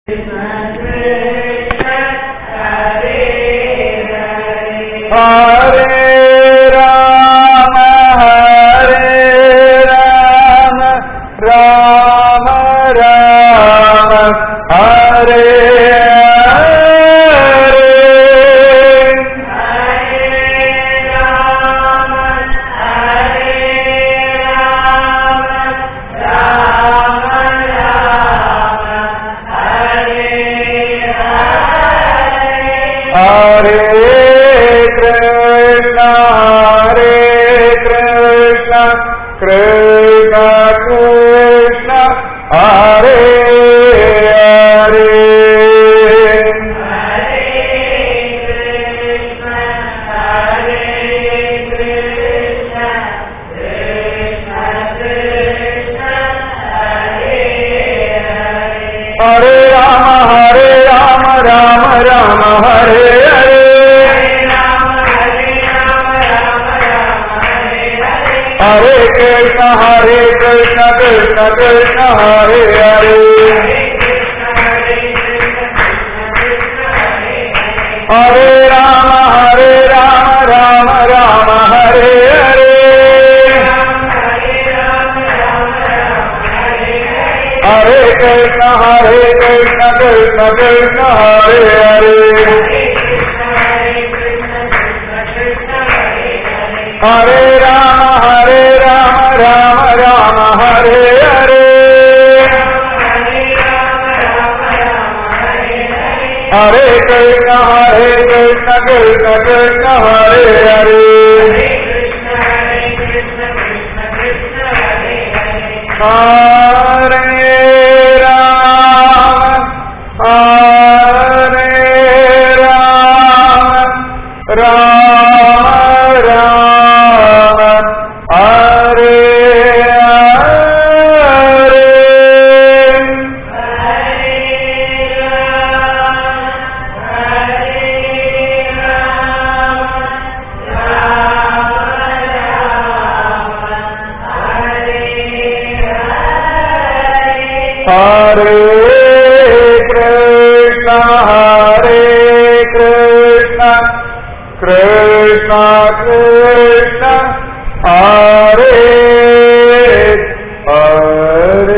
हरे राम हरे राम राम राम हरे हरे हरे कृष्ण हरे कृष्ण कृष्ण कृष्ण हरे हरे हरे राम हरे राम राम राम हरे हरे हरे कृष्ण हरे कृष्ण कृष्ण कृष्ण हरे हरे हरे राम हरे राम राम राम हरे हरे हरे कृष्ण हरे कृष्ण कृष्ण कृष्ण हरे हरे हरे राम हरे राम राम राम हरे हरे हरे कृष्ण हरे कृष्ण कृष्ण कृष्ण हरे हरे हरे राम हरे राम राम राम हरे हरे हरे कृष्ण हरे कृष्ण कृष्ण कृष्ण हरे हरे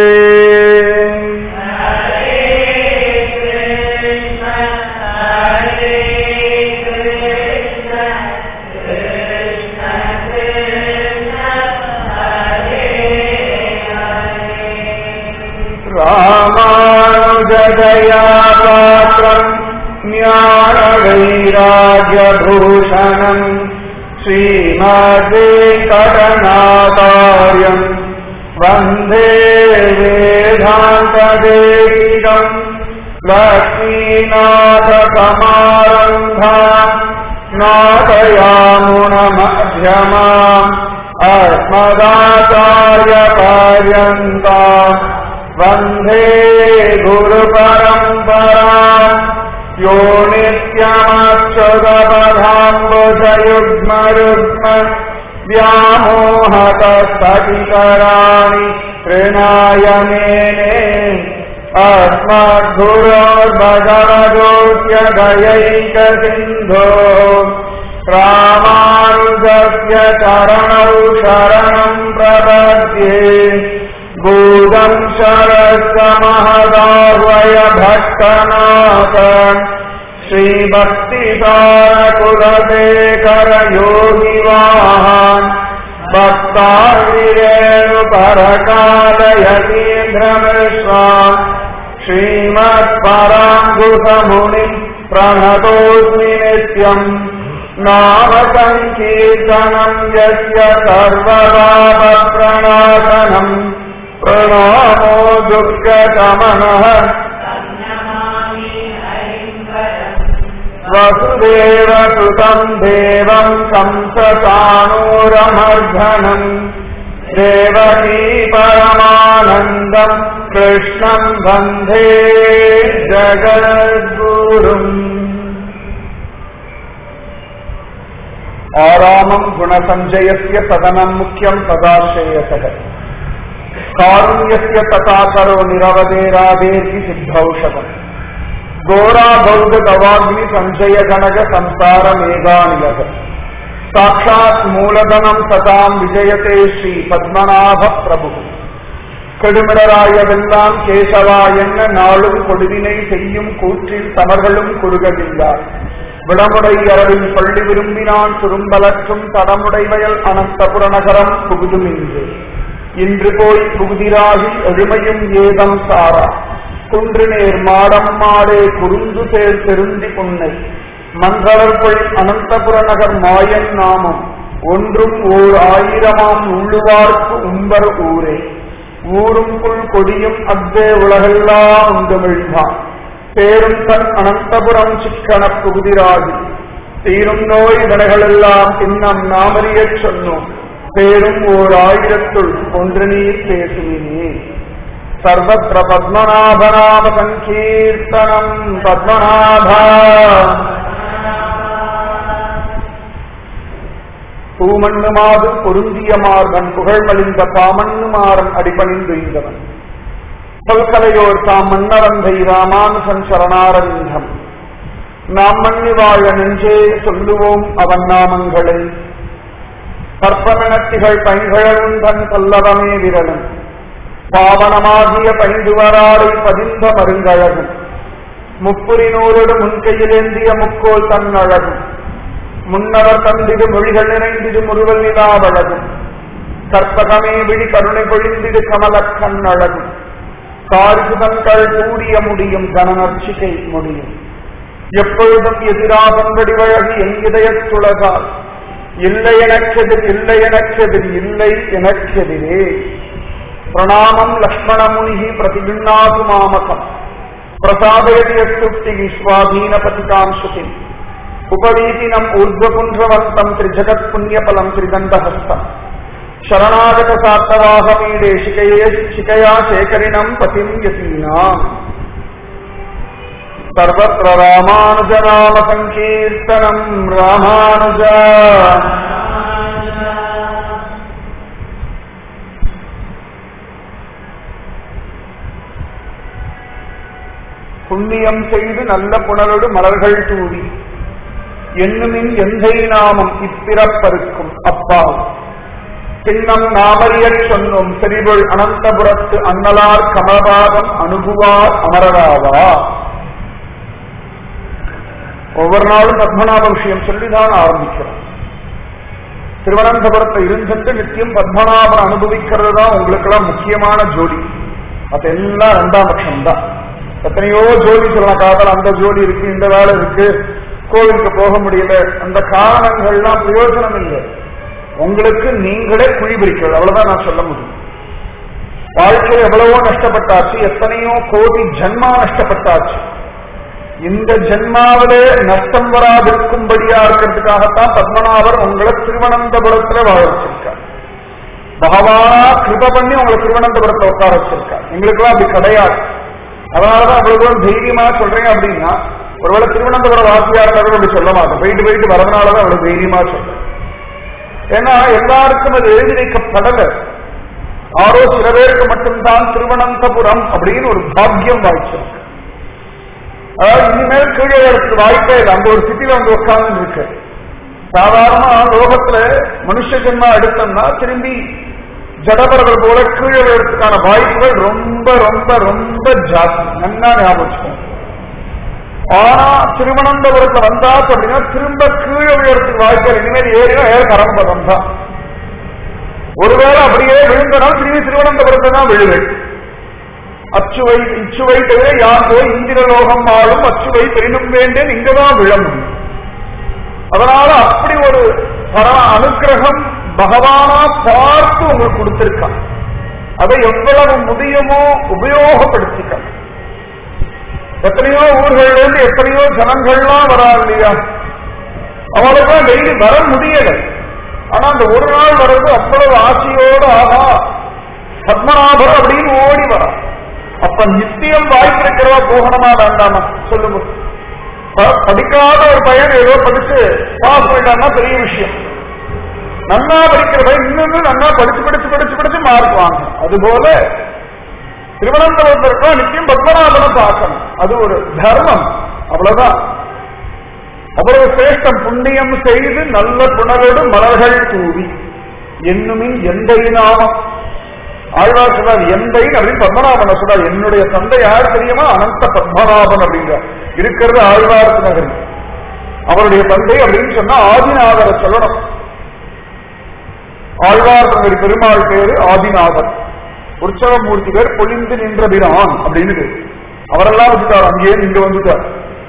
रामानुजदया पात्रम् ज्ञानवैराग्यभूषणम् श्रीमद्वेङ्कटनाथार्यम् वन्दे वेदान्तदेशिकम् लक्ष्मीनाथसमारम्भा नाथयामुणमध्यमाम् अस्मदाचार्यपर्यन्ता वन्दे गुरुपरम्परा यो नित्यमक्षुदपधाम्बुजयुग्मरुग्म व्यामोहतस्तटिकराणि तृणाय मेने अस्मद्गुरोर्भगवतोऽस्य दयैकसिन्धो रामानुजस्य चरणौ शरणम् प्रपद्ये भूतम् शरस्य महदाह्वय भक्तनाथ श्रीभक्तिसारकुलशेखर योगिवाहान् भक्ताङ्गिरेणुपरकालयतीन्द्रमिश्रान् श्रीमत्पराङ्गुसमुनिम् प्रणतोऽस्मि नित्यम् नाम सङ्कीर्तनम् यस्य सर्वपापप्रणाशनम् प्रणामो दुःखशमनः वसुदेव सुतम् देवम् कंससाणूरमर्धनम् देवकी परमानन्दम् कृष्णम् वन्दे जगद्गुरुम् आरामम् गुणसञ्जयस्य सदनम् मुख्यम् तदाश्रेयसः காருண்யஸ்ய ததா கரோ நிரவதேராதேர்கி சித்தௌஷதம் கோரா பௌத தவாக்னி சஞ்சய கனக சம்சார மேகாநிலக சாட்சாத் மூலதனம் சதாம் விஜயதே ஸ்ரீ பத்மநாப பிரபு கெடுமிடராயவெல்லாம் கேசவா என்ன நாளும் கொடுவினை செய்யும் கூற்றில் தமர்களும் குறுகவில்லார் விடமுடை அரவின் பள்ளி விரும்பினான் சுரும்பலற்றும் தடமுடைவயல் அனந்தபுர நகரம் புகுதுமின்று இன்று போய் புகுதிராகி எழுமையும் ஏதம் சாரா குன்று நேர் மாடம் மாடே குறுந்து சேர் பெருந்தி புன்னை மங்களர்கள் அனந்தபுர நகர் மாயன் நாமம் ஒன்றும் ஓர் ஆயிரமாம் உள்ளுவார்க்கு உம்பர் ஊரே ஊரும் புல் கொடியும் அத்தே உலகெல்லாம் உண்டுமிழ்ந்தான் பேரும் தன் அனந்தபுரம் சிக்கன புகுதிராகி தீரும் நோய் வினைகளெல்லாம் இன்னம் நாமறியச் சொன்னோம் பேரும் ஓர் ஆயிரத்துள் ஒன்று நீர் பேசுவினே சர்வத்திர பத்மநாபநாம சங்கீர்த்தனம் பத்மநாபா பூமண்ணு மாது பொருந்திய மார்பன் புகழ்மலிந்த பாமண்ணு மாறன் அடிபணிந்துய்ந்தவன் பல்கலையோர் தாம் மன்னவந்தை ராமானுசன் சரணாரவிந்தம் நாம் மண்ணி வாழ நெஞ்சே சொல்லுவோம் அவன் நாமங்களை கற்பனத்திகள் பைகழலும் தன் பல்லவமே விரலும் பாவனமாகிய பைந்துவராடை பதிந்த மருங்கழகும் முப்புரினோரோடு முன்கையிலேந்திய முக்கோல் தன் அழகும் முன்னவர் தந்திடு மொழிகள் நிறைந்திடு முருவல் நிலாவழகும் கற்பகமே விழி கருணை பொழிந்திடு கமலக் கண்ணழகும் காரிசுதங்கள் கூடிய முடியும் கனநர்ச்சிகை முடியும் எப்பொழுதும் எதிராகம் வடிவழகி என் இதயத்துலகால் இல்லை எனக்கெதிர் இல்லை எனக்கெதிர் இல்லை எனக்கெதிரே பிரணாமம் லக்ஷ்மணமுனி பிரதிபின்னாது மாமகம் பிரசாதயதியஸ்துப்தி விஸ்வாதீனபதிகாம் சுதி உபவீதினம் ஊர்ಧ್ವபுன்றவந்தம் திரிஜகத் புண்ணியபலம் திரிதண்டஹஸ்தம் ಶರಣಾಗತ ಸಾರ್ಥವಾಹಮೀಡೆ ಶಿಖಯೇ ಶಿಖಯಾ ಶೇಖರಿಣಂ ಪತಿಂ ಯತೀನಾಂ ಸರ್ವತ್ರ ರಾಮಾನುಜನಾಮ ಸಂಕೀರ್ತನಂ ರಾಮಾನುಜ புண்ணியம் செய்து நல்ல புனலோடு மலர்கள் தூவி எண்ணுமின் எந்தை நாமம் இப்பிறப்பருக்கும் அப்பா பின்னம் நாமறியற் சொன்னோம் செறிவுள் அனந்தபுரத்து அன்னலார் கமலபாதம் அனுபுவார் அமரராவா ஒவ்வொரு நாளும் பத்மநாப விஷயம் சொல்லிதான் ஆரம்பிக்கிறோம் திருவனந்தபுரத்தை இருந்துட்டு நித்தியம் பத்மநாபன் அனுபவிக்கிறது தான் உங்களுக்கெல்லாம் முக்கியமான ஜோடி அதெல்லாம் ரெண்டாம் பட்சம் தான் எத்தனையோ ஜோடி சொல்லலாம் காதல் அந்த ஜோடி இருக்கு இந்த வேலை இருக்கு கோவிலுக்கு போக முடியல அந்த காரணங்கள்லாம் பிரயோஜனம் இல்லை உங்களுக்கு நீங்களே குழி பிரிக்கிறது அவ்வளவுதான் நான் சொல்ல முடியும் வாழ்க்கை எவ்வளவோ நஷ்டப்பட்டாச்சு எத்தனையோ கோடி ஜன்மா நஷ்டப்பட்டாச்சு இந்த ஜென்மாவிலே நஷ்டம் வராதிருக்கும்படியா இருக்கிறதுக்காகத்தான் பத்மநாபர் உங்களை திருவனந்தபுரத்துல வாழ வச்சிருக்கார் பகவானா கிருப பண்ணி உங்களை திருவனந்தபுரத்தை உட்கார வச்சிருக்கார் எங்களுக்கெல்லாம் அப்படி கிடையாது அதனாலதான் அவ்வளவு தூரம் தைரியமா சொல்றேன் அப்படின்னா ஒருவேளை திருவனந்தபுரம் வாசியா இருந்தாலும் அப்படி சொல்ல மாட்டேன் போயிட்டு போயிட்டு வரதுனாலதான் அவ்வளவு தைரியமா சொல்றேன் ஏன்னா எல்லாருக்கும் அது எழுதி வைக்கப்படல ஆரோ சில பேருக்கு மட்டும்தான் திருவனந்தபுரம் அப்படின்னு ஒரு பாக்கியம் வாய்ச்சிருக்கு அதாவது இனிமேல் கீழே வரத்துக்கு வாய்ப்பே இல்லை அந்த ஒரு சிட்டில வந்து உட்கார்ந்து இருக்கு சாதாரண லோகத்துல மனுஷ ஜென்மா எடுத்தோம்னா திரும்பி ஜடபரவர் போல கீழே வரத்துக்கான வாய்ப்புகள் ரொம்ப ரொம்ப ரொம்ப ஜாஸ்தி நன்னா ஞாபகம் வச்சுக்கோங்க ஆனா திருவனந்தபுரத்துல வந்தாச்சு அப்படின்னா திரும்ப கீழே விழுறதுக்கு வாய்ப்பு இனிமேல் ஏறினா ஏற கரம்பதம் தான் ஒருவேளை அப்படியே விழுந்தனால் திரும்பி திருவனந்தபுரத்தை தான் விழுவேன் அச்சுவை இச்சுவை தவிர யார் போய் இந்திரலோகம் ஆளும் அச்சுவை பெரினும் வேண்டேன் இங்கதான் விழ முடியும் அதனால அப்படி ஒரு பர அனுகிரகம் பகவானா பார்த்து உங்களுக்கு கொடுத்திருக்கான் அதை எவ்வளவு முடியுமோ உபயோகப்படுத்திக்க எத்தனையோ ஊர்கள்ல இருந்து எத்தனையோ ஜனங்கள்லாம் வரா இல்லையா அவளுக்கு டெய்லி வர முடியல ஆனா அந்த ஒரு நாள் வர்றது அவ்வளவு ஆசையோடு ஆகா பத்மநாபர் அப்படின்னு ஓடி வரா அப்ப நித்தியம் வாய்ப்பு இருக்கிறவா போகணுமா வேண்டாமா சொல்லுங்க ப- படிக்காத ஒரு பையன் ஏதோ படிச்சு பாஸ் பண்ணிட்டான்னா பெரிய விஷயம் நன்னா படிக்கிறத இன்னும் நன்னா படிச்சு படிச்சு படிச்சு படிச்சு மார்க் வாங்க அதுபோல திருவனந்தபுரத்தில் இருக்கோம் நிச்சயம் பத்மநாபனை பார்க்கணும் அது ஒரு தர்மம் அவ்வளவுதான் அவ்வளவு சிரேஷ்டம் புண்ணியம் செய்து நல்ல புனரோடு மலர்கள் தூவி என்னுமின் எந்தை நாமம் ஆழ்வார் சொல்றார் எந்தை அப்படின்னு பத்மநாபன் சொல்றார் என்னுடைய தந்தை யார் தெரியுமா அனந்த பத்மநாபன் அப்படிங்கிற இருக்கிறது ஆழ்வார் நகரி அவருடைய தந்தை அப்படின்னு சொன்னா ஆதிநாதரை சொல்லணும் ஆழ்வார் நகரி பெருமாள் பேரு ஆதிநாதர் உற்சவமூர்த்தி பேர் பொழிந்து நின்ற பிரான் அப்படின்னு பேரு. அவரெல்லாம் விட்டுட்டார் அங்கேயே இங்க வந்துட்டார்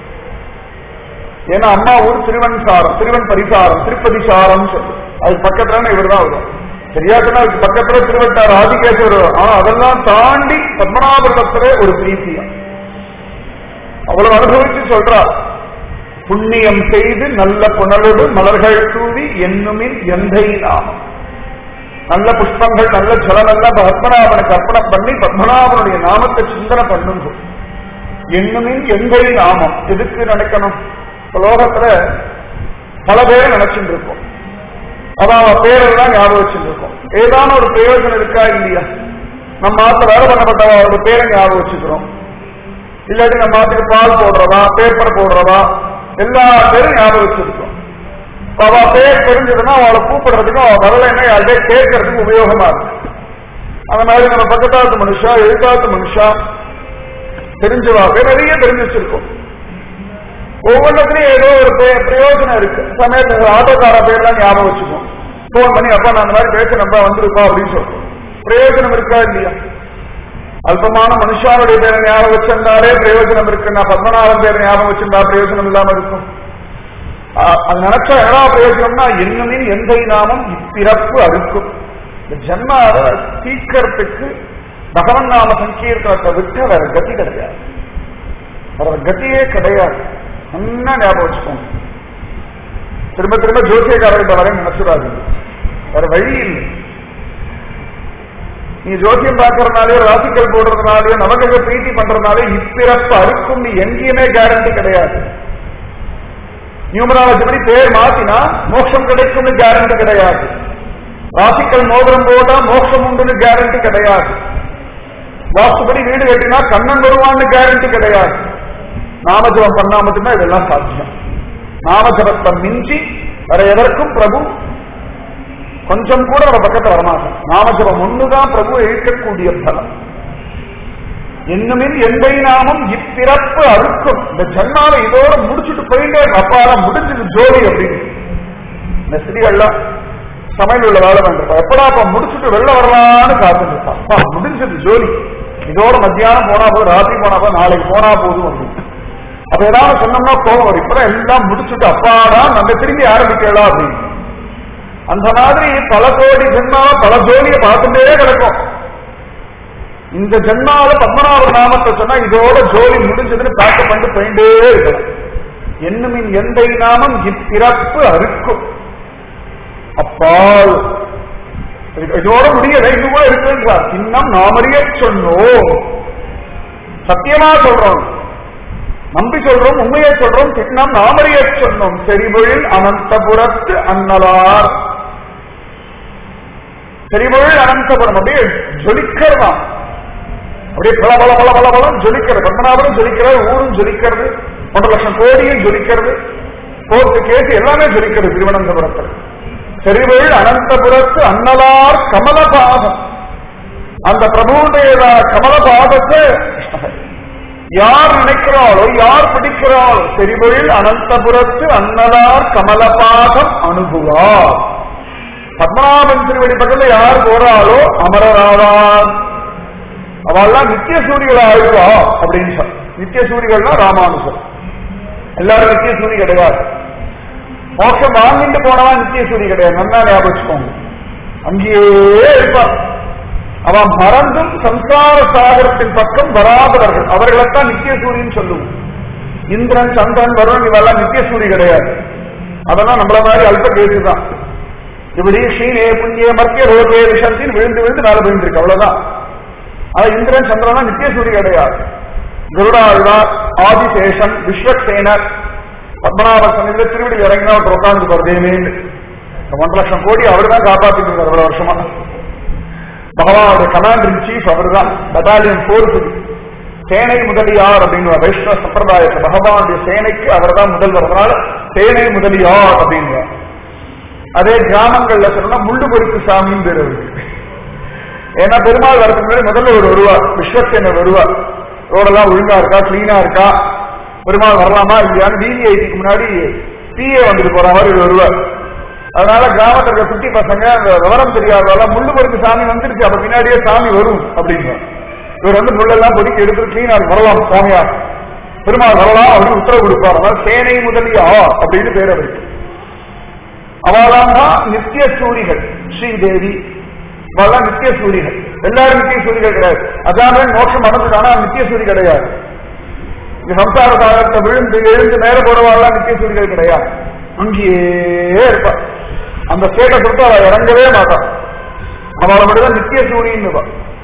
ஏன்னா அம்மா ஊர் திருவன்சாரம் திருவன் பரிசாரம் திருப்பதி சாரம் சொல்லு அது பக்கத்துல இவர் தான் வரும் சரியா சொன்னா அதுக்கு பக்கத்துல திருவட்டார் ஆதிகேசர் வரும். ஆனா அதெல்லாம் தாண்டி பத்மநாபத்துல ஒரு பிரீத்தியம் அவ்வளவு அனுபவிச்சு சொல்றார் புண்ணியம் செய்து நல்ல புனலோடு மலர்கள் தூவி என்னுமின் எந்தை நாமம் நல்ல புஷ்பங்கள் நல்ல ஜலம் எல்லாம் பத்மநாபனுக்கு அர்ப்பணம் பண்ணி பத்மநாபனுடைய நாமத்தை சிந்தனை பண்ணுங்க என்னுமின் எந்தை நாமம் எதுக்கு நினைக்கணும் இப்ப லோகத்துல பல பேரை நினைச்சுட்டு இருக்கோம் அதான் அவன் பேரெல்லாம் ஞாபகம் வச்சுட்டு இருக்கோம் ஏதான ஒரு பிரயோஜனம் இருக்கா இல்லையா நம்ம ஆத்துல வேலை பண்ணப்பட்ட ஒரு பேரை ஞாபகம் வச்சுக்கிறோம் இல்லாட்டி நம்ம ஆத்துக்கு பால் போடுறதா பேப்பர் போடுறதா எல்லா பேரும் ஞாபகம் வச்சிருக்கோம் இப்ப அவ பேர் தெரிஞ்சதுன்னா அவளை கூப்பிடுறதுக்கும் அவ வரலைன்னா யார்கிட்டயே கேட்கறதுக்கு உபயோகமா இருக்கு அந்த மாதிரி நம்ம பக்கத்தாத்து மனுஷா எழுத்தாத்து மனுஷா தெரிஞ்சவா பேர் நிறைய தெரிஞ்சு வச்சிருக்கோம் ஒவ்வொன்றத்துலயும் ஏதோ ஒரு பே- பிரயோஜனம் இருக்கு சமயத்துல ஆட்டோக்கார பேர்லாம் ஞாபகம் வச்சுக்கோம் போன் பண்ணி அப்பா நான் அந்த மாதிரி பேசுறப்பா வந்திருப்பா அப்படின்னு சொல்றோம் பிரயோஜனம் இருக்கா இல்லையா அல்பமான மனுஷாவுடைய பேரை ஞாபகம் வச்சிருந்தாலே பிரயோஜனம் இருக்கு நான் பத்மநாபன் பேரை ஞாபகம் வச்சிருந்தா பிரயோஜனம் இல்லாம இருக்கும் ஆ- அது நினைச்சா என்ன பிரயோஜனம்னா என்னுமே எந்த நாமம் இப்பிறப்பு அறுக்கும் இந்த ஜென்மாவை தீக்கிறதுக்கு பகவன் நாம சங்கீர்த்தனத்தை விட்டு வேற கதி கிடையாது வேற கதியே கிடையாது நல்லா ஞாபகம் வச்சுக்கோங்க திரும்ப திரும்ப ஜோசியக்காரர்கிட்ட வர நினைச்சுடாது வேற வழி இல்லை நீ ஜோசியம் பார்க்கறதுனாலயோ ராசிக்கல் போடுறதுனாலயோ நமக்கு பிரீத்தி பண்றதுனாலே இப்பிறப்பு அறுக்கும் நீ எங்கேயுமே கேரண்டி கிடையாது நியூமராலஜி படி பேர் மாத்தினா மோட்சம் கிடைக்கும்னு கேரண்டி கிடையாது ராசிக்கல் மோதிரம் போட்டா மோட்சம் உண்டுன்னு கேரண்டி கிடையாது வாஸ்துபடி வீடு கட்டினா கண்ணன் வருவான்னு கேரண்டி கிடையாது நாமஜபம் பண்ணா மட்டும்தான் இதெல்லாம் சாத்தியம் நாமஜபத்தை மிஞ்சி வேற எதற்கும் பிரபு கொஞ்சம் கூட நம்ம பக்கத்துல வரமாட்டோம் நாமஜபம் ஒண்ணுதான் பிரபு இழுக்கக்கூடிய பலம் இன்னுமின் எந்தை நாமம் இப்பிறப்பு அறுக்கும் இந்த ஜன்மாவை இதோட முடிச்சுட்டு போயிட்டே அப்பால முடிஞ்சது ஜோடி அப்படின்னு இந்த ஸ்திரீகள்லாம் சமையல் உள்ள வேலை பண்றப்ப எப்படா அப்ப முடிச்சுட்டு வெளில வரலான்னு காத்துட்டு இருப்பான். அப்பா முடிஞ்சது ஜோலி இதோட மத்தியானம் போனா போதும் ராத்திரி போனா போதும் நாளைக்கு போனா போதும் அப்படின்னு அப்ப ஏதாவது சொன்னோம்னா கோவம் வரும் இப்பதான் எல்லாம் முடிச்சுட்டு அப்பாடா நம்ம திரும்பி ஆரம்பிக்கலாம் அப்படின்னு அந்த மாதிரி பல கோடி ஜென்மாவை பல ஜோலியை பார்த்துட்டே கிடக்கும் இந்த ஜென்மாவில பத்மநாப நாமத்தை சொன்னா இதோட ஜோலி முடிஞ்சதுன்னு பேக்க பண்ணிட்டு போயிட்டே இருக்கலாம் என்னுமின் எந்தை நாமம் இப்பிறப்பு அறுக்கும் அப்பால் இதோட முடியல இது கூட இருக்குன்றார் இன்னும் நாமறிய சொன்னோம் சத்தியமா சொல்றோம் நம்பி சொல்றோம் உண்மையை சொல்றோம் இன்னும் நாமறிய சொன்னோம் செறிவொழில் அனந்தபுரத்து அன்னலார் செறிவொழில் அனந்தபுரம் அப்படியே ஜொலிக்கிறதாம் அப்படியே பல பல பல பல பலம் ஜொலிக்கிறது பத்மநாபனும் ஜொலிக்கிறது ஊரும் ஜொலிக்கிறது ஒன்றரை லட்சம் கோடியும் ஜொலிக்கிறது கோர்ட்டு கேஸ் எல்லாமே ஜொலிக்கிறது திருவனந்தபுரத்தில் செறிவொழில் அனந்தபுரத்து அன்னலார் கமலபாதம் அந்த பிரபுவுடைய கமலபாதத்தை யார் நினைக்கிறாளோ யார் பிடிக்கிறாளோ செறிவொழில் அனந்தபுரத்து அன்னலார் கமலபாதம் அனுபுவார் பத்மநாபன் திருவடி பக்கத்துல யார் போறாளோ அமரராவார் அவெல்லாம் நித்திய சூரிகளா ஆயிடுவா அப்படின்னு சொல் நித்திய சூரிகள்னா ராமானுஜர் எல்லாரும் நித்திய சூரி கிடையாது மோட்சம் வாங்கிட்டு போனவா நித்திய சூரி கிடையாது நல்லா ஞாபகம் வச்சுக்கோங்க அங்கேயே இருப்பான் அவன் மறந்தும் சம்சார சாகரத்தின் பக்கம் வராதவர்கள் அவர்களைத்தான் நித்திய சூரியன் சொல்லுவோம் இந்திரன் சந்திரன் வருணன் இவெல்லாம் நித்திய சூரி கிடையாது அதெல்லாம் நம்மள மாதிரி அல்ப கேசு தான் இப்படி ஷீனே புண்ணிய மத்திய ரோகே விஷத்தின் விழுந்து விழுந்து மேல விழுந்திருக்கு அவ்வளவுதான் ஆனா இந்திரன் சந்திரனா நித்திய சூரி கிடையாது கருடாழ்வார் ஆதிசேஷன் விஸ்வசேனர் பத்மநாப சன்னிதியில திருவடி இறங்கினா ஒருத்தர் உட்கார்ந்து வருதேமேன்னு ஒன்றரை லட்சம் கோடி அவர் தான் காப்பாத்திட்டு இருக்காரு அவ்வளவு வருஷமா பகவானுடைய கமாண்டர் இன் சீஃப் அவர் தான் பட்டாலியன் போருக்கு சேனை முதலியார் அப்படின்னு வைஷ்ணவ சம்பிரதாயத்தை பகவானுடைய சேனைக்கு அவர் தான் முதல்வர் அதனால சேனை முதலியார் அப்படின்னு அதே கிராமங்கள்ல சொன்னா முள்ளு பொறுப்பு சாமின்னு பேர் அவருக்கு ஏன்னா பெருமாள் வரதுக்கு முன்னாடி முதல்ல ஒரு வருவார் விஸ்வசேனர் வருவார் ரோடெல்லாம் ஒழுங்கா இருக்கா கிளீனா இருக்கா பெருமாள் வரலாமா இல்லையான்னு டிவிஐடிக்கு முன்னாடி பிஏ வந்துட்டு போற மாதிரி வருவார் அதனால கிராமத்துல இருக்க குட்டி பசங்க அந்த விவரம் தெரியாதவங்க முள்ளு பொறுப்பு சாமி வந்துருச்சு அப்ப பின்னாடியே சாமி வரும் அப்படின்னு இவர் வந்து முள்ளெல்லாம் பொறுக்கி எடுத்து கிளீனா வரலாம் சாமியார் பெருமாள் வரலாம் அப்படின்னு உத்தரவு கொடுப்பார் அதனால சேனை முதலியா அப்படின்னு பேர் அவருக்கு அவளாம் தான் நித்திய சூரிகள் ஸ்ரீதேவி அவெல்லாம் நித்திய சூரிகள் எல்லாரும் நித்திய சூரிகள் கிடையாது அதான் மோட்சம் நடந்துட்டானா நித்திய சூரி கிடையாது இந்த சம்சார சாகரத்தை விழுந்து எழுந்து மேல போறவாள்லாம் நித்திய சூரிகள் கிடையாது அங்கேயே இருப்பா அந்த ஸ்டேட்டை கொடுத்து அவள் இறங்கவே மாட்டான் அவளை மட்டும்தான் நித்திய சூரின்னு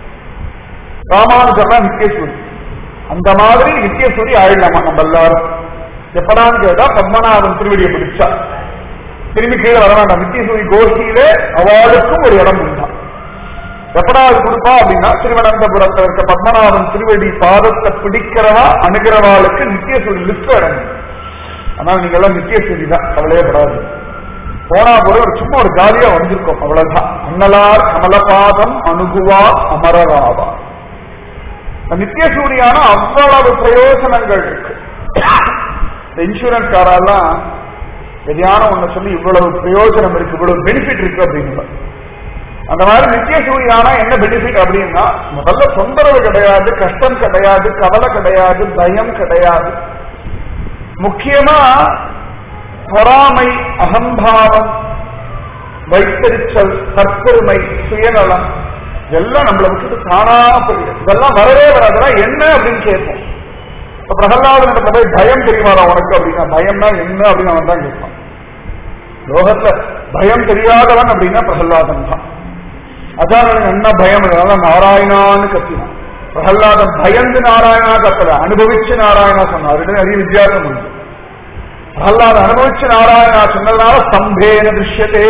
ராமானுஜர் தான் நித்திய சூரி அந்த மாதிரி நித்திய சூரி ஆயிடலாமா நம்ம எல்லாரும் எப்படான்னு கேட்டா பத்மநாபன் திருவடியை பிடிச்சா திரும்பி கீழே வர வேண்டாம் நித்தியசூரி கோஷ்டியிலே அவளுக்கும் ஒரு இடம் உண்டான் எப்படா அது கொடுப்பா அப்படின்னா திருவனந்தபுரத்தில் இருக்க பத்மநாபன் திருவடி பாதத்தை பிடிக்கிறவா அணுகிறவாளுக்கு நித்தியசூரி லிஸ்ட் இடம் ஆனால் நீங்க எல்லாம் நித்தியசூரி தான் கவலையே படாது போனா போற ஒரு சும்மா ஒரு ஜாலியா வந்திருக்கோம் அவ்வளவுதான் அன்னலார் கமலபாதம் அணுகுவா அமரராவா நித்தியசூரியான அவ்வளவு பிரயோஜனங்கள் இருக்கு இந்த இன்சூரன்ஸ் காரெல்லாம் எதையான ஒண்ணு சொல்லி இவ்வளவு பிரயோஜனம் இருக்கு இவ்வளவு பெனிஃபிட் இருக்கு அப்படின்னு அந்த மாதிரி நித்திய சூரியானா என்ன பெனிஃபிட் அப்படின்னா முதல்ல தொந்தரவு கிடையாது கஷ்டம் கிடையாது கவலை கிடையாது பயம் கிடையாது முக்கியமா பொறாமை அகம்பாவம் வைத்தறிச்சல் தற்பெருமை சுயநலம் இதெல்லாம் நம்மளை விட்டுட்டு தானா போயிடும் இதெல்லாம் வரவே வராதுன்னா என்ன அப்படின்னு கேட்போம் இப்ப பிரகலாதன் போய் பயம் தெரியுமாடா உனக்கு அப்படின்னா பயம்னா என்ன அப்படின்னு அவன் தான் கேட்பான் லோகத்துல பயம் தெரியாதவன் அப்படின்னா பிரகலாதன் தான் அதான் என்ன பயம் அதனால நாராயணான்னு கத்தினான் பிரகலாதன் பயந்து நாராயணா கத்தல அனுபவிச்சு நாராயணா சொன்னார் ரெண்டு நிறைய வித்தியாசம் உண்டு பிரகலாதன் அனுபவிச்சு நாராயணா சொன்னதுனால ஸ்தம்பேன திருஷ்யத்தே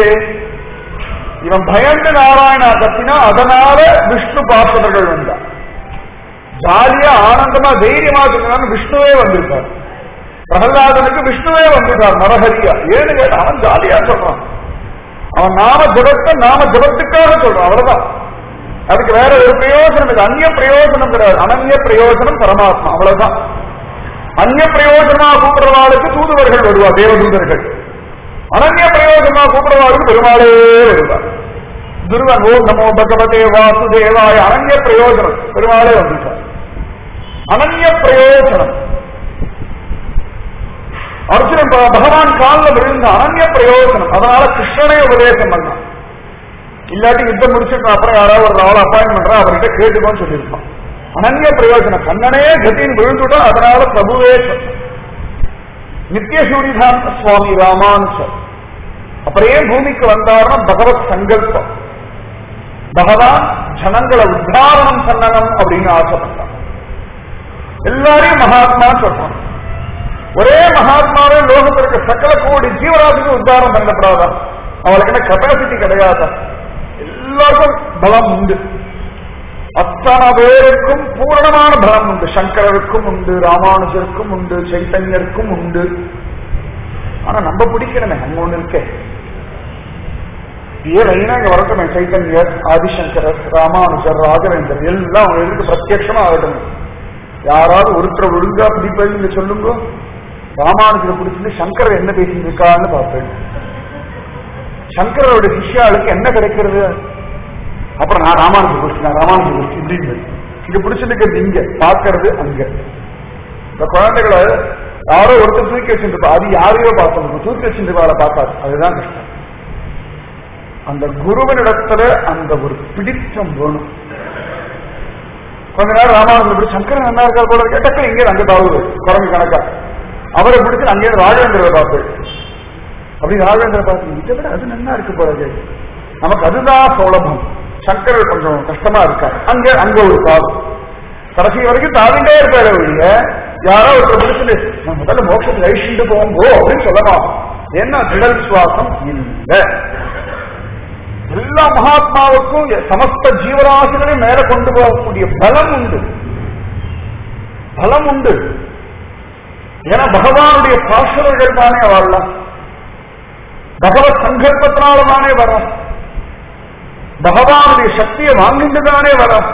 இவன் பயந்து நாராயணா கத்தினா அதனால விஷ்ணு பார்த்தவர்கள் வந்தான் ஜாலியா ஆனந்தமா தைரியமா சொன்னான்னு விஷ்ணுவே வந்திருக்கார் பிரகலாதனுக்கு விஷ்ணுவே வந்திருக்கார் நரஹரியா ஏன்னு கேட்டா அவன் ஜாலியா சொல்றான் அவன் நாம ஜபத்தை நாம ஜபத்துக்காக சொல்றான் அவ்வளவுதான் அதுக்கு வேற ஒரு பிரயோஜனம் இல்லை அந்நிய பிரயோஜனம் கிடையாது அனன்ய பிரயோஜனம் பரமாத்மா அவ்வளவுதான் அந்நிய பிரயோஜனமா கூப்பிடுறவாளுக்கு தூதுவர்கள் வருவா தேவதூதர்கள் அனன்ய பிரயோஜனமா கூப்பிடுறவாளுக்கு பெருமாளே வருவார் துருவன் ஓம் நமோ பகவதே வாசுதேவாய அனன்ய பிரயோஜனம் பெருமாளே வந்துட்டார் அனன்ய பிரயோஜனம் அர்ஜுனன் ப- பகவான் காலில் விழுந்த அனன்ய பிரயோஜனம் அதனால கிருஷ்ணனே உபதேசம் பண்ணான் இல்லாட்டி யுத்தம் முடிச்சுட்டு அப்புறம் யாராவது ஒரு ஆள் அப்பாயின் பண்றா அவர்கிட்ட கேட்டுக்கோன்னு சொல்லியிருப்பான் அனன்ய பிரயோஜனம் கண்ணனே கத்தின்னு விழுந்துட்டா அதனால பிரபுவே சொன்னான். நித்திய சூரிதான் சுவாமி ராமானுஜர் அப்புறம் ஏன் பூமிக்கு வந்தாருன்னா பகவத் சங்கல்பம் பகவான் ஜனங்களை உத்தாரணம் பண்ணணும் அப்படின்னு ஆசைப்பட்டான் எல்லாரையும் மகாத்மா சொல்றான் ஒரே மகாத்மாவே லோகத்தில் இருக்க சகல கோடி ஜீவராசிக்கு உத்தாரணம் பண்ணப்படாதான் அவளுக்கு என்ன கெப்பாசிட்டி கிடையாதா எல்லாருக்கும் பலம் உண்டு அத்தனை பேருக்கும் பூரணமான பலம் உண்டு சங்கரருக்கும் உண்டு ராமானுஜருக்கும் உண்டு சைத்தன்யருக்கும் உண்டு ஆனா நம்ம பிடிக்கணுமே அங்க ஒண்ணு இருக்கே ஏன் லைனா இங்க வரட்டுமே சைத்தன்யர் ஆதிசங்கரர் ராமானுஜர் ராகவேந்தர் எல்லாம் அவங்க எதுக்கு பிரத்யட்சமா ஆகட்டும் யாராவது ஒருத்தர் ஒழுங்கா பிடிப்பீங்க சொல்லுங்க ராமானுஜரை பிடிச்சிட்டு சங்கரர் என்ன பேசிட்டு இருக்கான்னு பார்த்தேன் சங்கரோட சிஷ்யாளுக்கு என்ன கிடைக்கிறது அப்புறம் நான் ராமானுஜர் குறிச்சு நான் ராமானுஜர் குறிச்சு இப்படின்னு இங்க பிடிச்சிருக்கிறது இங்க பார்க்கறது அங்க இந்த குழந்தைகளை யாரோ ஒருத்தர் தூக்கி வச்சிருப்பா அது யாரையோ பார்த்தோம் தூக்கி வச்சிருப்பாளை பார்க்காது அதுதான் கஷ்டம் அந்த குருவனிடத்துல அந்த ஒரு பிடித்தம் வேணும் கொஞ்ச நேரம் ராமானுஜர் பிடிச்சி சங்கரன் என்ன இருக்கா போல கேட்டக்க இங்கே அங்க தாவுது குரங்கு கணக்கா அவரை பிடிச்சு அங்கே ராஜேந்திர பார்த்து அப்படி ராஜேந்திர பார்த்து இதை விட அது நல்லா இருக்கு போறது நமக்கு அதுதான் சௌலபம் சங்கரர் கொஞ்சம் கஷ்டமா இருக்காரு அங்க அங்க ஒரு தாவு கடைசி வரைக்கும் தாவிண்டே இருப்பாரு ஒழிய யாரோ ஒருத்தர் பிடிச்சிட்டு நான் முதல்ல மோட்சத்தை அழிச்சுட்டு போங்கோ அப்படின்னு சொல்லலாம் என்ன திடல் சுவாசம் இல்லை எல்லா மகாத்மாவுக்கும் சமஸ்த ஜீவராசிகளையும் மேல கொண்டு போகக்கூடிய பலம் உண்டு பலம் உண்டு ஏன்னா பகவானுடைய பாசவர்கள் தானே வாழலாம் பகவத் சங்கல்பத்தினால தானே வரும் பகவானுடைய சக்தியை வாங்கிட்டு தானே வரும்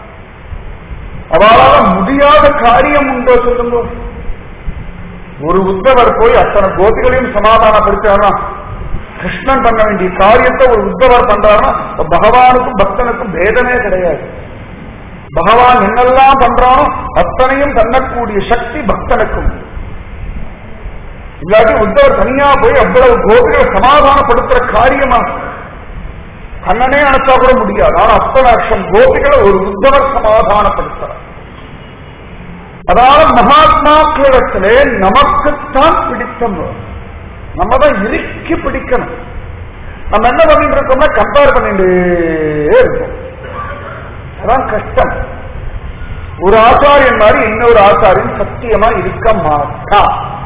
அவளால முடியாத காரியம் உண்டோ சொல்லுங்க ஒரு உத்தவர் போய் அத்தனை கோபிகளையும் சமாதானப்படுத்தாரா கிருஷ்ணன் பண்ண வேண்டிய காரியத்தை ஒரு உத்தவர் பண்றாருன்னா பகவானுக்கும் பக்தனுக்கும் பேதமே கிடையாது பகவான் என்னெல்லாம் பண்றானோ அத்தனையும் பண்ணக்கூடிய சக்தி பக்தனுக்கும் இல்லாட்டி உத்தவர் தனியா போய் அவ்வளவு கோபிகளை சமாதானப்படுத்துற காரியமா கண்ணனே அனுப்பா கூட முடியாது ஆனா அத்தனை லட்சம் கோபிகளை ஒரு உத்தவர் சமாதானப்படுத்துறார் அதாவது மகாத்மாக்களிடத்திலே நமக்குத்தான் பிடித்தம் நம்ம தான் இறுக்கி பிடிக்கணும் நம்ம என்ன பண்ணிட்டு இருக்கோம்னா கம்பேர் பண்ணிட்டே இருக்கோம் அதான் கஷ்டம் ஒரு ஆச்சாரியன் மாதிரி இன்னொரு ஆச்சாரியன் சத்தியமா இருக்க மாட்டா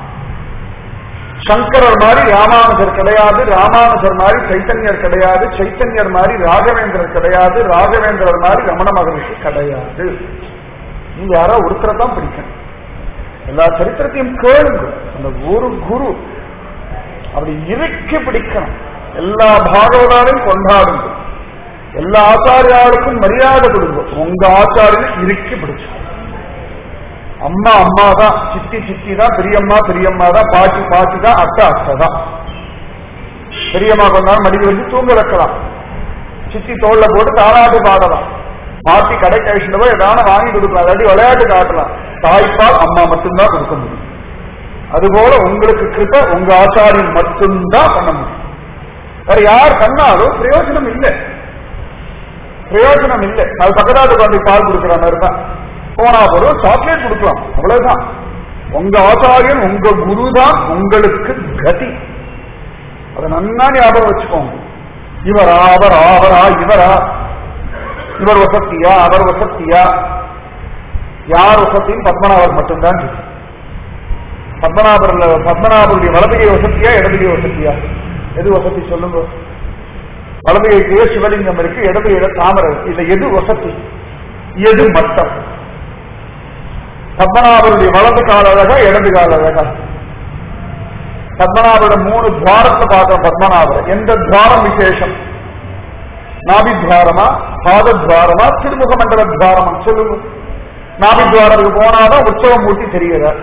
சங்கரர் மாதிரி ராமானுஜர் கிடையாது ராமானுஜர் மாதிரி சைத்தன்யர் கிடையாது சைத்தன்யர் மாதிரி ராகவேந்திரர் கிடையாது ராகவேந்திரர் மாதிரி ரமண மகரிஷி கிடையாது நீங்க யாரோ ஒருத்தரை தான் பிடிக்கணும் எல்லா சரித்திரத்தையும் கேளுங்க அந்த ஒரு குரு அப்படி இறுக்கி பிடிக்கணும் எல்லா பாகவதாரையும் கொண்டாடுங்க எல்லா ஆச்சாரியாளுக்கும் மரியாதை கொடுங்க உங்க ஆச்சாரியனை இறுக்கி பிடிச்சு அம்மா அம்மா தான் சித்தி சித்தி தான் பெரியம்மா பெரியம்மா தான் பாட்டி பாட்டி தான் அத்தை அத்தை தான் பெரியம்மா கொண்டாலும் மடிக்க வச்சு தூங்க வைக்கலாம் சித்தி தோல்ல போட்டு தாளாட்டு பாடலாம் பாட்டி கடை கழிச்சுட்டு போய் ஏதாவது வாங்கி கொடுக்கலாம் அல்லாட்டி விளையாட்டு காட்டலாம் தாய்ப்பால் அம்மா மட்டும்தான் கொடுக்க முடியும் அதுபோல உங்களுக்கு கிருப்ப உங்க ஆச்சாரியன் மட்டும்தான் பண்ண முடியும் வேற யார் பண்ணாலும் பிரயோஜனம் இல்லை பிரயோஜனம் இல்லை அது பக்கத்தாட்டு குழந்தை பால் கொடுக்குற மாதிரி தான் போனா போதும் சாக்லேட் கொடுக்கலாம் அவ்வளவுதான் உங்க ஆச்சாரியன் உங்க குரு தான் உங்களுக்கு கதி அதை நன்னா ஞாபகம் வச்சுக்கோங்க இவரா அவரா அவரா இவரா இவர் வசத்தியா அவர் வசத்தியா யார் வசத்தியும் பத்மநாபர் மட்டும்தான் தெரியும். பத்மநாபர் பத்மநாபருடைய வலதுகை வசத்தியா இடதுகை வசத்தியா எது வசதி சொல்லுங்க வலதுகைக்கு சிவலிங்கம் இருக்கு இடதுகையில தாமரை இருக்கு இல்ல எது வசதி எது மட்டம் பத்மநாபருடைய வலது கால அழகா இடது கால அழகா பத்மநாபரோட மூணு துவாரத்தை பார்த்தோம் பத்மநாபர் எந்த துவாரம் விசேஷம் நாபி துவாரமா பாத துவாரமா திருமுக மண்டல துவாரமா சொல்லுங்க நாபி துவாரத்துக்கு போனாதான் உற்சவம் மூர்த்தி தெரிகிறார்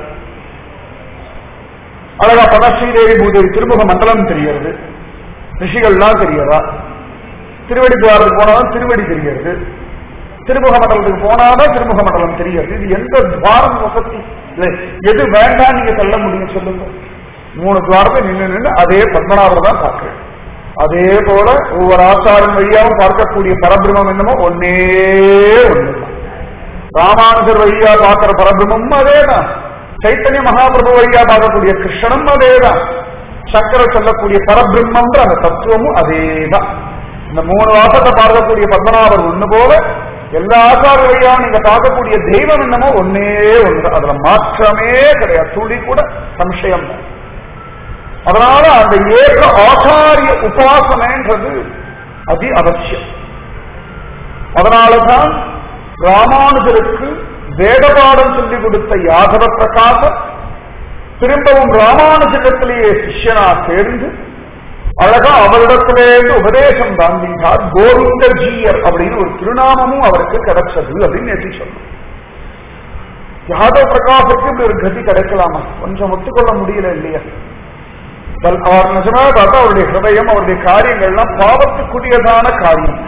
அழகா பத ஸ்ரீதேவி பூதேவி திருமுக மண்டலம் தெரிகிறது ரிஷிகள்லாம் தெரியறா திருவடி துவாரத்துக்கு போனாதான் திருவடி தெரிகிறது திருமுக மண்டலத்துக்கு போனாதான் திருமுக மண்டலம் தெரியாது இது எந்த துவாரம் வசதி இல்லை எது வேண்டாம் நீங்க சொல்ல முடியும் சொல்லுங்க மூணு துவாரத்தை நின்று நின்று அதே பத்மநாபர் தான் பார்க்கிறேன் அதே போல ஒவ்வொரு ஆச்சாரம் வழியாவும் பார்க்கக்கூடிய பரபிரமம் என்னமோ ஒன்னே ஒண்ணுதான் ராமானுஜர் வழியா பார்க்கிற பரபிரமும் அதேதான் சைத்தன்ய மகாபிரபு வழியா பார்க்கக்கூடிய கிருஷ்ணனும் அதேதான் சக்கர சொல்லக்கூடிய பரபிரம்மன்ற அந்த தத்துவமும் அதேதான் இந்த மூணு வாசத்தை பார்க்கக்கூடிய பத்மநாபர் ஒண்ணு போல எல்லா ஆச்சார வழியாவும் நீங்க பார்க்கக்கூடிய தெய்வம் என்னமோ ஒன்னே ஒன்று அதுல மாற்றமே கிடையாது துளி கூட சம்சயம் இல்லை. அதனால அந்த ஏக ஆச்சாரிய உபாசனைன்றது அதி அவசியம் அதனாலதான் ராமானுஜருக்கு வேதபாடம் சொல்லிக் கொடுத்த யாதவ பிரகாசர் திரும்பவும் ராமானுஜத்திலேயே சிஷ்யனா சேர்ந்து அழகா அவரிடத்திலேருந்து உபதேசம் வாங்கினார் கோவிந்தஜீயர் அப்படின்னு ஒரு திருநாமமும் அவருக்கு கிடைச்சது அப்படின்னு நேற்று சொன்னார் யாதவ பிரகாசுக்கு இப்படி ஒரு கதி கிடைக்கலாமா கொஞ்சம் ஒத்துக்கொள்ள முடியல இல்லையா பல்- அவர் நிஜமாக பார்த்தா அவருடைய ஹிருதயம் அவருடைய காரியங்கள்லாம் பாவத்துக்குரியதான காரியம்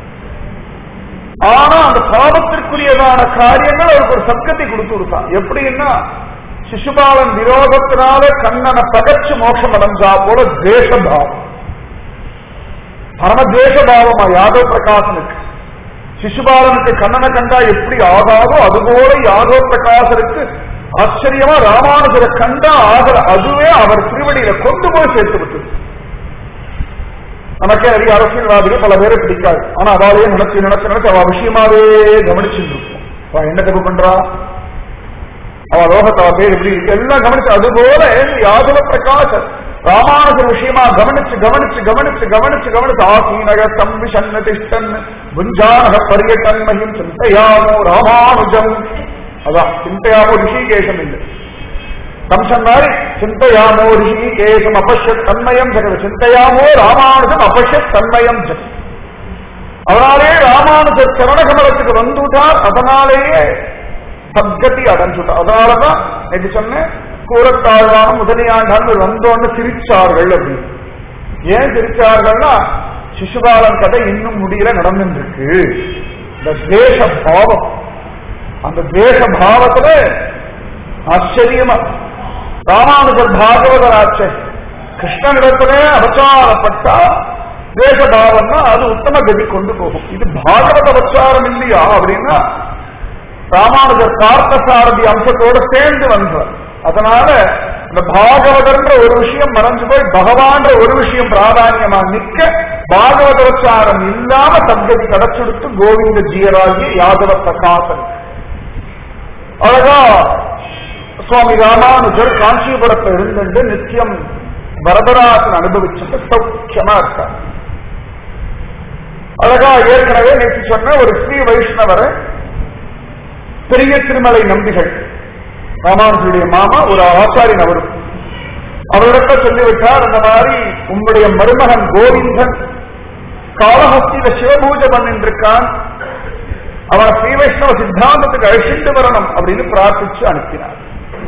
ஆனா அந்த பாவத்திற்குரியதான காரியங்கள் அவருக்கு ஒரு சத்கத்தை கொடுத்து கொடுத்தான் எப்படின்னா சிசுபாலன் விரோதத்தினால கண்ணனை பகச்சு மோட்சம் அடைஞ்சா போல தேசபாவம் பரமதேசபாவமா யாதவ பிரகாசனுக்கு சிசுபாலனுக்கு கண்ணனை கண்டா எப்படி ஆகாதோ அதுபோல யாதவ பிரகாசனுக்கு ஆச்சரியமா ராமானுஜரை கண்டா ஆகல அதுவே அவர் திருவடியில கொண்டு போய் சேர்த்து விட்டது நமக்கே நிறைய அரசியல்வாதிகள் பல பேரை பிடிக்காது ஆனா அவளையே நினைச்சு நினைச்சு நினைச்சு அவ விஷயமாவே கவனிச்சுட்டு இருக்கும் அவ என்ன தப்பு பண்றா அவ லோகத்தை அவ பேர் இப்படி இருக்கு எல்லாம் கவனிச்சு அதுபோல யாதவ பிரகாசர் ராமானுஜர் விஷயமா கவனிச்சு கவனிச்சு கவனிச்சு கவனிச்சு கவனிச்சு ஆசீனக சம்விஷன்ன திஷ்டன் புஞ்சானக பரியட்டன் மகிம் சிந்தையாமோ ராமானுஜம் அதான் சிந்தையாமோ ரிஷிகேசம் இல்லை கம்சன் மாதிரி சிந்தையாமோ ரிஷிகேசம் அபஷ்யத் தன்மயம் ஜெகத் சிந்தையாமோ ராமானுஜம் அபஷ்யத் தன்மயம் ஜெகத் அதனாலே ராமானுஜர் சரணகமலத்துக்கு வந்துட்டார் அதனாலேயே சத்கதி அடைஞ்சுட்டார் அதனாலதான் நேற்று சொன்னேன் கூறத்தாழ்வான முதலியாண்டான் வந்தோன்னு சிரிச்சார்கள் அப்படின்னு ஏன் சிரிச்சார்கள்னா சிசுபாலன் கதை இன்னும் முடியல நடந்துட்டு இருக்கு இந்த தேச பாவம் அந்த தேச பாவத்துல ஆச்சரியமா ராமானுஜர் பாகவதராச்சே கிருஷ்ணனிடத்திலே அபச்சாரப்பட்டா தேசபாவம்னா அது உத்தம கதி கொண்டு போகும் இது பாகவத அபச்சாரம் இல்லையா அப்படின்னா ராமானுஜர் பார்த்தசாரதி அம்சத்தோட சேர்ந்து வந்தார் அதனால இந்த பாகவதன்ற ஒரு விஷயம் மறைஞ்சு போய் பகவான்ற ஒரு விஷயம் பிராதானியமா நிக்க பாகவதோச்சாரம் இல்லாம சத்கதி கிடைச்செடுத்து கோவிந்த ஜீயராகி யாதவ பிரகாசன் அழகா சுவாமி ராமானுஜர் காஞ்சிபுரத்தை இருந்துட்டு நித்தியம் வரதராசன் அனுபவிச்சுட்டு சௌக்கியமா இருக்கார் அழகா ஏற்கனவே நேற்று சொன்ன ஒரு ஸ்ரீ வைஷ்ணவரை பெரிய திருமலை நம்பிகள் ராமானுஜருடைய மாமா ஒரு ஆச்சாரியன் அவரும் அவரிடத்த சொல்லிவிட்டார் அந்த மாதிரி உங்களுடைய மருமகன் கோவிந்தன் காலஹஸ்தியில சிவபூஜை பண்ணிட்டு இருக்கான் அவன் ஸ்ரீ வைஷ்ணவ சித்தாந்தத்துக்கு அழிச்சிட்டு வரணும் அப்படின்னு பிரார்த்திச்சு அனுப்பினார்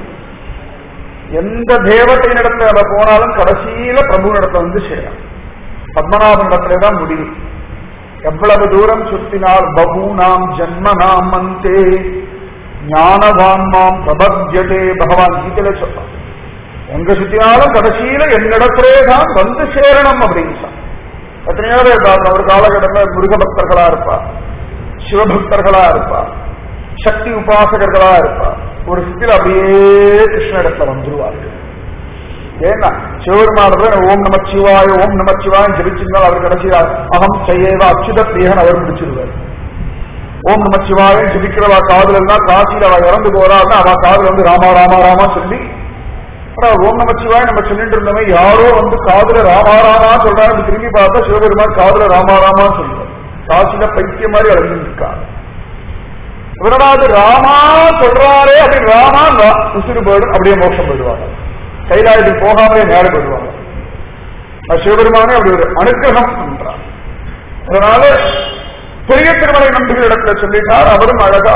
எந்த தேவத்தை இடத்துல அவ போனாலும் கடைசியில பிரபு இடத்துல வந்து சேரும் பத்மநாபன் இடத்துல தான் முடியும் எவ்வளவு தூரம் சுத்தினால் பகூனாம் ஜன்மனாம் மந்தே ஞானவான்மாம் பிரபத்யதே பகவான் கீதையில சொல்றான் எங்க சுத்தினாலும் கடைசியில என்னிடத்திலே தான் வந்து சேரணும் அப்படின்னு சொன்னான் எத்தனையோ பேர் பார்க்கணும். ஒரு காலகட்டத்தில் முருக பக்தர்களா இருப்பா சிவபக்தர்களா இருப்பா சக்தி உபாசகர்களா இருப்பா ஒரு சித்தில அப்படியே கிருஷ்ண வந்துருவார்கள் ஏன்னா சிவபெருமானது ஓம் நம சிவாய ஓம் நம சிவாயம் ஜபிச்சிருந்தால் அவர் கடைசியா அகம் செய்யவா அச்சுத பிரியன் அவர் முடிச்சிருவார் ஓம் நம சிவாயம் ஜபிக்கிறவா காதுல எல்லாம் காசியில அவ இறந்து போறாள்னா அவ காதுல வந்து ராமா ராமா ராமா சொல்லி ஆனா ஓம் நம சிவாய நம்ம சொல்லிட்டு இருந்தவன் யாரோ வந்து காதுல ராமா ராமா சொல்றாங்க இப்படி திரும்பி பார்த்தா சிவபெருமான் காதுல ராமா ராமா சொல்றார் காசில பைத்தியம் மாதிரி அழிஞ்சுட்டு இருக்காங்க இவரடாது ராமா சொல்றாரே அப்படி ராமா ரா- உசுறு போயிடும் அப்படியே மோட்சம் போயிடுவாங்க கைலாயத்துக்கு போகாமலே நேரம் போயிடுவாங்க அது சிவபெருமானே அப்படி ஒரு அனுக்கிரகம் பண்றார் அதனால பெரிய திருமலை நம்பிகள் இடத்துல சொல்லிட்டார் அவரும் அழகா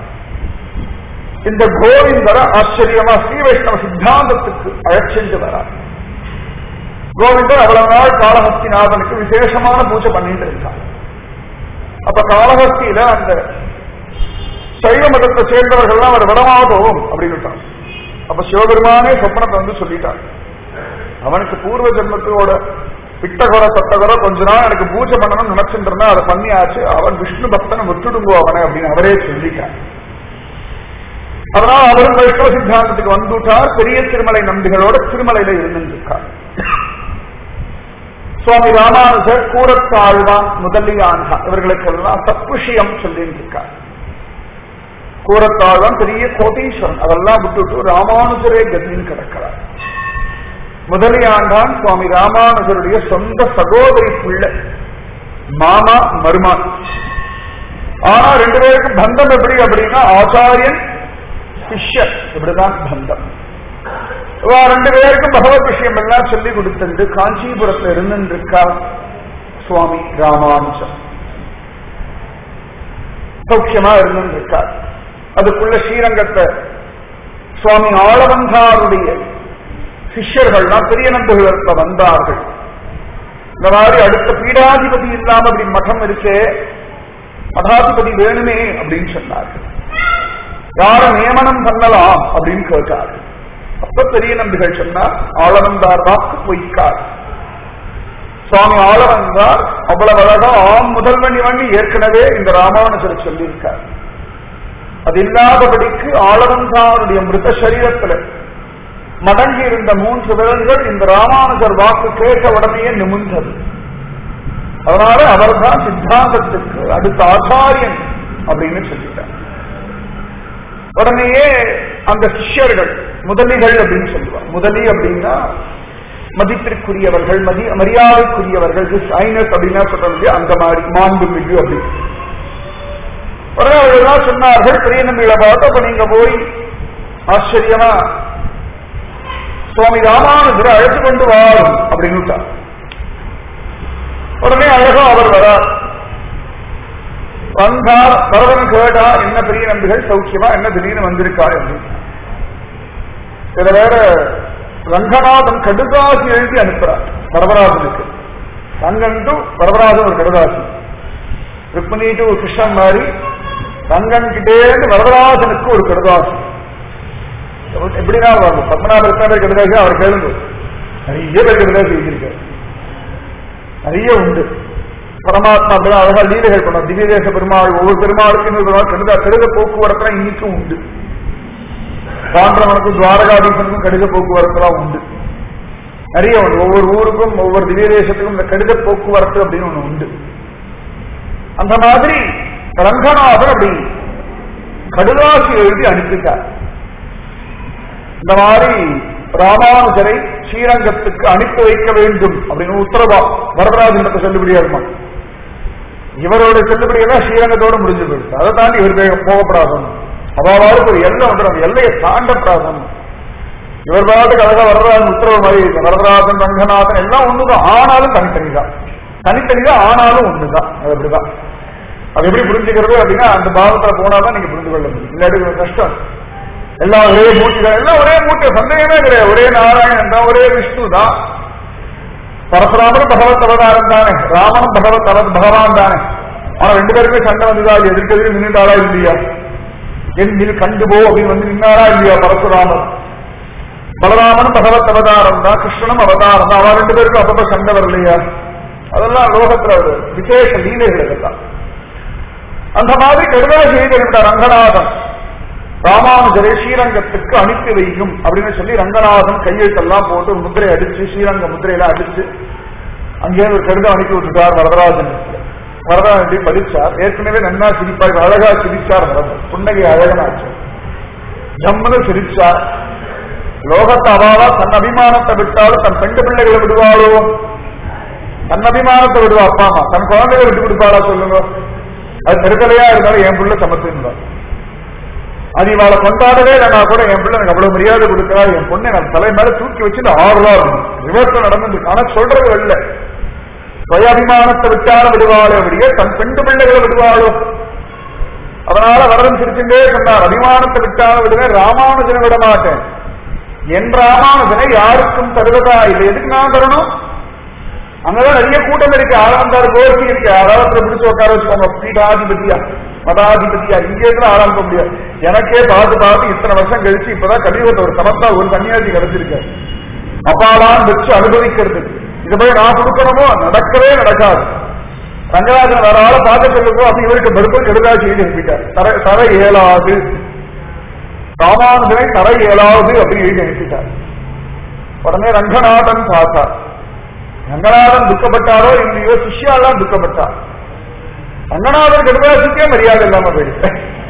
இந்த கோவிந்தர ஆச்சரியமா ஸ்ரீ வைஷ்ணவ சித்தாந்தத்துக்கு அழைச்சிட்டு வரார் கோவிந்தர் அவ்வளவு நாள் காளஹஸ்திநாதனுக்கு விசேஷமான பூஜை பண்ணிட்டு இருந்தார் அப்ப காளஹஸ்தியில அந்த சைவ மதத்தை சேர்ந்தவர்கள்லாம் அவர் விடமாட்டோம் அப்படின்னு அப்ப சிவபெருமானே சொப்பனத்தை வந்து சொல்லிட்டார் அவனுக்கு பூர்வ ஜென்மத்தோட பிட்டகொர சத்தகொர கொஞ்ச நாள் எனக்கு பூஜை பண்ணணும்னு நினைச்சிட்டு இருந்தா அதை பண்ணியாச்சு அவன் விஷ்ணு பக்தனை விட்டுடுங்கோ அவனை அப்படின்னு அவரே சொல்லிட்டார் அதனால அவரும் வைஷ்ணவ சித்தாந்தத்துக்கு வந்துட்டார் பெரிய திருமலை நம்பிகளோட திருமலையில இருந்திருக்கார் சுவாமி ராமானுஜர் கூரத்தாழ்வான் முதலியான்கா இவர்களுக்கெல்லாம் தப்புஷியம் சொல்லிட்டு இருக்கார் கூரத்தாழ்வான் பெரிய கோட்டீஸ்வரன் அதெல்லாம் விட்டுட்டு ராமானுஜரே கதின்னு கிடக்கிறார் முதலியாண்டான் சுவாமி ராமானுஜருடைய சொந்த சகோதரி பிள்ளை மாமா மருமான் ஆனா ரெண்டு பேருக்கும் பந்தம் எப்படி அப்படின்னா ஆச்சாரியன் சிஷ்யர் இப்படிதான் பந்தம் இவா ரெண்டு பேருக்கும் பகவத் விஷயம் எல்லாம் சொல்லி கொடுத்துட்டு காஞ்சிபுரத்துல இருந்துருக்கா சுவாமி ராமானுஜர் சௌக்கியமா இருந்துருக்கார் அதுக்குள்ள ஸ்ரீரங்கத்தை சுவாமி ஆளவந்தாருடைய சிஷ்யர்கள்லாம் பெரிய நம்புகளுக்கு வந்தார்கள் இந்த மாதிரி அடுத்த பீடாதிபதி இல்லாம அப்படி மഠம் இருக்கே மடாதிபதி வேணுமே அப்படின்னு சொன்னார்கள் யார நியமனம் பண்ணலாம் அப்படின்னு கேட்டார்கள் அப்ப பெரிய நம்பிகள் சொன்னார் ஆளவந்தார் வாக்கு பொய்க்கார் சுவாமி ஆளவந்தார் அவ்வளவு அழகா ஆம் முதல்வன் இவன் ஏற்கனவே இந்த ராமானுஜரை சொல்லியிருக்கார் அது இல்லாதபடிக்கு ஆளவந்தாருடைய மிருத சரீரத்துல மடங்கி இருந்த மூன்று விரல்கள் இந்த ராமானுஜர் வாக்கு கேட்ட உடனேயே நிமிர்ந்தது அதனால அவர்தான் சித்தாந்தத்துக்கு அடுத்த ஆச்சாரியன் அப்படின்னு சொல்லிட்டார் உடனேயே அந்த சிஷ்யர்கள் முதலிகள் அப்படின்னு சொல்லுவார் முதலி அப்படின்னா மதிப்பிற்குரியவர்கள் மதி மரியாதைக்குரியவர்கள் ஹிஸ் ஐனஸ் அப்படின்னா சொல்றது அந்த மாதிரி மாண்பு மிகு அப்படி உடனே அவர்கள்லாம் சொன்னார்கள் பெரிய நம்பிகளை பார்த்து அப்ப நீங்க போய் ஆச்சரியமா சுவாமி ராமானுஜரை அழைத்து கொண்டு வாரும் அப்படின்னு உடனே அழகா அவர் வரார் வந்தார் பரவன் கேட்டா என்ன பெரிய நம்பிகள் சௌக்கியமா என்ன திடீர்னு வந்திருக்கா அப்படின்னு இத வேற ரங்கநாதன் கடுதாசி எழுதி அனுப்புறார் வரவராஜனுக்கு ரங்கன் டு வரவராஜன் ஒரு கடுதாசி ருக்மிணி டு கிருஷ்ணன் மாதிரி ரங்கன் கிட்டேந்து வரதராஜனுக்கு ஒரு கடுதாசி எப்படின்னா பத்மநாப எத்தனை கடுதாசி அவர் கேளுங்க நிறைய பேர் கடுதாசி எழுதியிருக்காரு நிறைய உண்டு பரமாத்மா அப்படிதான் அழகா லீலைகள் பண்ணோம் திவ்யதேச பெருமாள் ஒவ்வொரு பெருமாளுக்கும் இன்னொரு பெருமாள் கடுதா கடுத போக்குவரத்துலாம் இன்னைக்கும் உண்டு பாண்டவனுக்கும் துவாரகாதீசனுக்கும் கடித போக்குவரத்துலாம் உண்டு நிறைய உண்டு ஒவ்வொரு ஊருக்கும் ஒவ்வொரு திவ்ய தேசத்துக்கும் இந்த கடித போக்குவரத்து அப்படின்னு ஒண்ணு உண்டு அந்த மாதிரி ரங்கநாதன் அப்படி கடுதாசி எழுதி அனுப்பிட்டார் இந்த மாதிரி ராமானுஜரை ஸ்ரீரங்கத்துக்கு அனுப்பி வைக்க வேண்டும் அப்படின்னு உத்தரவா வரதராஜனத்தை செல்லுபடியா இருக்குமா இவரோட செல்லுபடியெல்லாம் ஸ்ரீரங்கத்தோட முடிஞ்சு போயிடுச்சு அதை தாண்டி இவர் போகப்படாதணும் அவாவாருக்கு ஒரு எல்லை வந்து அந்த எல்லையை தாண்டப்படாதம் இவர் பாட்டுக்கு அழகா வரதராஜன் உத்தரவு மாதிரி இருக்கு வரதராஜன் ரங்கநாதன் எல்லாம் ஒண்ணுதான் ஆனாலும் தனித்தனிதான் தனித்தனிதான் ஆனாலும் ஒண்ணுதான் அது அப்படிதான் அது எப்படி புரிஞ்சுக்கிறது அப்படின்னா அந்த பாவத்துல போனாதான் நீங்க புரிந்து கொள்ள முடியும் இல்லாட்டி கொஞ்சம் கஷ்டம் எல்லாம் ஒரே மூர்த்தி தான் எல்லாம் ஒரே மூர்த்தி சந்தேகமே கிடையாது ஒரே நாராயணன் தான் ஒரே விஷ்ணு தான் பரசுராமரும் பகவத் அவதாரம் தானே ராமனும் பகவத் அவ பகவான் தானே ஆனா ரெண்டு பேருமே சண்டை வந்ததா எதிர்க்கெதிரி நின்றுட்டாளா இல்லையா எண்ணில் கண்டு போ அப்படின்னு வந்து நின்னாரா இல்லையா பரசுராமர் பலராமனும் பகவத் அவதாரம் தான் கிருஷ்ணனும் அவதாரம் தான் அவன் ரெண்டு பேருக்கும் அப்பப்ப சண்டை வரலையா அதெல்லாம் லோகத்துல ஒரு விசேஷ லீலைகள் இதெல்லாம் அந்த மாதிரி கருதா செய்திருந்த ரங்கநாதன் ராமானுஜரை ஸ்ரீரங்கத்துக்கு அனுப்பி வைக்கும் அப்படின்னு சொல்லி ரங்கநாதன் கையெழுத்தெல்லாம் போட்டு ஒரு முத்திரை அடிச்சு ஸ்ரீரங்க முத்திரையில அடிச்சு அங்கே ஒரு கடிதம் அனுப்பி விட்டுட்டார் வரதராஜன் வரதராஜன் படிச்சார் ஏற்கனவே நன்னா சிரிப்பார் அழகா சிரிச்சார் வரதன் புன்னகை அழகனாச்சு ஜம்முன்னு சிரிச்சார் லோகத்தை அவாவா தன் அபிமானத்தை விட்டாலும் தன் பெண்டு பிள்ளைகளை விடுவாளோ தன் அபிமானத்தை விடுவா அப்பா அம்மா தன் குழந்தைகளை விட்டு கொடுப்பாளா சொல்லுங்க அது நெருக்கலையா இருந்தாலும் என் பிள்ளை சமத்துன்னு அது இவாளை கொண்டாடவே இல்லைனா கூட என் பிள்ளை எனக்கு அவ்வளவு மரியாதை கொடுக்கிறா என் பொண்ணை நான் தலை மேல தூக்கி வச்சு இந்த ஆறுவா ரிவர்ஸ்ல நடந்து ஆனா சொல்றது இல்ல சுயாபிமானத்தை விட்டாலும் விடுவாளோ அப்படியே தன் பெண்டு பிள்ளைகளை விடுவாளோ அதனால வரதன் சிரிச்சுட்டே சொன்னார் அபிமானத்தை விட்டாலும் விடுவேன் ராமானுஜனை விட மாட்டேன் என் ராமானுஜனை யாருக்கும் தருவதா இல்லை எதுக்கு நான் தரணும் அங்கதான் நிறைய கூட்டம் இருக்கு ஆளாந்தாரு கோரிக்கை இருக்கு யாராவது பிடிச்சு உட்கார வச்சுக்கோங்க பீடாதிபதியா மதாதிபதியா இங்கே இருந்து ஆளாக்க முடியாது எனக்கே பார்த்து பார்த்து இத்தனை வருஷம் கழிச்சு இப்பதான் கலியுகத்தை ஒரு சமத்தா ஒரு சன்னியாசி கிடைச்சிருக்கு அப்பாலாம் வச்சு அனுபவிக்கிறது இதை போய் நான் கொடுக்கணுமோ நடக்கவே நடக்காது ரங்கராஜன் வேற ஆளை பார்க்க சொல்லுங்க அப்படி இவருக்கு மறுப்பு கெடுதாசி எழுதி அனுப்பிட்டார் தர தர இயலாது ராமானுஜனை தர இயலாது அப்படின்னு எழுதி அனுப்பிட்டார் உடனே ரங்கநாதன் பார்த்தார் ரங்கநாதன் துக்கப்பட்டாரோ இல்லையோ சிஷ்யாலாம் துக்கப்பட்டார் ரங்கநாதன் கெடுதாசிக்கே மரியாதை இல்லாம போயிடுச்சு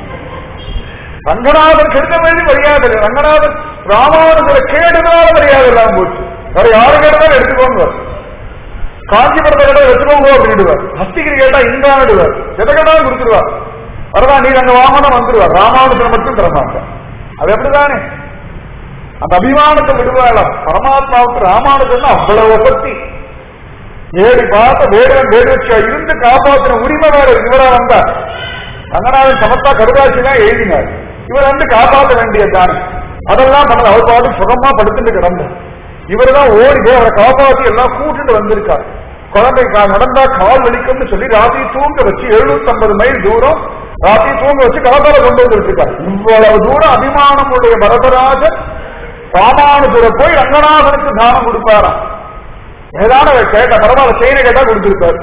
ரங்கநாதன் கெடுத்த வேண்டி மரியாதை இல்லை ரங்கநாதன் ராமானுஜரை கேடுனால மரியாதை இல்லாம போச்சு வேற யாரு கேட்டாலும் எடுத்துக்கோங்க காஞ்சிபுரத்தை கேட்டா எடுத்துக்கோங்க அப்படின்டுவார் ஹஸ்திகிரி கேட்டா இந்தாடுவார் எதை கேட்டாலும் கொடுத்துருவார் வரதா நீ அங்க வாமனம் வந்துருவார் ராமானுஜன் மட்டும் தரமாட்டார் அது எப்படிதானே அந்த அபிமானத்தை விடுவாளா பரமாத்மாவுக்கு ராமானுஜன் அவ்வளவு பத்தி ஏடி பார்த்த வேடுவன் வேடுவச்சா இருந்து காப்பாற்றின உரிமை வேற இவரா வந்தார் ரங்கநாதன் சமத்தா கருதாசி தான் எழுதினார் இவர் வந்து காப்பாற்ற வேண்டியதுதானே அதெல்லாம் பண்ணல அவர் பாட்டு சுகமா படுத்துட்டு கிடந்தார் இவர் தான் ஓடி போய் அவரை காப்பாற்றி எல்லாம் கூட்டிட்டு வந்திருக்கார் குழந்தை கா- நடந்தா கால் வலிக்கும்னு சொல்லி ராத்திரி தூங்க வச்சு எழுநூத்தி ஐம்பது மைல் தூரம் ராத்திரி தூங்க வச்சு காப்பால கொண்டு வந்துருக்கார் இவ்வளவு தூரம் அபிமானம் உடைய பரதராஜன் ராமானுஜரை போய் ரங்கநாதனுக்கு தானம் கொடுப்பாராம் ஏதாவது அவர் கேட்ட பரவாயில்ல செய்தி கேட்டா கொடுத்திருப்பார்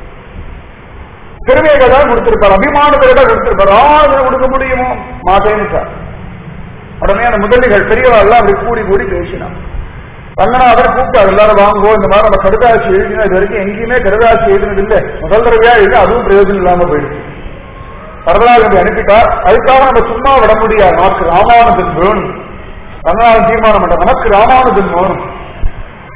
பெருமையை கேட்டா கொடுத்திருப்பார் அபிமானத்தை கேட்டா கொடுத்திருப்பார் ராமானுஜரை கொடுக்க முடியுமோ மாட்டேன்னு சார் உடனே அந்த முதலிகள் பெரியவர்கள் எல்லாம் அப்படி கூடி கூடி பேசினான் ரங்கநாதர் கூப்பிட்டார் எல்லாரும் வாங்கோ இந்த மாதிரி நம்ம கடுதாசி எழுதினா இது வரைக்கும் எங்கேயுமே கடுதாசி எழுதினது இல்லை முதல் தடவையா எழுதி அதுவும் பிரயோஜனம் இல்லாம போயிடுச்சு வரலாறு அனுப்பிட்டார் அதுக்காக நம்ம சும்மா விட முடியாது நமக்கு ராமானுஜன் வேணும் ரங்கநாதன் தீர்மானம் பண்ண நமக்கு ராமானுஜன் வேணும்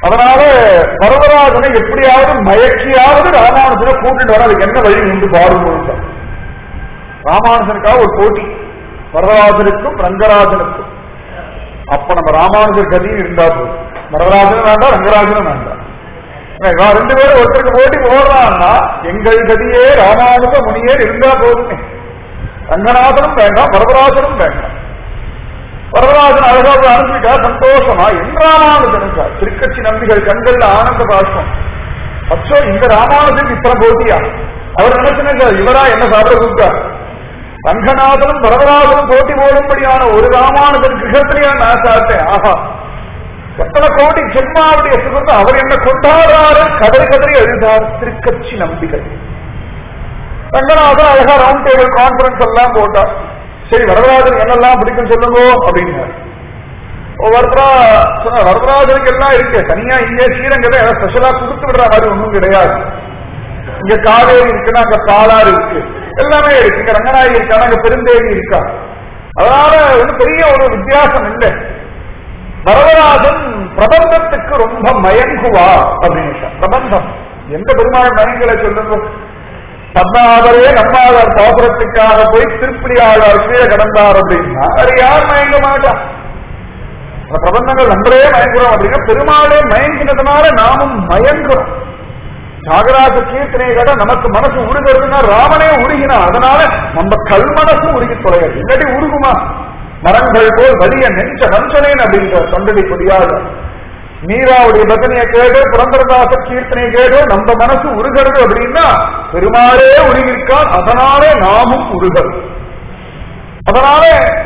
அதனால வரதராஜனை எப்படியாவது மயக்கியாவது ராமானுஜனை கூட்டிட்டு வர அதுக்கு என்ன வழி உண்டு பாருங்க ராமானுஜனுக்காக ஒரு போட்டி வரதராஜனுக்கும் ரங்கராஜனுக்கும் அப்ப நம்ம ராமானுஜர் கதியும் இருந்தா போதும் வரதராஜனும் வேண்டாம் ரங்கராஜனும் வேண்டாம் ஏன்னா, ரெண்டு பேரும் ஒருத்தருக்கு போட்டி போடுறான்னா எங்கள் கதியே ராமானுஜ முனியே இருந்தா போதுமே ரங்கநாதனும் வேண்டாம் வரதராஜனும் வேண்டாம் வரதராஜன் அழகாக அனுப்பிட்டா சந்தோஷமா என் ராமானுஜனுக்கா திருக்கட்சி நம்பிகள் கண்கள்ல ஆனந்த பாஷ்பம் அச்சோ இந்த ராமானுஜன் இத்தனை போட்டியா அவர் நினைச்சுங்க இவரா என்ன சாப்பிட கூப்பிட்டா ரங்கநாதனும் வரதராஜனும் போட்டி போடும்படியான ஒரு ராமானுஜன் கிரகத்திலேயே நான் சாப்பிட்டேன் ஆஹா எத்தனை கோடி ஜென்மாவுடைய சுகத்தை அவர் என்ன கொண்டாடுறாரு கதறி கதறி எழுதார் திருக்கட்சி நம்பிகள் ரங்கநாதன் அழகா ரவுண்ட் டேபிள் கான்பரன்ஸ் எல்லாம் போட்டார் சரி வரதராஜன் என்னெல்லாம் பிடிக்கும் சொல்லுங்க அப்படின்னாரு ஒவ்வொருத்தரா சொன்ன வரதராஜனுக்கு எல்லாம் இருக்கு தனியா இங்கே ஸ்ரீரங்கத்தை ஸ்பெஷலா கொடுத்து விடுற மாதிரி ஒண்ணும் கிடையாது இங்க காவேரி இருக்குன்னா அங்க பாலாறு இருக்கு எல்லாமே இருக்கு இங்க ரங்கநாயகி இருக்கா அங்க பெருந்தேவி இருக்கா அதனால ஒன்றும் பெரிய ஒரு வித்தியாசம் இல்லை வரதராஜன் பிரபந்தத்துக்கு ரொம்ப மயங்குவா அப்படின்னு பிரபந்தம் எந்த பெருமாள் மயங்களை சொல்லுங்க பத்மாவரே நம்மாதார் பாசுரத்துக்காக போய் திருப்பதி ஆழ்வார் கீழே கடந்தார் அப்படின்னா அது யார் மயங்க மாட்டா அந்த பிரபந்தங்கள் நம்மளே மயங்குறோம் அப்படின்னா பெருமாளே மயங்கினதுனால நாமும் மயங்குறோம் தியாகராஜ கீர்த்தனை கேட்டா நமக்கு மனசு உருகிறதுன்னா ராமனே உருகினா அதனால நம்ம கல் மனசு உருகி தொலைகிறது இல்லாட்டி உருகுமா மரங்கள் போல் வலிய நெஞ்ச வஞ்சனேன் அப்படின்ற தொண்டடி புரியாது மீராவுடைய பஜனையை கேடு புரந்தரதாச கீர்த்தனை கேடு நம்ம மனசு உருகிறது அப்படின்னா பெருமாளே உருகிருக்கான் அதனாலே நாமும் உருகிறது அதனால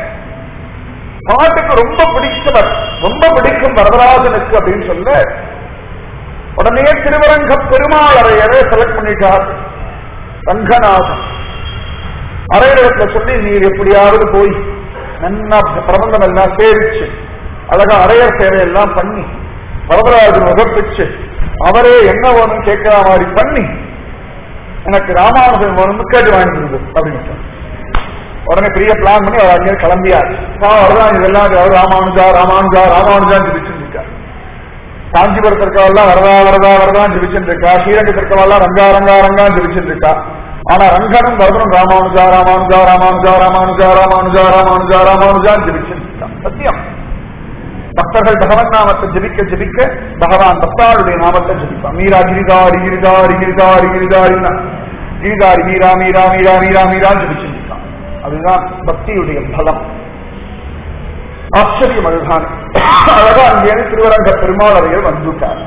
பாட்டுக்கு ரொம்ப பிடிச்சவர் ரொம்ப பிடிக்கும் வரதராஜனுக்கு அப்படின்னு சொல்ல உடனே திருவரங்க பெருமாள் அறையரை செலக்ட் பண்ணிட்டார் ரங்கநாதன் அறையிடத்துல சொல்லி நீர் எப்படியாவது போய் நன்னா பிரபந்தம் எல்லாம் சேவிச்சு அழகா அறையர் சேவையெல்லாம் பண்ணி வரதராஜன் உகப்பிச்சு அவரே என்ன வேணும் கேட்கிற மாதிரி பண்ணி எனக்கு ராமானுஜன் வேணும்னு கேட்டு வாங்கிட்டு அப்படின்னு சொன்னார். உடனே பெரிய பிளான் பண்ணி அவர் அங்கே கிளம்பியார் அவர்தான் இதெல்லாம் அவர் ராமானுஜா ராமானுஜா ராமானுஜான்னு ஜிபிச்சுட்டு இருக்கார் காஞ்சிபுரத்து இருக்கவெல்லாம் வரதா வரதா வரதான் ஜிபிச்சுட்டு இருக்கா ஸ்ரீரங்கத்தில் இருக்கவெல்லாம் ரங்கா ரங்கா ரங்கான்னு ஜிபிச்சுட்டு இருக்கா ஆனா ரங்கனும் வரதனும் ராமானுஜா ராமானுஜா ராமானுஜா ராமானுஜா ராமானுஜா ராமானுஜா ராமானுஜான்னு ஜிபிச்சுட்டு இருக்கா சத்தியம் பக்தர்கள் பகவன் நாமத்தை ஜபிக்க ஜபிக்க பகவான் பக்தாளுடைய நாமத்தை ஜபிப்பான் மீரா கிரிதாரி கிரிதாரி கிரிதாரி கிரிதாரின்னா கிரிதாரி மீரா மீரா மீரா மீரா மீரா ஜபிச்சிருக்கான் அதுதான் பக்தியுடைய பலம் ஆச்சரியம் அதுதான் அழகா அங்கே திருவரங்க பெருமாள் அவையில் வந்துட்டார்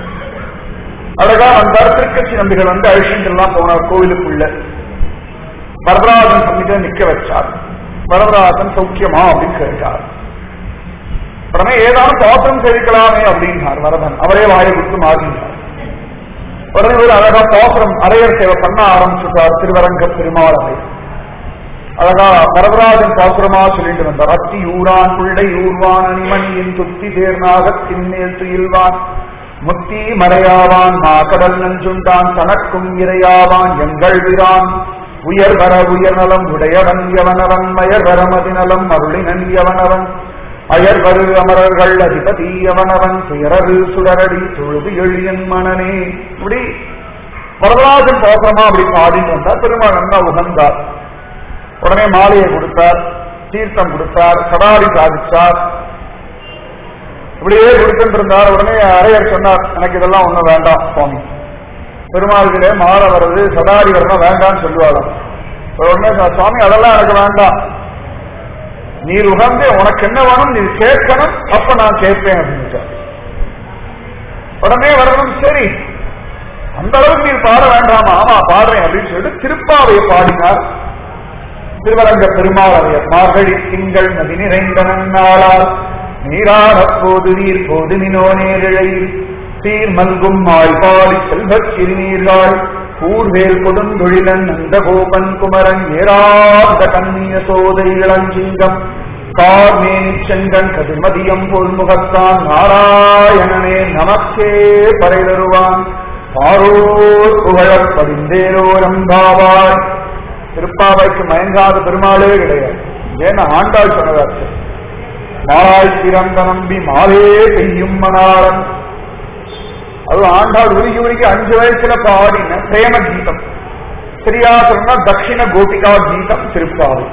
அழகா வந்தார் திருக்கட்சி நம்பிகள் வந்து அழிச்சுலாம் போனார் கோவிலுக்குள்ள வரதராஜன் சம்மித நிக்க வச்சார் வரதராஜன் சௌக்கியமா அப்படின்னு கேட்டார் உடனே ஏதாவது பாத்திரம் சேவிக்கலாமே அப்படின்னார் வரதன் அவரே வாயை கொடுத்து மாறினார் உடனே ஒரு அழகா பாத்திரம் அரையர் சேவை பண்ண ஆரம்பிச்சுட்டார் திருவரங்க பெருமாள் அறை அழகா வரதராஜன் பாசுரமா சொல்லிட்டு வந்தார் அத்தி ஊரான் பிள்ளை ஊர்வான் அணிமணியின் துத்தி தேர்நாக திண்ணேல் துயில்வான் முத்தி மறையாவான் மாக்கடல் நஞ்சுண்டான் தனக்கும் இரையாவான் எங்கள் விரான் உயர் வர உயர் நலம் உடையவன் எவனவன் மயர் வரமதி நலம் அருளினன் எவனவன் அயர் வரு அமரர்கள் அதிபதி அவனவன் துயரரு சுடரடி தொழுது எழியன் மனனே இப்படி வரதராஜன் பாசுரமா அப்படி பாடிட்டு வந்தார் பெருமாள் அண்ணா உகந்தார் உடனே மாலையை கொடுத்தார் தீர்த்தம் கொடுத்தார் சடாரி சாதிச்சார் இப்படியே கொடுத்துட்டு இருந்தார் உடனே அரையர் சொன்னார் எனக்கு இதெல்லாம் ஒண்ணும் வேண்டாம் சுவாமி பெருமாள்கிட்ட மாலை வர்றது சடாரி வரணும் வேண்டாம்னு சொல்லுவாளாம் உடனே சொன்னார், சுவாமி அதெல்லாம் எனக்கு வேண்டாம் நீர் உகந்து உனக்கு என்ன வேணும் நீ கேட்கணும் அப்ப நான் கேட்பேன் அப்படின்னு உடனே வரணும் சரி அந்த அளவுக்கு நீர் பாட வேண்டாமா ஆமா பாடுறேன் அப்படின்னு சொல்லிட்டு திருப்பாவையை பாடினார் திருவரங்க பெருமாளையர் மார்கழி திங்கள் நதி நிறைந்த நன்னாளால் நீராட போது நீர் போது நினோ நேரிழையில் சீர் மல்கும் மாய்பாடி செல்வச் சிறுநீர்கள் கூர்வேல் கொடுந்தொழிலன் நந்த கோபன் குமரன் ஏராத கண்ணிய சோதை இளஞ்சிங்கம் கார்மேனி செங்கன் கதிர்மதியம் போல் முகத்தான் நாராயணனே நமக்கே பறை தருவான் பாரோர் புகழப் பதிந்தேரோரம்பாவாய் திருப்பாவைக்கு மயங்காத பெருமாளே கிடையாது ஏன்னா ஆண்டாள் சொன்னதாச்சு மாலாய் பிறந்த நம்பி மாலே பெய்யும் மணாளன் அது ஆண்டாள் உருகி உருகி அஞ்சு வயசுல பாடின பிரேம கீதம் சரியா சொன்னா தட்சிண கோபிகா கீதம் திருப்பாவை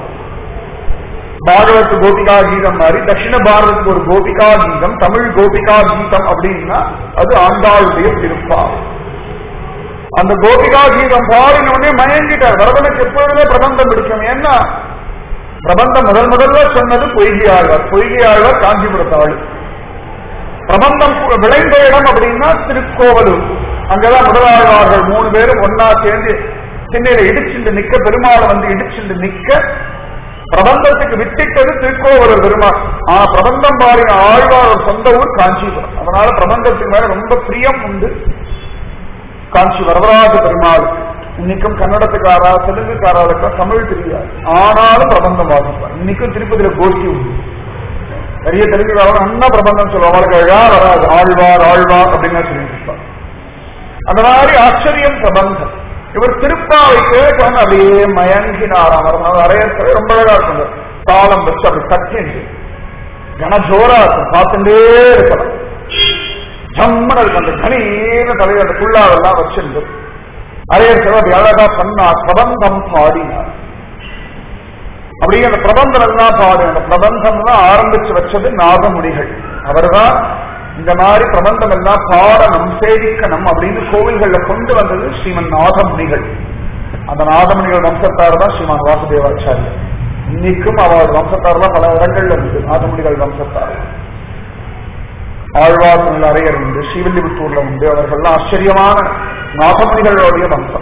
பாரதத்து கோபிகா கீதம் மாதிரி தட்சிண பாரதத்துக்கு ஒரு கோபிகா கீதம் தமிழ் கோபிகா கீதம் அப்படின்னா அது ஆண்டாளுடைய திருப்பாவை அந்த கோபிகா கீதம் பாடின உடனே மயங்கிட்டார் வரதனுக்கு எப்பொழுதுமே பிரபந்தம் பிடிக்கும் ஏன்னா பிரபந்தம் முதல் முதல்ல சொன்னது பொய்கை ஆழ்வார் பொய்கை ஆழ்வார் காஞ்சிபுரத்தாள் பிரபந்தம் விளைந்த இடம் அப்படின்னா திருக்கோவலூர் அங்கதான் முதலாழ்வார்கள் மூணு பேரும் ஒன்னா சேர்ந்து சென்னையில இடிச்சுண்டு நிக்க பெருமாளை வந்து இடிச்சுண்டு நிக்க பிரபந்தத்துக்கு வித்திட்டது திருக்கோவலூர் பெருமாள் ஆனா பிரபந்தம் பாடின ஆழ்வார் ஒரு சொந்த ஊர் காஞ்சிபுரம் அதனால பிரபந்தத்துக்கு மேல ரொம்ப பிரியம் உண்டு காஞ்சி வரதராஜ பெருமாள் இன்னைக்கும் கன்னடத்துக்காரா தெலுங்குக்காராளுக்கு தமிழ் தெரியாது ஆனாலும் பிரபந்தம் வாசிப்பார் இன்னைக்கும் திருப்பதியில கோஷ்டி உண்டு நிறைய தெலுங்குக்காரங்க அண்ணா பிரபந்தம் சொல்லுவாங்க அவளுக்கு அழகா வராது ஆழ்வார் ஆழ்வார் அப்படின்னு சொல்லிட்டு இருப்பார் அந்த மாதிரி ஆச்சரியம் பிரபந்தம் இவர் திருப்பாவை கேட்டு அப்படியே மயங்கினாராம் வரணும் அரையத்தில் ரொம்ப அழகா இருக்கும் தாளம் வச்சு அப்படி தட்டிண்டு கன ஜோரா இருக்கும் பார்த்துட்டே இருக்கலாம் ஜம்மன் இருக்கும் அந்த கனீன தலைவர் அந்த குள்ளாவெல்லாம் வச்சிருந்து அரையர் அப்படி அழகா பண்ணார் பிரபந்தம் பாடினார் அப்படியே அந்த பிரபந்தம் எல்லாம் பாடு அந்த பிரபந்தம் தான் ஆரம்பிச்சு வச்சது நாகமுடிகள் அவர்தான் இந்த மாதிரி பிரபந்தம் எல்லாம் பாடணும் சேவிக்கணும் அப்படின்னு கோவில்கள்ல கொண்டு வந்தது ஸ்ரீமன் நாகமுனிகள் அந்த நாகமுனிகள் வம்சத்தார் தான் ஸ்ரீமான் வாசுதேவாச்சாரியர் இன்னைக்கும் அவர் வம்சத்தார் தான் பல இடங்கள்ல இருக்கு நாகமுனிகள் வம்சத்தார் ஆழ்வாசனில் அறையர் உண்டு ஸ்ரீவில்லிபுத்தூர்ல உண்டு அவர்கள்லாம் ஆச்சரியமான நாகமுனிகளுடைய வம்சம்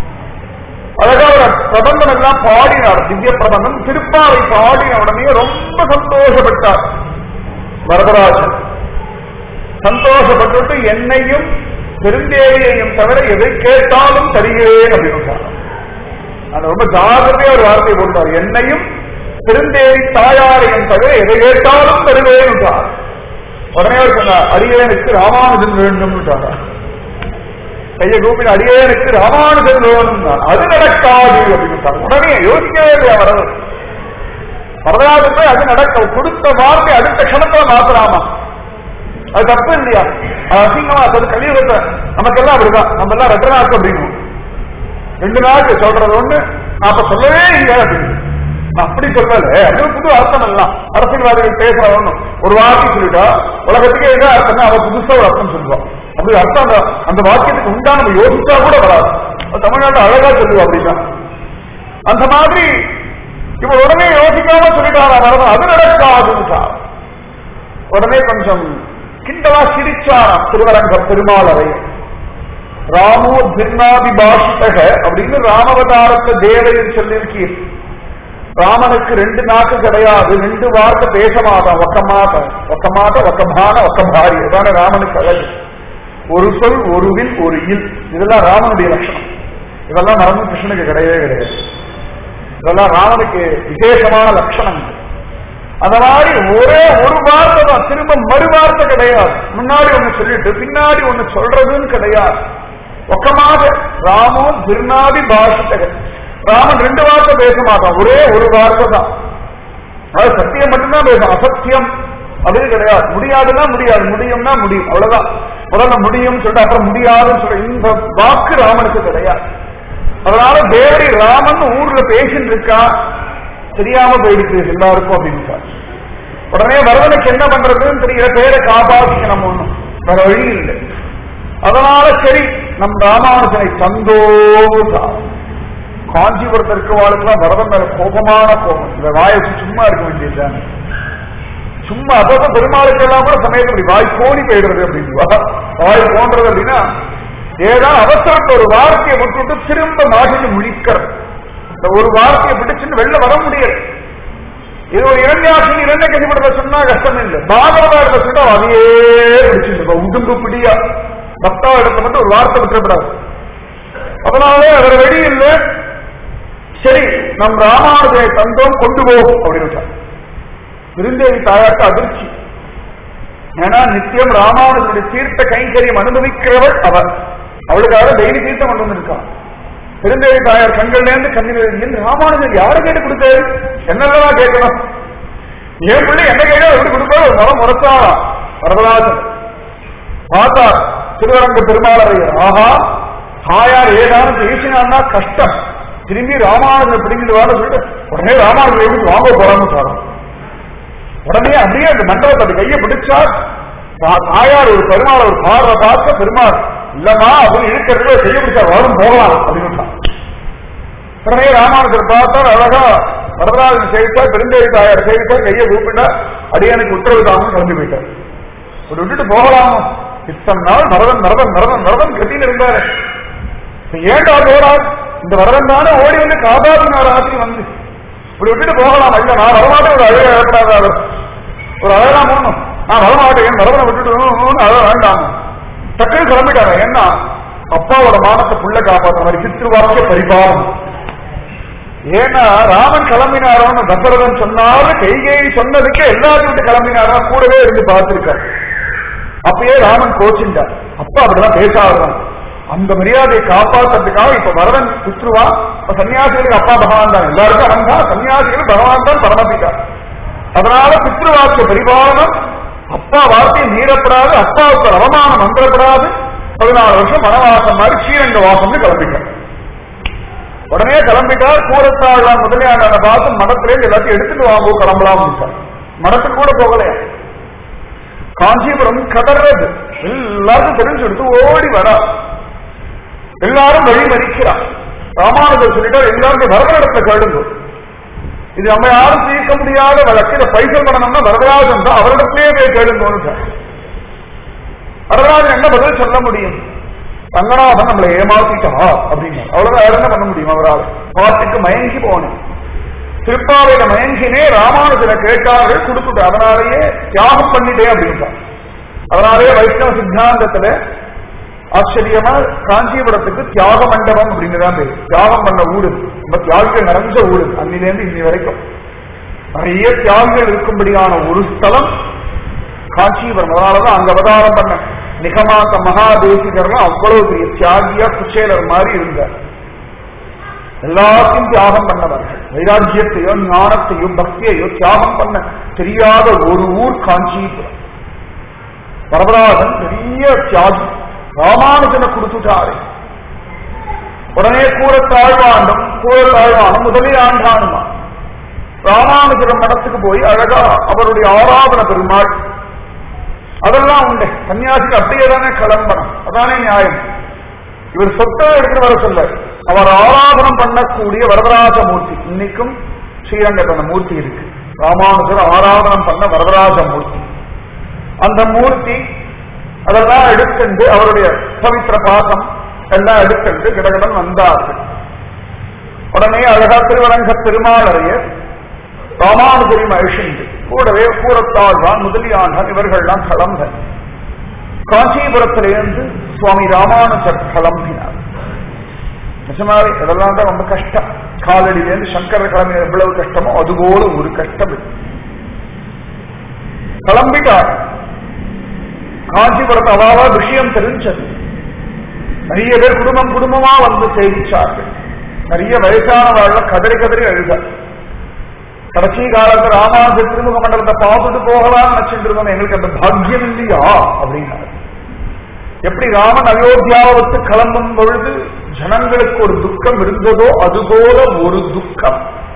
அழகா அவர் பிரபந்தம் எல்லாம் பாடினார் திவ்ய பிரபந்தம் திருப்பாவை பாடின உடனே ரொம்ப சந்தோஷப்பட்டார் வரதராஜன் சந்தோஷப்பட்டு என்னையும் பெருந்தேவியையும் தவிர எதை கேட்டாலும் தருகிறேன் அப்படின்னு அது ரொம்ப ஜாகிரதையா ஒரு வார்த்தை போட்டார் என்னையும் பெருந்தேவி தாயாரையும் தவிர எதை கேட்டாலும் தருவேன் என்றார் உடனே அவர் சொன்னார் அடியேனுக்கு ராமானுஜன் வேண்டும் கையை கூப்பிட்டு அடியேனுக்கு ராமானுஜன் வேணும் அது நடக்காது அப்படின்னு உடனே யோசிக்கவே இல்லையா வரது வரலாறு அது நடக்க கொடுத்த வார்த்தை அடுத்த க்ஷணத்துல மாத்தலாமா அது தப்பு இல்லையா அது அசிங்கமா அது கலியுகத்தை நமக்கெல்லாம் அப்படிதான் நம்ம எல்லாம் ரெண்டு நாக்கு அப்படின்னு ரெண்டு நாக்கு சொல்றது ஒண்ணு நான் அப்ப சொல்லவே இல்லை அப்படின்னு நான் அப்படி சொல்லல அது புது அர்த்தம் எல்லாம் அரசியல்வாதிகள் பேசுற ஒண்ணு ஒரு வார்த்தை சொல்லிட்டா உலகத்துக்கே என்ன அர்த்தம் அவ புதுசா ஒரு அர்த்தம் சொல்லுவான் அப்படி அர்த்தம் அந்த அந்த வாக்கியத்துக்கு உண்டா நம்ம யோசிச்சா கூட வராது தமிழ்நாட்டு அழகா சொல்லுவா அப்படின்னா அந்த மாதிரி இப்ப உடனே யோசிக்காம சொல்லிட்டாரா வரணும் அது நடக்காதுன்னு உடனே கொஞ்சம் கிண்டலா சிரிச்சாராம் திருவரங்க பெருமாள் அறையும் ராமோ பின்னாதி பாஷிதக அப்படின்னு ராமவதாரத்தை தேவையில் சொல்லியிருக்கீர் ராமனுக்கு ரெண்டு நாக்கு கிடையாது ரெண்டு வார்த்தை பேச மாட்டான் ஒக்கமாட்ட ஒக்கமாட்ட ஒக்கமான ஒக்கமாரி இதான ராமனுக்கு அழகு ஒரு சொல் ஒரு வில் ஒரு இல் இதெல்லாம் ராமனுடைய லட்சணம் இதெல்லாம் மறந்து கிருஷ்ணனுக்கு கிடையவே கிடையாது இதெல்லாம் ராமனுக்கு விசேஷமான லட்சணம் அந்த மாதிரி ஒரே ஒரு வார்த்தை தான் திரும்ப மறு வார்த்தை கிடையாது முன்னாடி ஒண்ணு சொல்லிட்டு பின்னாடி ஒண்ணு சொல்றதுன்னு கிடையாது ஒக்கமாக ராமோ திருநாதி பாஷித்தகன் ராமன் ரெண்டு வார்த்தை பேச மாட்டான் ஒரே ஒரு வார்த்தை தான் அதாவது சத்தியம் மட்டும்தான் பேசும் அசத்தியம் அப்படின்னு கிடையாது முடியாதுன்னா முடியாது முடியும்னா முடியும் அவ்வளவுதான் முதல்ல முடியும் சொல்லிட்டு அப்புறம் முடியாதுன்னு சொல்ற இந்த வாக்கு ராமனுக்கு கிடையாது அதனால தேவரி ராமன் ஊர்ல பேசிட்டு இருக்கா தெரியாம போயிடுச்சு எல்லாருக்கும் அப்படின்னு உடனே வரவனுக்கு என்ன பண்றதுன்னு தெரியல பேரை காப்பாற்றிக்கணும் ஒண்ணும் வேற வழி இல்லை அதனால சரி நம் ராமானுஜனை சந்தோஷா காஞ்சிபுரத்தில் இருக்கவாளுக்கெல்லாம் வரதன் மேல கோபமான கோபம் இந்த வாயை சும்மா இருக்க வேண்டியதுதானே சும்மா அப்பப்ப பெருமாளுக்கு எல்லாம் கூட சமயத்தில் இப்படி வாய் கோணி போயிடுறது அப்படின்னு வாய் போன்றது அப்படின்னா ஏதாவது அவசரத்தை ஒரு வார்த்தையை விட்டுட்டு திரும்ப மாட்டிட்டு முழிக்கிறது இந்த ஒரு வார்த்தையை பிடிச்சுன்னு வெளில வர முடியாது இது ஒரு இரண்யாசன் இரண்ட கசிப்படத்தை சொன்னா கஷ்டம் இல்லை பாகவதா இடத்த சொன்னா அதையே பிடிச்சிருப்பா உடும்பு பிடியா பக்தா இடத்த மட்டும் ஒரு வார்த்தை விட்டுறப்படாது அதனால வேற வழி இல்லை சரி நம் ராமானுஜனை தந்தோம் கொண்டு போகும் அப்படின்னு திருந்தேவி தாயாட்டு அதிர்ச்சி ஏன்னா நித்தியம் ராமானுஜனுடைய தீர்த்த கைங்கரியம் அனுபவிக்கிறவள் அவர் அவளுக்காக டெய்லி தீர்த்தம் கொண்டு வந்திருக்கான் பெருந்தேவி தாயார் கண்கள்ல இருந்து கண்ணீர் ராமானுஜர் யாரை கேட்டு கொடுத்தாரு என்னெல்லாம் கேட்கணும் என் பிள்ளை என்ன கேட்க எப்படி கொடுப்பாரு ஒரு முறை முறைச்சாரா வரதராஜன் பார்த்தார் திருவரங்க பெருமாளரையர் ஆஹா தாயார் ஏதாவது பேசினான்னா கஷ்டம் திரும்பி ராமானுஜன் பிடிங்கிட்டு வாட சொல்லிட்டு உடனே ராமானுஜன் எப்படி வாங்க போறான்னு சொல்றான் உடனே அப்படியே அந்த மண்டபத்தை கையை பிடிச்சார் தா- தாயார் ஒரு பெருமாள் ஒரு பார்வை பார்க்க பெருமாள் இல்லம்மா அப்படின்னு இழுக்கிறதுல கையை பிடிச்சா வரும் போகலாம் அப்படின்னு உடனே ராமானுஜர் பார்த்தார் அழகா வரதராஜன் சேவித்தார் பெருந்தேவி தாயார் சேவித்தார் கையை கூப்பிட்டா அடியானுக்கு உத்தரவு தாமன் கிளம்பி போயிட்டார் ஒரு விட்டுட்டு போகலாமோ இத்தனை நாள் மரதன் மரதன் மரதன் மரதன் கட்டின்னு இருந்தாரு இப்ப ஏன்டா போறார் இந்த வரதன் தானே ஓடி வந்து காப்பாத்தினார் ராத்திரி வந்து இப்படி விட்டுட்டு போகலாம் இல்ல நான் வரமாட்டேன் ஒரு அழக இழப்படாத அவர் ஒரு அழகாம் ஒண்ணும் நான் வரமாட்டேன் என் வரவனை விட்டுட்டு அழ வேண்டாம் டக்குன்னு கிளம்பிட்டாங்க ஏன்னா அப்பாவோட மானத்தை புள்ள காப்பாற்ற மாதிரி பித்ருவாக்கிய பரிபாலம் ஏன்னா ராமன் கிளம்பினாரோன்னு தசரதன் சொன்னாலும் கைகை சொன்னதுக்கு எல்லாத்தையும் விட்டு கிளம்பினாரா கூடவே இருந்து பார்த்திருக்காரு அப்பயே ராமன் கோச்சிண்டார் அப்பா அப்படிதான் பேச ஆடுறான் அந்த மரியாதையை காப்பாற்றுறதுக்காக இப்ப வரதன் பித்ருவா இப்ப சன்னியாசிகளுக்கு அப்பா பகவான் தான் எல்லாருக்கும் அவன் தான் சன்னியாசிகள் பகவான் தான் பரமபிதா அதனால பித்ருவாக்கிய பரிபாலனம் அப்பா வார்த்தையை மீறப்படாது அப்பாவுக்கு அவமானம் வந்துடப்படாது பதினாலு வருஷம் வனவாசம் மாதிரி ஸ்ரீரங்க வாசம்னு கிளம்பிட்டார் உடனே கிளம்பிட்டார் கூரத்தாழ்வான் முதலியாண்டான பார்த்து மடத்திலே எல்லாத்தையும் எடுத்துட்டு வாங்கோ கிளம்பலாம் மடத்துக்கு கூட போகலையா காஞ்சிபுரம் கதறது எல்லாருக்கும் தெரிஞ்சு எடுத்து ஓடி வரா எல்லாரும் வழி மறிக்கிறார் ராமானுஜர் சொல்லிட்டார் எல்லாருக்கும் வரதனிடத்துல கேளுங்க இது நம்ம யாரும் தீர்க்க முடியாத வழக்கு இதை பைசல் பண்ணணும்னா வரதராஜன் தான் அவரிடத்திலேயே போய் கேளுங்கன்னு சார் வரதராஜன் என்ன பதில் சொல்ல முடியும் ரங்கநாதன் நம்மளை ஏமாத்திட்டா அப்படின்னு அவ்வளவுதான் வேற என்ன பண்ண முடியும் அவரால் பாட்டுக்கு மயங்கி போனேன் திருப்பாவையில மயங்கினே ராமானுஜனை கேட்டார்கள் கொடுத்துட்டு அதனாலேயே தியாகம் பண்ணிட்டேன் அப்படின்ட்டார் அதனாலேயே வைஷ்ணவ சித்தாந்தத்துல ஆச்சரியமா காஞ்சிபுரத்துக்கு தியாக மண்டபம் அப்படின்னு தான் பேரு தியாகம் பண்ண ஊடு நம்ம தியாகிகள் நிறைஞ்ச ஊடு அன்னிலேருந்து இன்னி வரைக்கும் நிறைய தியாகிகள் இருக்கும்படியான ஒரு ஸ்தலம் காஞ்சிபுரம் அதனாலதான் அங்க அவதாரம் பண்ண நிகமாந்த மகாதேசிகர்லாம் அவ்வளவு பெரிய தியாகியா குச்சேலர் மாதிரி இருந்தார் எல்லாத்தையும் தியாகம் பண்ணவர்கள் வைராக்கியத்தையோ ஞானத்தையோ பக்தியையோ தியாகம் பண்ண தெரியாத ஒரு ஊர் காஞ்சிபுரம் வரதராஜன் பெரிய தியாகி ராமானுஜனை கொடுத்துட்டாரு உடனே கூறத்தாழ்வாண்டும் கூறத்தாழ்வானும் முதலில் ஆண்டானுமா ராமானுஜரம் மடத்துக்கு போய் அழகா அவருடைய ஆராதன பெருமாள் அதெல்லாம் உண்டு சன்னியாசிக்கு அப்படியே தானே கிளம்பணும் அதானே நியாயம் இவர் சொத்தை எடுத்துட்டு வர சொல்ல அவர் ஆராதனம் பண்ணக்கூடிய வரதராஜ மூர்த்தி இன்னைக்கும் ஸ்ரீரங்கத்தில் மூர்த்தி இருக்கு ராமானுஜர் ஆராதனம் பண்ண வரதராஜ மூர்த்தி அந்த மூர்த்தி அதெல்லாம் எடுத்துண்டு அவருடைய பவித்திர பாசம் எல்லாம் எடுத்துண்டு கிடகடன் வந்தார்கள் உடனே அழகா திருவரங்க பெருமாளரையர் ராமானுஜரி மகிழ்ந்து கூடவே கூறத்தாழ்வான் முதலியாண்டான் இவர்கள்லாம் கிளம்ப காஞ்சிபுரத்திலிருந்து சுவாமி ராமானுஜர் கிளம்பினார் நிஜமாவே இதெல்லாம் தான் ரொம்ப கஷ்டம் காலடியிலேருந்து சங்கர கிளம்பின எவ்வளவு கஷ்டமோ அதுபோல ஒரு கஷ்டம் இது. கிளம்பிட்டார் காஞ்சிபுரத்து அவாவா விஷயம் தெரிஞ்சது நிறைய பேர் குடும்பம் குடும்பமா வந்து சேவிச்சார்கள் நிறைய வயசானவாழ்ல கதறி கதறி அழுதார் கடைசி காலத்துல ராமானுஜர் திருமுக மண்டலத்தை பார்த்துட்டு போகலாம்னு நினைச்சிட்டு இருந்தோம் எங்களுக்கு அந்த பாக்கியம் இல்லையா அப்படின்னாரு எப்படி ராமன் அயோத்தியாவை விட்டு கிளம்பும் பொழுது ஜனங்களுக்கு ஒரு துக்கம் இருந்ததோ அதுபோல ஒரு துக்கம்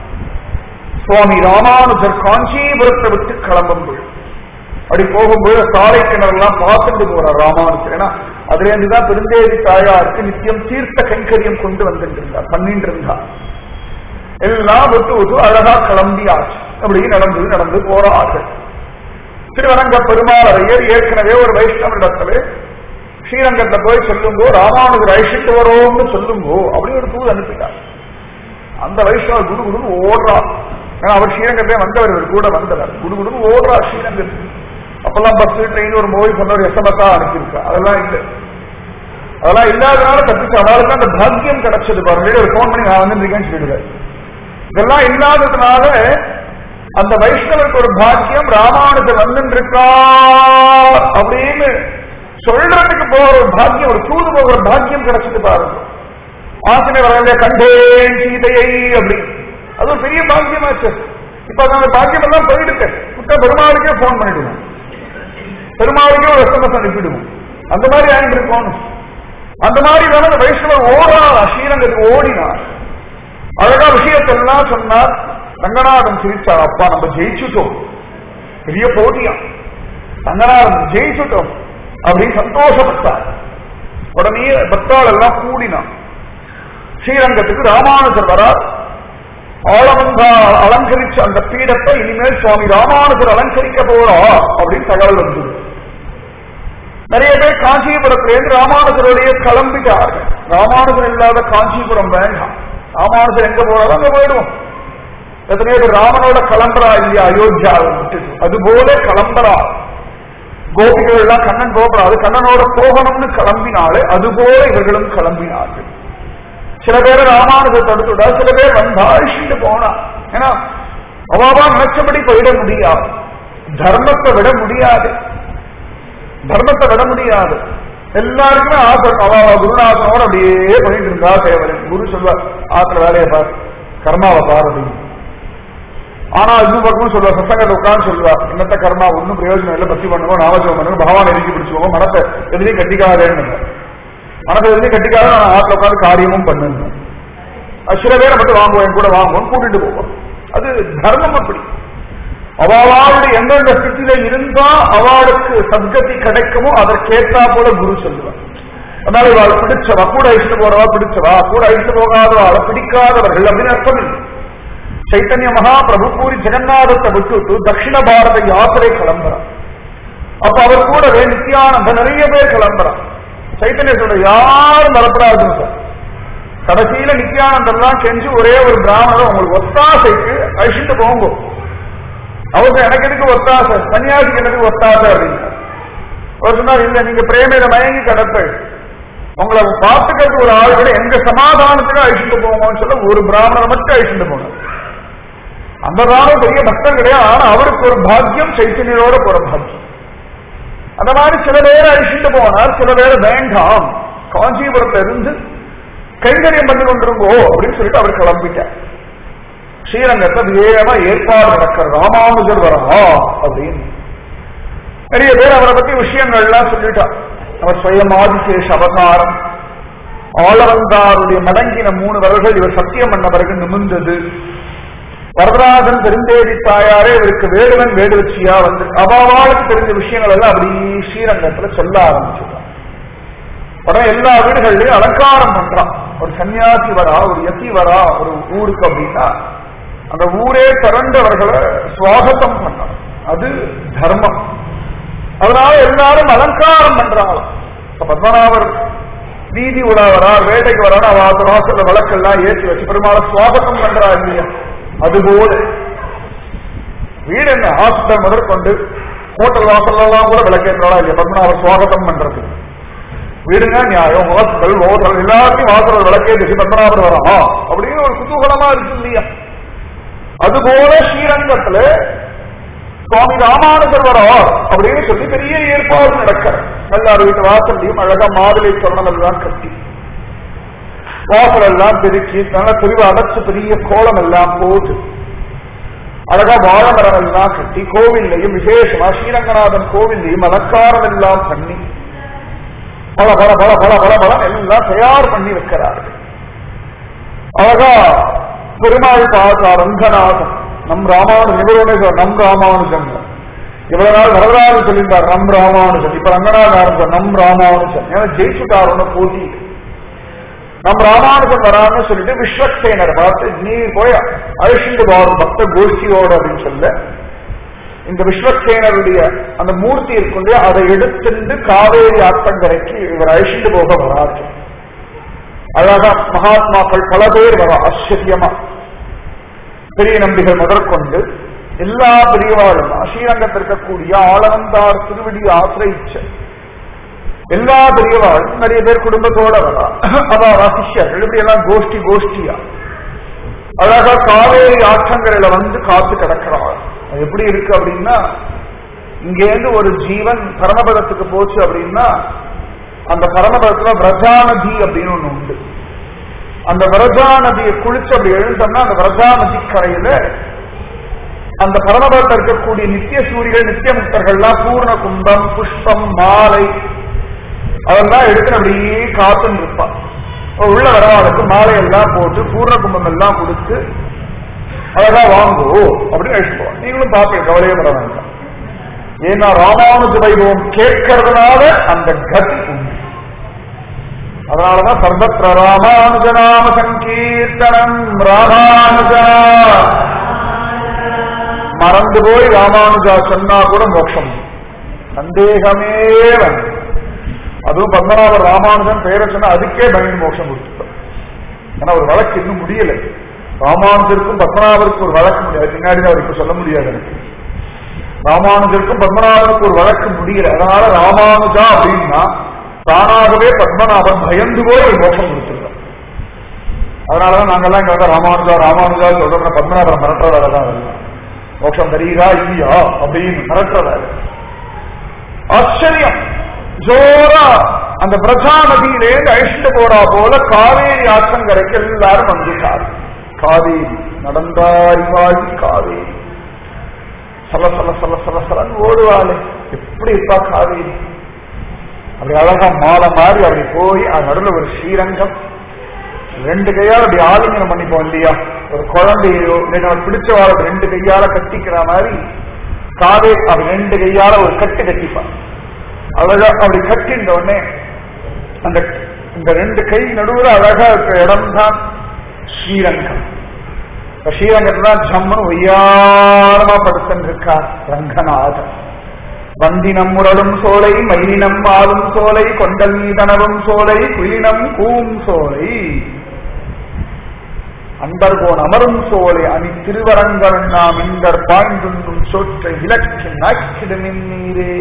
சுவாமி ராமானுஜர் காஞ்சிபுரத்தை விட்டு கிளம்பும் பொழுது அப்படி போகும்போது சாலை கிணறுலாம் பார்த்துட்டு போறார் ராமானுஜர் ஏன்னா அதுல இருந்துதான் பெருந்தேவி தாயாருக்கு நித்தியம் தீர்த்த கைங்கரியம் கொண்டு வந்துட்டு இருந்தார் பண்ணிட்டு இருந்தார் எல்லாம் விட்டு விட்டு அழகா கிளம்பியாச்சு அப்படி நடந்து நடந்து போறார்கள் திருவரங்க பெருமாளையர் ஏற்கனவே ஒரு வைஷ்ணவரிடத்துல ஸ்ரீரங்கத்தை போய் சொல்லுங்கோ ராமானுஜர் அழிச்சிட்டு வரோம்னு சொல்லுங்கோ அப்படி ஒரு தூது அனுப்பிட்டார் அந்த வைஷ்ணவர் குடு குடுன்னு ஓடுறார் ஏன்னா அவர் ஸ்ரீரங்கத்தை வந்தவர் இவர் கூட வந்தவர் குடு குடுன்னு ஓடுறார் ஸ்ரீரங்கத்துக்கு அப்பெல்லாம் பஸ் ட்ரெயின் ஒரு மூவி சொன்ன ஒரு எஸ்எம்எஸ்ஸா அனுப்பியிருக்கா அதெல்லாம் இல்லை அதெல்லாம் இல்லாதனால தப்பிச்சு அவளுக்கு அந்த பாக்கியம் கிடைச்சது பாருங்க ஒரு ஃபோன் பண்ணி நான் வந்துருக்கேன்னு சொல்லிடுவேன் இதெல்லாம் இல்லாததுனால அந்த வைஷ்ணவருக்கு ஒரு பாக்கியம் ராமானுஜர் வந்துட்டு இருக்கா அப்படின்னு சொல்றதுக்கு போற ஒரு பாக்கியம் ஒரு தூது போகிற பாக்கியம் கிடைச்சது பாருங்க ஆசினை வரல கண்டேன் சீதையை அப்படி அது ஒரு பெரிய பாக்கியமாச்சு இப்ப அந்த பாக்கியம் எல்லாம் போயிடுச்சு விட்ட பெருமாளுக்கே போன் பண்ணிடுவோம் பெருமாளுக்கே ஒரு எஸ்எம்எஸ் அனுப்பிடுவோம் அந்த மாதிரி ஆயிட்டு இருக்கணும் அந்த மாதிரி தானே அந்த வைஷ்ணவர் ஓடார் ஸ்ரீரங்கத்துக்கு ஓடினார் அழகா விஷயத்தெல்லாம் சொன்னார் ரங்கநாதன் சிரிச்சார் அப்பா நம்ம ஜெயிச்சுட்டோம் பெரிய போட்டியா ரங்கநாதன் ஜெயிச்சுட்டோம் அப்படின்னு சந்தோஷப்பட்டார் உடனே பக்தாள் எல்லாம் கூடினான் ஸ்ரீரங்கத்துக்கு ராமானுஜர் வரார் ஆளவந்தா அலங்கரிச்ச அந்த பீடத்தை இனிமேல் சுவாமி ராமானுஜர் அலங்கரிக்க போறா அப்படின்னு தகவல் வந்தது நிறைய பேர் காஞ்சிபுரத்திலேருந்து ராமானுஜருடைய கிளம்பிட்டார்கள் ராமானுஜர் இல்லாத காஞ்சிபுரம் வேண்டாம் ராமானுஜர் எங்க போறாரோ அங்க போயிடுவோம் எத்தனையோ பேர் ராமனோட கிளம்புறா இல்லையா அயோத்தியாவை விட்டுட்டு அது போல கிளம்புறா கோபிகள் எல்லாம் கண்ணன் போகப்படாது கண்ணனோட போகணும்னு கிளம்பினாலே அது போல இவர்களும் கிளம்பினார்கள் சில பேர் ராமானுஜர் தடுத்துட்டா சில பேர் வந்தா அழிச்சுட்டு போனா ஏன்னா அவாவா நினைச்சபடி போயிட முடியாது தர்மத்தை விட முடியாது தர்மத்தை விட முடியாது எல்லாருக்குமே ஆசை அவாவா குருநாதனோட அப்படியே பண்ணிட்டு இருந்தா தேவரன் குரு சொல்வார் ஆத்திர வேலையை பார் கர்மாவை பார் அப்படின்னு ஆனா இன்னும் பக்கமும் சொல்லுவா சத்தங்கத்தை உட்கார்ந்து சொல்லுவா என்னத்த கர்மா ஒன்னும் பிரயோஜனம் இல்லை பக்தி பண்ணுவோம் நாமஜபம் பண்ணுவோம் பகவான் எரிக்கி பிடிச்சுவோம் மனத்தை எதுலையும் கட்டிக்காதேன்னு மனதை எதுலையும் கட்டிக்காத நான் ஆத்துல உட்காந்து காரியமும் பண்ணுங்க அது சில பேரை மட்டும் வாங்குவோம் என் கூட வாங்குவோம் கூட்டிட்டு போவோம் அது தர்மம் அப்படி அவளுடைய எந்தெந்த ஸ்திதியில இருந்தா அவளுக்கு சத்கதி கிடைக்குமோ அதற்கேற்றா போல குரு சொல்லுவார் அதனால இவாள் பிடிச்சவா கூட அழிச்சுட்டு போறவா பிடிச்சவா கூட அழிச்சுட்டு போகாதவா பிடிக்காதவர்கள் அப்படின்னு அர்த்தம் இல்லை சைத்தன்ய மகாபிரபு பூரி ஜெகநாதத்தை விட்டுட்டு தட்சிண பாரத யாத்திரை கிளம்புறான் அப்ப அவர் கூடவே நித்யானந்த நிறைய பேர் கிளம்புறான் சைத்தன்ய சொல்ற யாரும் வரப்படாதுன்னு சார் கடைசியில நித்யானந்தெல்லாம் கெஞ்சு ஒரே ஒரு பிராமணர் உங்களுக்கு ஒத்தாசைக்கு அழிச்சுட்டு போங்க அவங்க எனக்கு எதுக்கு ஒத்தாசை சன்னியாசிக்கு எனக்கு ஒத்தாசை அப்படின்னு அவர் சொன்னார் இல்ல நீங்க பிரேமையில மயங்கி கடப்பை உங்களை பார்த்துக்கிறது ஒரு ஆள் கூட எங்க சமாதானத்துக்கு அழிச்சுட்டு போங்கன்னு சொல்ல ஒரு பிராமணரை மட்டும் அழிச்சுட்டு போனார் அந்த பிராமணர் பெரிய பக்தம் கிடையாது ஆனா அவருக்கு ஒரு பாக்கியம் சைத்தன்யரோட போற பாக்கியம் அந்த மாதிரி சில பேரை அழிச்சுட்டு போனார் சில பேரை வேண்டாம் காஞ்சிபுரத்துல இருந்து கைங்கரியம் பண்ணி கொண்டிருங்கோ அப்படின்னு சொல்லிட்டு அவர் கிளம்பிட்டார் ஸ்ரீரங்கத்தை வேகமா ஏற்பாடு நடக்கிற ராமானுஜர் வரா அப்படின்னு நிறைய பேர் அவரை பத்தி விஷயங்கள்லாம் சொல்லிட்டார் அவர் சுயம் ஆதிசேஷ அவதாரம் ஆளவந்தாருடைய மடங்கின மூணு வரல்கள் இவர் சத்தியம் பண்ண பிறகு நிமிர்ந்தது வரதராஜன் பெருந்தேவி தாயாரே இவருக்கு வேடுவன் வேடுவச்சியா வந்து அபாவாளுக்கு தெரிஞ்ச விஷயங்கள் எல்லாம் அப்படி ஸ்ரீரங்கத்துல சொல்ல ஆரம்பிச்சுட்டான் உடனே எல்லா வீடுகள்லயும் அலங்காரம் பண்றான் ஒரு சன்னியாசி வரா ஒரு யசி வரா ஒரு ஊருக்கு அப்படின்னா அந்த ஊரே திரண்டவர்களை சுவாகத்தம் பண்ணணும் அது தர்மம் அதனால எல்லாரும் அலங்காரம் பண்றாங்க பத்மநாபர் வீதி உலா வரார் வேட்டைக்கு வரார் அவ வாசல்ல விளக்கெல்லாம் ஏற்றி வச்சு பெருமாளை சுவாகத்தம் பண்றா இல்லையா அதுபோல வீடு என்ன ஹாஸ்பிட்டல் முதற்கொண்டு ஹோட்டல் வாசல்லாம் கூட விளக்கேற்றா இல்லையா பத்மநாபர் சுவாகத்தம் பண்றது வீடுங்க நியாயம் ஹாஸ்பிட்டல் ஹோட்டல் எல்லாத்தையும் வாசல் விளக்கேற்றி பத்மநாபர் வரா அப்படின்னு ஒரு குதூகலமா இருக்கு இல்லையா அதுபோல ஸ்ரீரங்கத்துல சுவாமி ராமானுஜர் வரார் அப்படின்னு சொல்லி பெரிய ஏற்பாடு நடக்க எல்லார் வீட்டு வாசல்லையும் அழகா மாதுளை சொர்ணம் எல்லாம் கட்டி வாசல் எல்லாம் பெருக்கி நல்ல தெளிவு அடைச்சு பெரிய கோலம் எல்லாம் போட்டு அழகா வாழமரம் எல்லாம் கட்டி கோவில்லையும் விசேஷமா ஸ்ரீரங்கநாதன் கோவில்லையும் அலங்காரம் எல்லாம் பண்ணி பல பல பல பல பல பலம் எல்லாம் தயார் பண்ணி வைக்கிறார்கள் அழகா பெருமாள் பார்த்தா ரங்கநாதன் நம் ராமானுஜன் இவரோட நம் ராமானுஜன் இவ்வளவு நாள் வரலாறு சொல்லியிருந்தார் நம் ராமானுஜன் இப்ப ரங்கநாதன் ஆரம்பிச்சார் நம் ராமானுஜன் ஏன்னா ஜெயிச்சுட்டாரோட போட்டி நம் ராமானுஜன் வரான்னு சொல்லிட்டு விஸ்வக்சேனர் பார்த்து நீ போய் அழிச்சுட்டு வாரும் பக்த கோஷ்டியோட அப்படின்னு சொல்ல இந்த விஸ்வக்சேனருடைய அந்த மூர்த்தி இருக்குண்டு அதை எடுத்துட்டு காவேரி ஆத்தங்கரைக்கு இவர் அழிச்சுட்டு போக வராது அழகா மகாத்மாக்கள் பல பேர் வர ஆச்சரியமா பெரிய நம்பிகள் முதற்கொண்டு எல்லா பெரியவாளும் ஸ்ரீரங்கத்தில் இருக்கக்கூடிய ஆளவந்தார் திருவடி ஆசிரியிச்ச எல்லா பெரியவாளும் நிறைய பேர் குடும்பத்தோட வரா அவா சிஷ்யர்கள் இப்படி எல்லாம் கோஷ்டி கோஷ்டியா அழகா காவேரி ஆற்றங்கரையில வந்து காத்து கிடக்கிறாள் அது எப்படி இருக்கு அப்படின்னா இங்கேருந்து ஒரு ஜீவன் பரமபதத்துக்கு போச்சு அப்படின்னா அந்த பரமபதத்துல விரஜா நதி அப்படின்னு ஒண்ணு உண்டு அந்த விரஜா நதியை குளிச்சு அப்படி எழுந்தோம்னா அந்த விரஜா நதி கரையில அந்த பரமபதத்தில் இருக்கக்கூடிய நித்திய சூரிகள் நித்திய முக்தர்கள்லாம் பூர்ண கும்பம் புஷ்பம் மாலை அவன் தான் எடுத்து அப்படியே காத்துன்னு இருப்பான் அவ உள்ள வரவாளுக்கு மாலையெல்லாம் போட்டு பூர்ண கும்பம் எல்லாம் கொடுத்து அழகா வாங்கோ அப்படின்னு அழைச்சு போவான் நீங்களும் பார்ப்பீங்க கவலையே பட வேண்டாம் ஏன்னா ராமானுஜ வைபவம் கேட்கறதுனால அந்த கதி உண்டு அதனாலதான் சர்வத்திர ராமானுஜநாம சங்கீர்த்தனம் ராமானுஜா மறந்து போய் ராமானுஜா சொன்னா கூட மோட்சம் சந்தேகமே வேண்டாம் அதுவும் பத்மநாபர் ராமானுஜன் பெயரை சொன்னா அதுக்கே பயந்து மோட்சம் கொடுத்துட்டோம் ஏன்னா ஒரு வழக்கு இன்னும் முடியல ராமானுஜருக்கும் பத்மநாபருக்கும் ஒரு வழக்கு முடியாது பின்னாடி தான் அவருக்கு சொல்ல முடியாது எனக்கு ராமானுஜருக்கும் பத்மநாபனுக்கு ஒரு வழக்கு முடியல அதனால ராமானுஜா அப்படின்னா தானாகவே பத்மநாபன் பயந்து போய் ஒரு மோட்சம் கொடுத்துருக்கோம் அதனாலதான் நாங்கெல்லாம் இங்க வந்து ராமானுஜா ராமானுஜா சொல்றோம் பத்மநாபன் மிரட்டுறதால தான் அதெல்லாம். மோட்சம் தெரியுதா இல்லையா அப்படின்னு மிரட்டுறதால ஆச்சரியம் ஜோரா அந்த பிரஜா நதியிலேருந்து அழிச்சுட்டு போறா போல காவேரி ஆற்றங்கரைக்கு எல்லாரும் வந்துட்டார் காவேரி நடந்தாரிவாழி காவேரி சல சல சல சல சலன்னு ஓடுவாளே எப்படி இருப்பா காவேரி அப்படி அழகா மாலை மாறி அப்படி போய் அது நடுவில் ஒரு ஸ்ரீரங்கம் ரெண்டு கையால அப்படி ஆலிங்கனம் பண்ணிப்போம் இல்லையா ஒரு குழந்தையோ இல்லை நம்ம பிடிச்ச வாழ ரெண்டு கையால கட்டிக்கிற மாதிரி காவே அப்படி ரெண்டு கையால ஒரு கட்டு கட்டிப்பான் அழகா அப்படி கட்டின்ற உடனே அந்த இந்த ரெண்டு கை நடுவுல அழகா இருக்கிற இடம் தான் ஸ்ரீரங்கம் இப்ப ஸ்ரீரங்கத்துல தான் ஜம்முன்னு ஒய்யாரமா படுத்தன் இருக்கா ரங்கநாதன் வந்தினம் முரடும் சோலை மயிலினம் ஆளும் சோலை கொண்டல் மீதனவும் சோலை குயிலினம் கூம் சோலை அன்பர்கோன் அமரும் சோலை அணி திருவரங்கள் நாம் இந்தர் பாய்ந்துண்ணும் சொற்றை இலக்கு நாக்கிடுமின் நீரே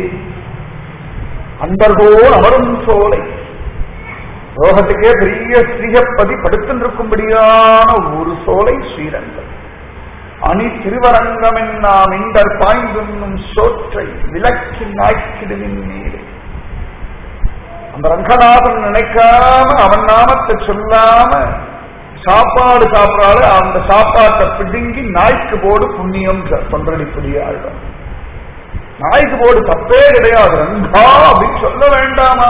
அன்பர்கோன் அமரும் சோலை லோகத்துக்கே பெரிய ஸ்ரீகப்பதி படுத்திருக்கும்படியான ஒரு சோலை ஸ்ரீரங்கம் அணி திருவரங்கம் நாம் இந்தர் பாய்ந்துண்ணும் சோற்றை விளக்கி நாய்க்கிடுவின் நீரே அந்த ரங்கநாதன் நினைக்காம அவன் நாமத்தை சொல்லாம சாப்பாடு சாப்பிடாது அந்த சாப்பாட்டை பிடுங்கி நாய்க்கு போடு புண்ணியம் பன்றடிப்படியே ஆழ்வார் நாய்க்கு போடு தப்பே கிடையாது ரங்கா அப்படின்னு சொல்ல வேண்டாமா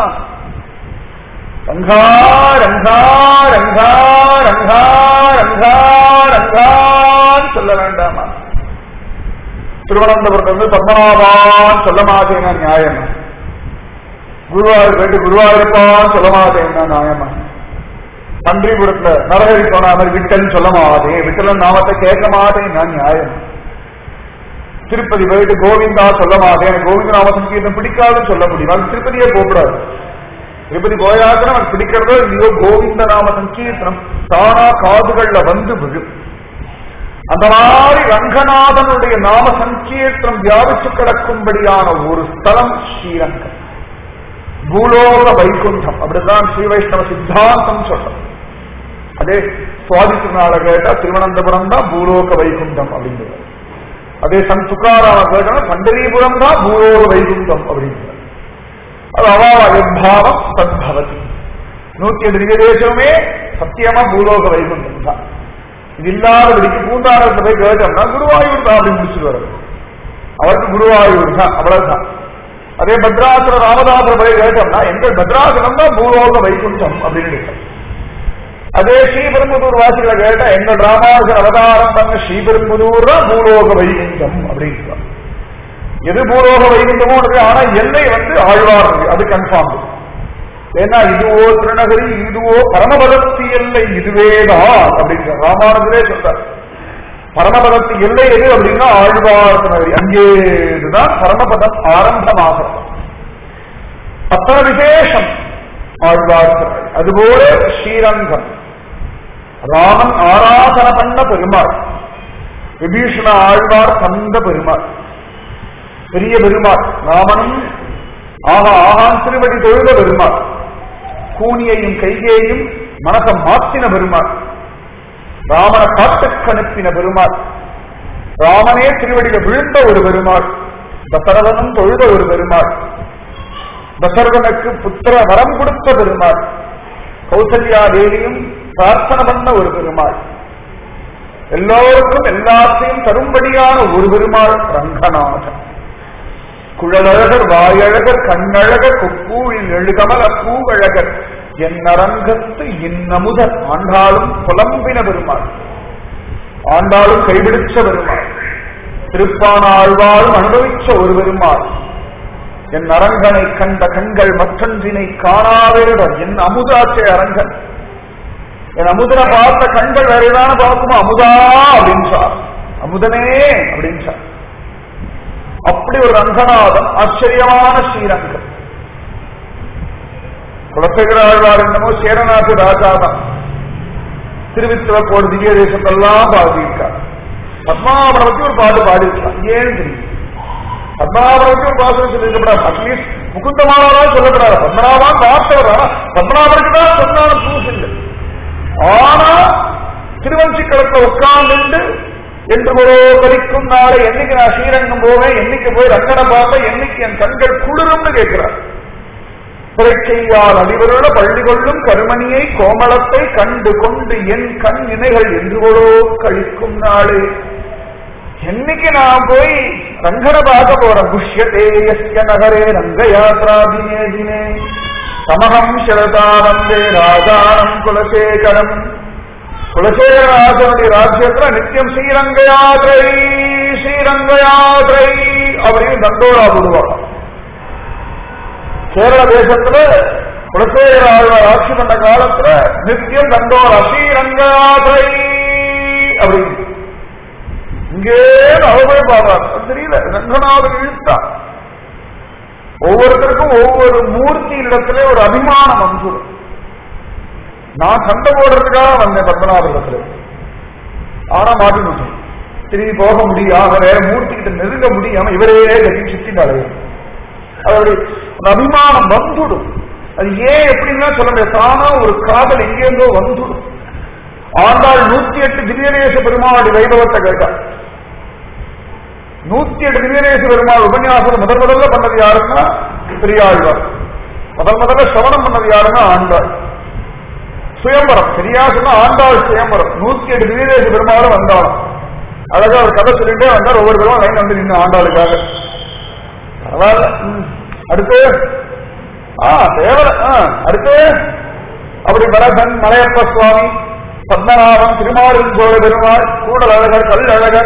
ரங்கா ரங்கா ரங்கா ரங்கா ரங்கா ரங்கான்னு சொல்ல வேண்டாமா திருவனந்தபுரத்துல இருந்து பத்மநாபான்னு சொல்ல மாட்டேன்னா நியாயமா குருவாயூர் போயிட்டு குருவாயூரப்பான்னு சொல்ல மாட்டேன்னா நியாயமா பன்றிபுரத்துல நரகரி போன மாதிரி விட்டல்னு சொல்ல மாட்டேன் விட்டலன் நாமத்தை கேட்க மாட்டேன் நான் நியாயம் திருப்பதி போயிட்டு கோவிந்தா சொல்ல மாட்டேன் எனக்கு கோவிந்த நாம சங்கீதம் பிடிக்காதுன்னு சொல்ல முடியும் அது திருப்பதியே போகக்கூடாது திருப்பதி போயாச்சுன்னா அவன் பிடிக்கிறதோ இல்லையோ கோவிந்த நாம சங்கீர்த்தனம் தானா காதுகள்ல வந்து விழும் அந்த மாதிரி ரங்கநாதனுடைய நாம சங்கீர்த்தனம் வியாபிச்சு கிடக்கும்படியான ஒரு ஸ்தலம் ஸ்ரீரங்கம் பூலோக வைகுண்டம் அப்படிதான் ஸ்ரீ வைஷ்ணவ சித்தாந்தம் சொல்றோம் அதே சுவாதி திருநாள கேட்டா திருவனந்தபுரம் தான் பூலோக வைகுண்டம் அப்படிங்கிறது அதே சன் துக்காராம கேட்டா பண்டரிபுரம் தான் பூலோக வைகுண்டம் அப்படிங்கிறது அது அவாவயம் தத்பவதி நூத்தி எட்டு திவ்யதேசமே சத்தியமா பூலோக வைகுண்டம் தான் இது இல்லாதபடிக்கு பூந்தாரத்தை போய் கேட்டோம்னா குருவாயூர் தான் அப்படின்னு முடிச்சுட்டு வர்றது அவருக்கு குருவாயூர் தான் அவ்வளவுதான் அதே பத்ராசுர ராமதாசர் போய் கேட்டோம்னா எங்கள் பத்ராசுரம் தான் பூலோக வைகுண்டம் அப்படின்னு இருக்கு அதே ஸ்ரீபெரும்புதூர் வாசிகளை கேட்டா எங்கள் ராமானுஜர் அவதாரம் பண்ண ஸ்ரீபெரும்புதூர் தான் பூலோக வைகுண்டம் அப்படின்னு எது பூலோக வைகுண்டமோ இருக்கு ஆனா எல்லை வந்து ஆழ்வார் இருக்கு அது கன்ஃபார்ம் ஏன்னா இதுவோ திருநகரி இதுவோ பரமபதத்தி எல்லை இதுவேதான் அப்படிங்கிற ராமானுஜரே சொல்றார் பரமபதத்து எல்லை எது அப்படின்னா ஆழ்வார் திருநகரி அங்கேதான் பரமபதம் ஆரம்பமாகிறது அத்தனை விசேஷம் ஆழ்வார் திருநகரி அதுபோல ஸ்ரீரங்கம் ராமன் ஆராதன பண்ண பெருமாள் விபீஷண ஆழ்வார் தந்த பெருமாள் பெரிய பெருமாள் ராமனும் ஆகா ஆகான் திருவடி தொழுத பெருமாள் கூனியையும் கைகேயும் மனசம் மாத்தின பெருமாள் ராமனை காட்டுக்கு அனுப்பின பெருமாள் ராமனே திருவடியில விழுந்த ஒரு பெருமாள் தசரதனும் தொழுத ஒரு பெருமாள் தசரதனுக்கு புத்திர வரம் கொடுத்த பெருமாள் கௌசல்யா தேவியும் பிரார்த்தனை பண்ண ஒரு பெருமாள் எல்லோருக்கும் எல்லாத்தையும் தரும்படியான ஒரு பெருமாள் ரங்கநாதன் குழலழகர் வாயழகர் கண்ணழகர் கொப்பூழில் எழுகமல பூவழகர் என் அரங்கத்து இன்னமுதர் ஆண்டாளும் புலம்பின பெருமாள் ஆண்டாளும் கைபிடிச்ச பெருமாள் திருப்பான ஆழ்வாரும் அனுபவிச்ச ஒரு பெருமாள் என் அரங்கனை கண்ட கண்கள் மற்றொன்றினை காணாவேடர் என் அமுதாச்சே அரங்கன் என் அமுதனை பார்த்த கண்கள் வேற ஏதான பார்க்குமா அமுதா அப்படின்னு சார் அமுதனே அப்படின்னு சார் அப்படி ஒரு ரங்கநாதன் ஆச்சரியமான ஸ்ரீரங்கம் குலசேகராழ்வார் என்னமோ சேரநாட்டு ராஜா தான் திருவித்திரக்கோடு திவ்ய தேசத்தெல்லாம் பாடியிருக்கார் பத்மாவனை பத்தி ஒரு பாட்டு பாடியிருக்கான் ஏன்னு தெரியும் பத்மநாபனை பத்தி ஒரு பாசனம் சொல்லியிருக்கப்படாது அட்லீஸ்ட் முகுந்தமானதான் சொல்லப்படாது பத்மநாபான் பார்த்தவர் ஆனா பத்மநாபனுக்கு தான் சொன்னான ப்ரூஃப் இல்லை ஆனா திருவஞ்சிக்களத்துல உட்கார்ந்து என்று ஒரு கடிக்கும் நாளை என்னைக்கு நான் ஸ்ரீரங்கம் போவேன் என்னைக்கு போய் ரங்கனை பார்ப்பேன் என்னைக்கு என் கண்கள் குளிரும்னு கேட்கிறார் பிறக்கையால் அடிவருள்ள பள்ளி கொள்ளும் கருமணியை கோமளத்தை கண்டு கொண்டு என் கண் இணைகள் என்றுவளோ கழிக்கும் நாளே என்னைக்கு நான் போய் ரங்கனை பார்க்க போறேன் புஷ்யதே யஸ்ய நகரே ரங்கயாத்ரா தினே தினே சமகம் சிரதா வந்தே ராஜானம் குலசேகரம் குலசேகரராஜனுடைய ராஜ்யத்துல நித்தியம் ஸ்ரீரங்க யாத்திரை ஸ்ரீரங்க யாத்திரை அப்படின்னு தண்டோரா போடுவாங்க கேரள தேசத்துல குலசேகர ஆழ்வார் ஆட்சி பண்ண காலத்துல நித்தியம் தண்டோரா ஸ்ரீரங்க யாத்திரை அப்படின்னு இங்கே அவரே பாடுறார் அது தெரியல ரங்கநாதன் இழுத்தா ஒவ்வொருத்தருக்கும் ஒவ்வொரு மூர்த்தி இடத்துல ஒரு அபிமானம் வந்துடும் நான் சண்டை போடுறதுக்காக வந்தேன் பத்மநாபத்துல ஆனா மாட்டினோம் திரும்பி போக முடியாம வேற மூர்த்தி கிட்ட நெருங்க முடியாம இவரே கட்டி சுத்தினாலே அவருடைய அந்த அபிமானம் வந்துடும் அது ஏன் எப்படின்னா சொல்ல முடியாது தானா ஒரு காதல் எங்கேருந்தோ வந்துடும் ஆண்டாள் நூத்தி எட்டு திவ்யநேச பெருமாளுடைய வைபவத்தை கேட்டார் நூத்தி எட்டு திவ்யநேச பெருமாள் உபன்யாசம் முதல் முதல்ல பண்ணது யாருன்னா பெரியாழ்வார் முதல் முதல்ல சிரவணம் பண்ணது யாருன்னா ஆண்டாள் சுயம்பரம் சரியா சொன்னா ஆண்டாள் சுயம்பரம் நூத்தி எட்டு திவ்யதேச பெருமாளும் வந்தாலும் அழகா ஒரு கதை சொல்லிட்டே வந்தார் ஒவ்வொரு தடவை லைன் வந்து நின்று ஆண்டாளுக்காக பரவாயில்ல ம். அடுத்து ஆ தேவல ஆ அடுத்து அப்படி பரதன் மலையப்ப சுவாமி பத்மநாபன் திருமாலின் சோழ பெருமாள் கூடல் அழகர் கல் அழகர்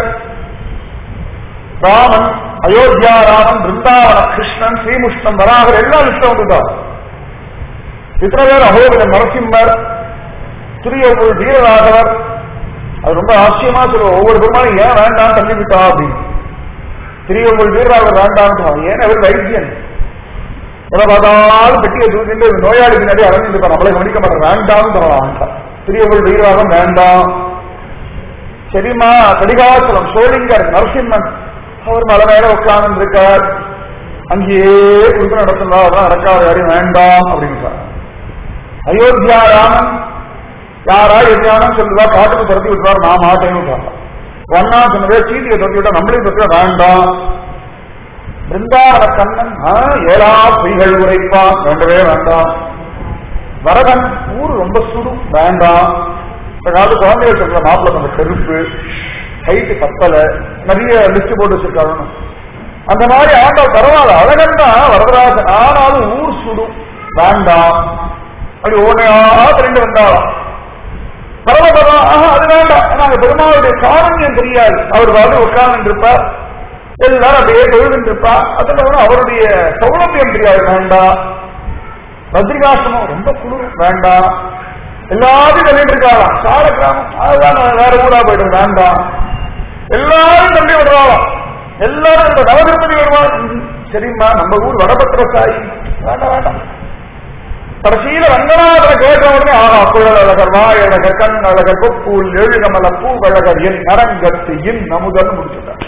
ராமன் அயோத்தியா ராமன் பிருந்தாவன கிருஷ்ணன் ஸ்ரீமுஷ்ணன் வராகர் எல்லாம் லிஸ்ட் வந்துதான் இத்தனை பேர் அகோபில நரசிம்மர் துரியபுல் வீரராகவர் அது ரொம்ப ஆச்சரியமா சொல்லுவோம் ஒவ்வொரு பெருமாளும் ஏன் வேண்டாம் தள்ளி விட்டா அப்படின்னு திரியபுல் வீரராகவர் வேண்டாம் ஏன் அவர் வைத்தியன் எதை பார்த்தாலும் பெட்டியை தூக்கிட்டு நோயாளி பின்னாடி அடைஞ்சிட்டு நம்மளை கவனிக்க மாட்டேன் வேண்டாம்னு சொல்லலாம் திரியபுல் வீரராகம் வேண்டாம் சரிம்மா கடிகாசலம் சோழிங்கர் நரசிம்மன் அவர் மலை மேல உட்கார்ந்து இருக்கார் அங்கேயே கொடுத்து நடத்துனா அதெல்லாம் நடக்காத யாரையும் வேண்டாம் அப்படின்னு அயோத்தியா ராமன் யாரா எதிரானம் சொல்லுவா காட்டுக்கு துரத்தி விட்டுவார் நான் மாட்டேன்னு ஒன்னா சொன்னதே சீட்டியை துரத்தி விட்டா நம்மளையும் துரத்தி வேண்டாம் பிருந்தாவன கண்ணன் ஆ, ஏழா பொய்கள் உரைப்பான் வேண்டவே வேண்டாம் வரதன் ஊர் ரொம்ப சுடும் வேண்டாம் இந்த காலத்து குழந்தைகள் சொல்ற மாப்பிள்ள கொஞ்சம் கருப்பு ஹைட்டு பத்தல நிறைய லிஸ்ட் போட்டு வச்சிருக்காங்க அந்த மாதிரி ஆண்டாள் பரவாயில்ல அழகன் தான் வரதராஜன் ஆனாலும் ஊர் சுடும் வேண்டாம் அப்படி ஒன்னையா ரெண்டு வந்தாலும் பரவாயில்ல ஆஹா அது வேண்டாம் நாங்க பெருமாளுடைய காரண்யம் தெரியாது அவர் வந்து உட்கார்ந்து இருப்பார் எல்லாரும் அப்படியே தொழுது இருப்பா அதுல வந்து அவருடைய சௌலபியம் தெரியாது வேண்டாம் பத்ரிகாசிரமம் ரொம்ப குளிர் வேண்டாம் எல்லாத்தையும் தள்ளிட்டு இருக்காளாம் சால கிராமம் அதுதான் நான் வேற ஊரா போயிட்டு வேண்டாம் எல்லாரும் தள்ளி விடுறாளாம் எல்லாரும் இந்த நவதிருப்பதி வருவாங்க ம், சரிம்மா நம்ம ஊர் வடபத்திர சாயி வேண்டாம் வேண்டாம் கடைசியில ரங்கநாதனை கேட்ட உடனே ஆஹா குழல் அழகர் வாய் அழகர் கண் அழகர் கொப்பூல் எழுகமல பூவழகர் என் அரங்கத்து இன் நமுதன் முடிச்சுட்டார்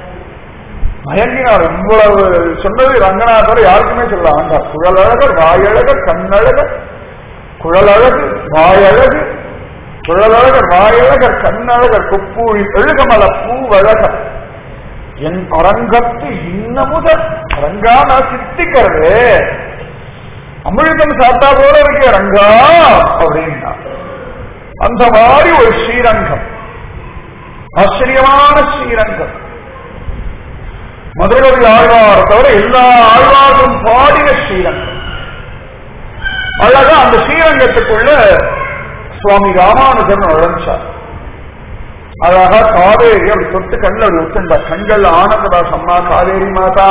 மயங்கினார் இவ்வளவு சொன்னது ரங்கநாதர் யாருக்குமே சொல்லலாம் ஆண்டார் குழலழகர் வாயழகர் கண்ணழகர் குழலழகு வாயழகு குழலழகர் வாயழகர் கண்ணழகர் கொப்பூழி எழுகமல பூவழகர் என் அரங்கத்து இன்னமுதல் அரங்கா நான் சித்திக்கிறது அமிர்தம் சாப்பிட்டா போல இருக்கே ரங்கா அப்படின்னா அந்த மாதிரி ஒரு ஸ்ரீரங்கம் ஆச்சரியமான ஸ்ரீரங்கம் மதுரகவி ஆழ்வார் தவிர எல்லா ஆழ்வார்களும் பாடின ஸ்ரீரங்கம் அழகா அந்த ஸ்ரீரங்கத்துக்குள்ள சுவாமி ராமானுஜன் நுழைஞ்சார் அழகா காவேரி அப்படி தொட்டு கண்ணில் அப்படி வச்சிருந்தார் கண்கள் ஆனந்ததாஸ் அம்மா காவேரி மாதா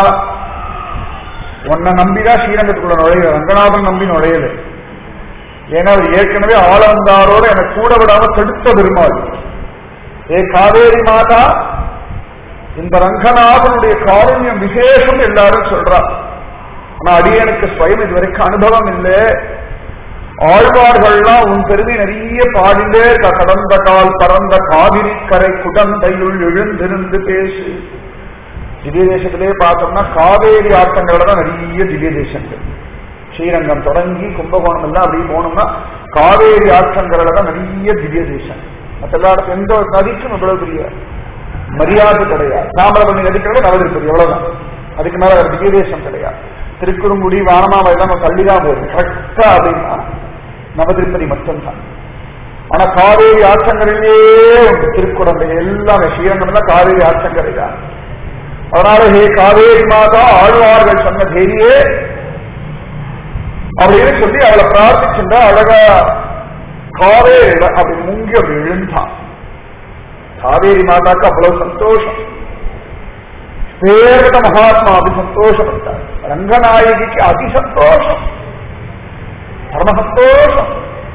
உன்னை நம்பிதான் ஸ்ரீரங்கத்துக்குள்ள நுழைய ரங்கநாதன் நம்பி நுழையல ஏன்னா அவர் ஏற்கனவே ஆளந்தாரோட எனக்கு கூட விடாம தடுத்த பெருமாள் ஏ காவேரி மாதா இந்த ரங்கநாதனுடைய காருண்யம் விசேஷம் எல்லாரும் சொல்றா ஆனா அடியனுக்கு ஸ்வயம் இதுவரைக்கும் அனுபவம் இல்லை ஆழ்வார்கள்லாம் உன் பெருமை நிறைய பாடிண்டே இருக்க கடந்த கால் பறந்த காவிரி கரை குடந்தையுள் எழுந்திருந்து பேசு திவ்ய தேசத்திலே பார்த்தோம்னா காவேரி ஆட்டங்களோட தான் நிறைய திவ்ய தேசங்கள் ஸ்ரீரங்கம் தொடங்கி கும்பகோணம் எல்லாம் அப்படி போனோம்னா காவேரி ஆற்றங்கரில் தான் நிறைய திவ்ய தேசம் மற்ற எல்லா இடத்துல எந்த ஒரு நதிக்கும் இவ்வளவு பெரிய மரியாதை கிடையாது தாமிரபரணி நதிக்கிறது நவதிருப்பதி எவ்வளவுதான் அதுக்கு மேல ஒரு திவ்ய தேசம் கிடையாது திருக்குறுங்குடி வானமாவை எல்லாம் நம்ம தள்ளிதான் போகுது கரெக்டா அப்படின்னா நவதிருப்பதி மட்டும்தான் ஆனா காவேரி ஆற்றங்கரையிலே உண்டு திருக்குடந்தை எல்லாமே ஸ்ரீரங்கம் தான் காவேரி ஆற்றங்கரை தான் அதனால ஹே காவேரி மாதா ஆழ்வார்கள் சொன்ன தேரியே அப்படின்னு சொல்லி அவளை பிரார்த்திச்சுட்டா அழகா காவேரியில அப்படி முங்கி அப்படி விழுந்தான் காவேரி மாதாக்கு அவ்வளவு சந்தோஷம் பேர்கிட்ட மகாத்மா அதி சந்தோஷப்பட்டார் ரங்கநாயகிக்கு அதி சந்தோஷம் பரம சந்தோஷம்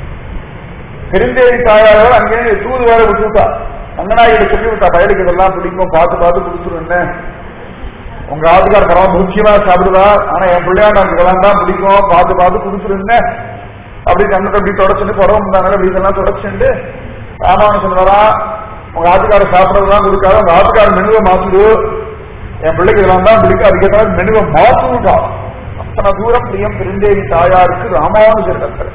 பெருந்தேவி தாயார் அங்கே தூது வேற விட்டுவிட்டா ரங்கநாயகிட்ட சொல்லி விட்டா பயலுக்கு இதெல்லாம் பிடிக்கும் பார்த்து பார்த்து கொடுத்துருன்னு உங்க ஆத்துக்கார பரம முக்கியமா சாப்பிடுவா ஆனா என் பிள்ளையாண்ட இதெல்லாம் தான் பிடிக்கும் பார்த்து பார்த்து கொடுத்துருன்னு அப்படி கண்ணத்தை அப்படி தொடச்சுட்டு புடவை முந்தாங்க அப்படி இதெல்லாம் தொடச்சுட்டு ராமானுஜன் வரா உங்க ஆத்துக்கார சாப்பிடறதுலாம் கொடுக்காது உங்க ஆத்துக்கார மெனுவை மாத்திடு என் பிள்ளைக்கு இதெல்லாம் தான் பிடிக்கும் அதுக்கேற்ற மெனுவை மாத்துட்டா அத்தனை தூரம் பிரியம் பெருந்தேவி தாயாருக்கு ராமானுஜர் கத்தர்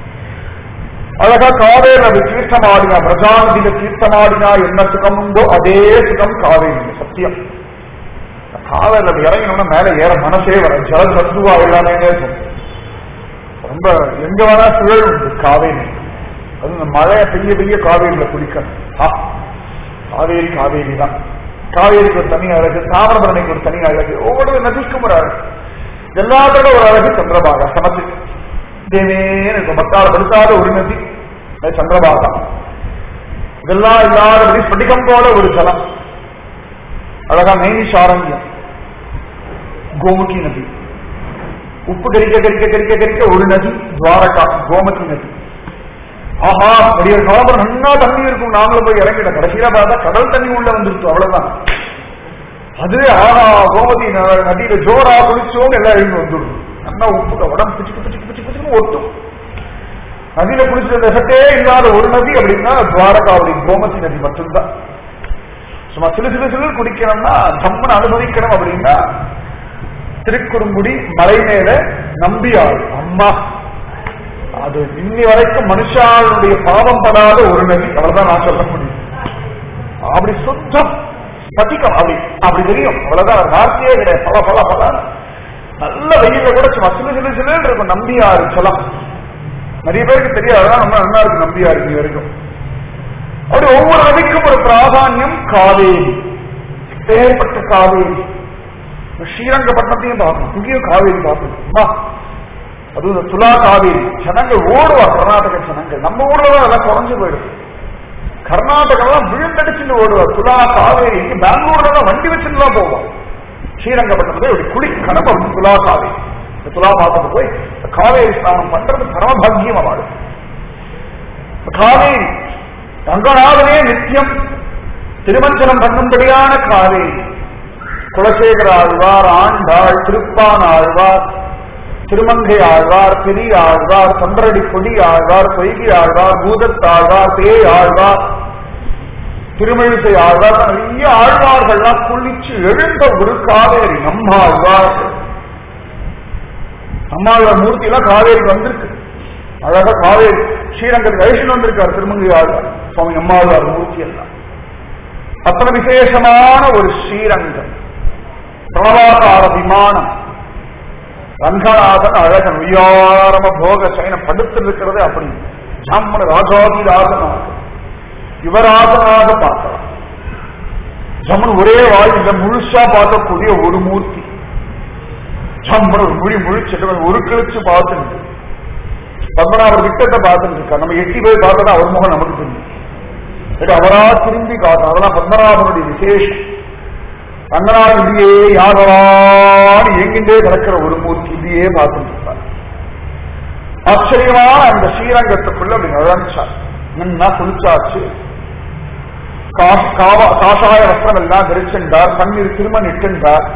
அழகா காவேரி அது தீர்த்தமாடினா பிரஜாநதியில தீர்த்தமாடினா என்ன சுகம் உண்டோ அதே சுகம் காவேரி சத்தியம் காவேரில அப்படி இறங்கினோம்னா மேல ஏற மனசே வர ஜல சத்துவா எல்லாமே இருக்கும் ரொம்ப எங்க வேணா சுழல் உண்டு காவேரி அது இந்த மழைய பெரிய பெரிய காவேரியில குளிக்கணும் ஆ, காவேரி காவேரி தான் காவேரிக்கு ஒரு தனி அழகு தாமிரபரணிக்கு ஒரு தனி அழகு ஒவ்வொரு நதிக்கும் ஒரு அழகு எல்லாத்தோட ஒரு அழகு சந்திரபாகா சமத்து தேவேன்னு இருக்கும் மத்தால படுத்தாத ஒரு நதி அது சந்திரபாகா இதெல்லாம் இல்லாதபடி ஸ்படிகம் போல ஒரு ஜலம் அழகா நைனிஷாரண்யம் கோமுகி நதி உப்பு கரிக்க கரிக்க கரிக்க கரிக்க ஒரு நதி துவாரகா கோமதி நதி ஆஹா பெரிய காலம் நன்னா தண்ணி இருக்கும் நாங்களும் போய் இறங்கிட கடைசியில பார்த்தா கடல் தண்ணி உள்ள வந்துருச்சு அவ்வளவுதான் அது ஆஹா கோமதி ந- நதியில ஜோரா குளிச்சோம் எல்லாம் எழுந்து வந்துடும் நல்லா உப்பு உடம்பு பிச்சுக்கு பிச்சுக்கு பிச்சுக்கு பிச்சுக்கு ஒட்டும் நதியில குளிச்ச எஃபெக்டே இல்லாத ஒரு நதி அப்படின்னா துவாரகாவதி கோமதி நதி மட்டும்தான் சும்மா சிலு சிலு சிலு குடிக்கணும்னா ஜம்முன்னு அனுபவிக்கணும் அப்படின்னா திருக்குறுங்குடி மலை மேல நம்பியாள் அம்மா அது இன்னி வரைக்கும் மனுஷாளுடைய பாவம் படாத ஒரு நதி அவ்வளவுதான் நான் சொல்ல முடியும் அப்படி சுத்தம் பதிக்கம் அப்படி அப்படி தெரியும் அவ்வளவுதான் ஒரு வார்த்தையே கிடையாது பல பல பல நல்ல வெயில கூட சும்மா சிலு சிலு சிலுன்னு இருக்கும் நம்பியாறு ஜலம் நிறைய பேருக்கு தெரியாது அதான் நம்ம நல்லா இருக்கு நம்பியாறு இது வரைக்கும் அப்படி ஒவ்வொரு நதிக்கும் ஒரு பிராதானியம் காவேரி பேர்பட்ட காவேரி ஸ்ரீரங்கப்பட்டினத்தையும் பார்க்கணும் இங்கேயும் காவேரி பார்க்கணும் அம்மா, அதுவும் இந்த துலா காவேரி ஜனங்கள் ஓடுவா கர்நாடக ஜனங்கள் நம்ம ஊர்ல தான் அதெல்லாம் குறைஞ்சு போயிடுது கர்நாடகெல்லாம் விழுந்தடிச்சுட்டு ஓடுவா துலா காவேரி இங்க பெங்களூர்ல தான் வண்டி வச்சுட்டுலாம் போவோம் ஸ்ரீரங்கப்பட்டினத்துல ஒரு குளி கணபம் துலா காவேரி இந்த துலா மாசம் போய் இந்த காவேரி ஸ்நானம் பண்றது பரமபாகியம் அவள் காவேரி ரங்கநாதனே நித்தியம் திருமஞ்சனம் பண்ணும்படியான காவேரி குலசேகர ஆழ்வார் ஆண்டாள் திருப்பான் ஆழ்வார் திருமங்கை ஆழ்வார் பெரிய ஆழ்வார் சந்திரடி கொடி ஆழ்வார் பொய்கி ஆழ்வார் பூதத்தாழ்வார் பேய் ஆழ்வார் திருமழிசை ஆழ்வார் நிறைய ஆழ்வார்கள்லாம் குளிச்சு எழுந்த ஒரு காவேரி நம்மாழ்வார் நம்மாழ்வார் மூர்த்தி எல்லாம் காவேரி வந்திருக்கு அழகா காவேரி ஸ்ரீரங்கத்தில் வைஷ்ணு வந்திருக்கார் திருமங்கை ஆழ்வார் சுவாமி நம்மாழ்வார் மூர்த்தி எல்லாம் அத்தனை விசேஷமான ஒரு ஸ்ரீரங்கம் பிரணவாகார விமானம் ரங்கநாதன் அழகன் உயாரம போக சைன படுத்து இருக்கிறது அப்படி ஜாமன ராஜாதி ராஜனாக யுவராஜனாக பார்க்கலாம் ஜம்மன் ஒரே வாய் இந்த முழுசா பார்க்கக்கூடிய ஒரு மூர்த்தி ஜம்மன் ஒரு மொழி முழிச்சிட்டு ஒரு கிழிச்சு பார்த்துட்டு பத்மநாபர் விட்டத்தை பார்த்துட்டு இருக்கா நம்ம எட்டி போய் பார்த்தா அவர் முகம் நமக்கு தெரியும் இது அவரா திரும்பி காட்டும் அதெல்லாம் பத்மநாபனுடைய விசேஷம் ரங்கநாதன் இப்படியே யாரவான்னு எங்கின்றே கிடக்கிற ஒரு மூர்த்தி இப்படியே பார்த்துட்டு இருப்பார் ஆச்சரியமான அந்த ஸ்ரீரங்கத்துக்குள்ள அப்படி நுழைஞ்சார் நின்னா குளிச்சாச்சு கா- காவா- காஷாய வஸ்திரம் எல்லாம் தரிச்சின்றார் தண்ணீர் திரும்ப நிற்கின்றார்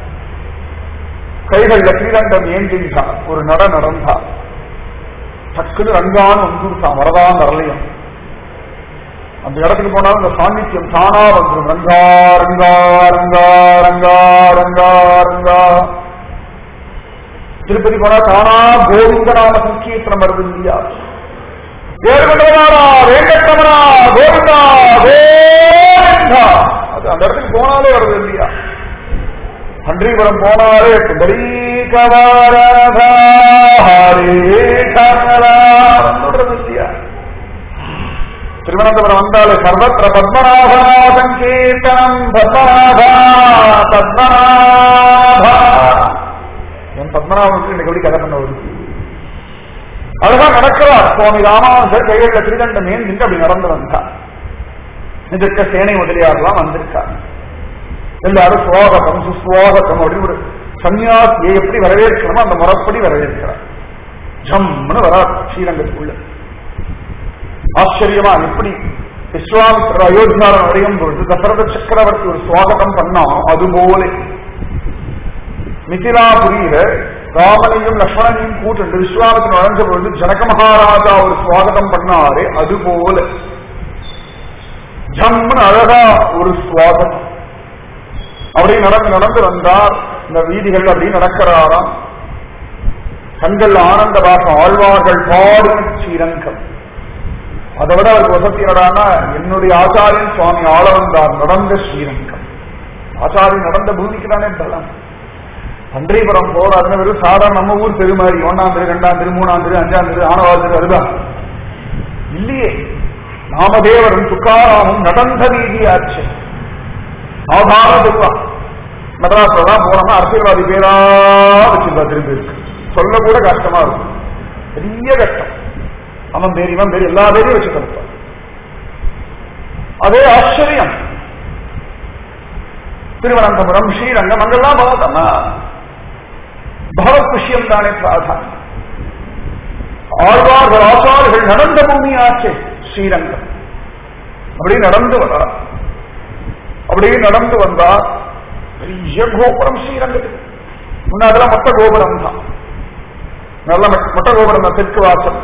கைகள்ல ஸ்ரீரங்கம் ஏந்தின்றார் ஒரு நட நடந்தார் டக்குன்னு ரங்கான்னு வந்துருத்தான் வரதான் வரலையும் அந்த இடத்துக்கு போனாலும் இந்த சாநித்தியம் தானா வந்துடும் ரங்கா ரங்கா ரங்கா ரங்கா ரங்கா ரங்கா திருப்பதி போனா தானா கோவிந்த நாம சங்கீர்த்தனம் வருது இல்லையா வேறுபட்டவனாரா வேங்கட்டவனா கோவிந்தா கோவிந்தா அது அந்த இடத்துக்கு போனாலே வருது இல்லையா பன்றிபுரம் போனாலே புண்டரீகவாரதா ஹரே கமலா வந்துடுறது இல்லையா திருவனந்தபுரம் வந்தாலே சர்வத்திர பத்மநாபா சங்கீர்த்தனம் பத்மநாபா பத்மநாபா என் பத்மநாபனுக்கு இன்னைக்கு எப்படி கதை பண்ண வருது அழகா நடக்கிறார் சுவாமி ராமானுஜர் கைகளில் திருதண்டம் ஏன் நின்று அப்படி நடந்து வந்தார் இதற்க சேனை முதலியாரெல்லாம் வந்திருக்காங்க எல்லாரும் சுவாகத்தம் சுஸ்வாகத்தம் அப்படின்னு ஒரு சன்னியாசியை எப்படி வரவேற்கணுமோ அந்த முறைப்படி வரவேற்கிறார் ஜம்னு வரார் ஸ்ரீரங்கத்துக்குள்ள ஆச்சரியமா எப்படி விஸ்வாமித்திர அயோத்தியாரம் அடையும் பொழுது தசரத சக்கரவர்த்தி ஒரு சுவாகதம் பண்ணா அதுபோல மிதிலாபுரியில ராமனையும் லக்ஷ்மணனையும் கூட்டு விஸ்வாமித்திரன் நுழைஞ்ச பொழுது ஜனக மகாராஜா ஒரு சுவாகதம் பண்ணாரே அதுபோல ஜம்னு அழகா ஒரு சுவாகதம் அப்படியே நடந்து நடந்து வந்தார் இந்த வீதிகள் அப்படி நடக்கிறாராம் கண்கள் ஆனந்த பாசம் ஆழ்வார்கள் பாடும் ஸ்ரீரங்கம் அதை விட அவருக்கு வசதி என்னடான்னா என்னுடைய ஆச்சாரியன் சுவாமி ஆள வந்தார் நடந்த ஸ்ரீரங்கம் ஆச்சாரியன் நடந்த பூமிக்கு தானே பலம் பன்றிபுரம் போறாருன்னு வெறும் சாதாரண நம்ம ஊர் தெரு மாதிரி ஒன்னாம் தெரு ரெண்டாம் தெரு மூணாம் தெரு அஞ்சாம் தெரு ஆனவாள் தெரு அதுதான் இல்லையே நாமதேவரும் துக்காராமும் நடந்த வீதியாச்சு சாதாரண தெருவா மெட்ராஸ்ல தான் போனோம்னா அரசியல்வாதி பேரா வச்சிருந்தா திரும்பி இருக்கு சொல்ல கூட கஷ்டமா இருக்கும் பெரிய கஷ்டம் அவன் பேர் இவன் பேர் எல்லா பேரையும் வச்சு கொடுப்பான் அதே ஆச்சரியம் திருவனந்தபுரம் ஸ்ரீரங்கம் அங்கெல்லாம் பார்த்தோம்னா பகவத் விஷயம் தானே பிராதானியம் ஆழ்வார்கள் ஆச்சார்கள் நடந்த பூமி ஆச்சே ஸ்ரீரங்கம் அப்படி நடந்து வர அப்படியே நடந்து வந்தா பெரிய கோபுரம் ஸ்ரீரங்கத்துக்கு முன்னாடிலாம் மொத்த கோபுரம் தான் நல்ல மொ- மொட்டை கோபுரம் தான் தெற்கு வாசல்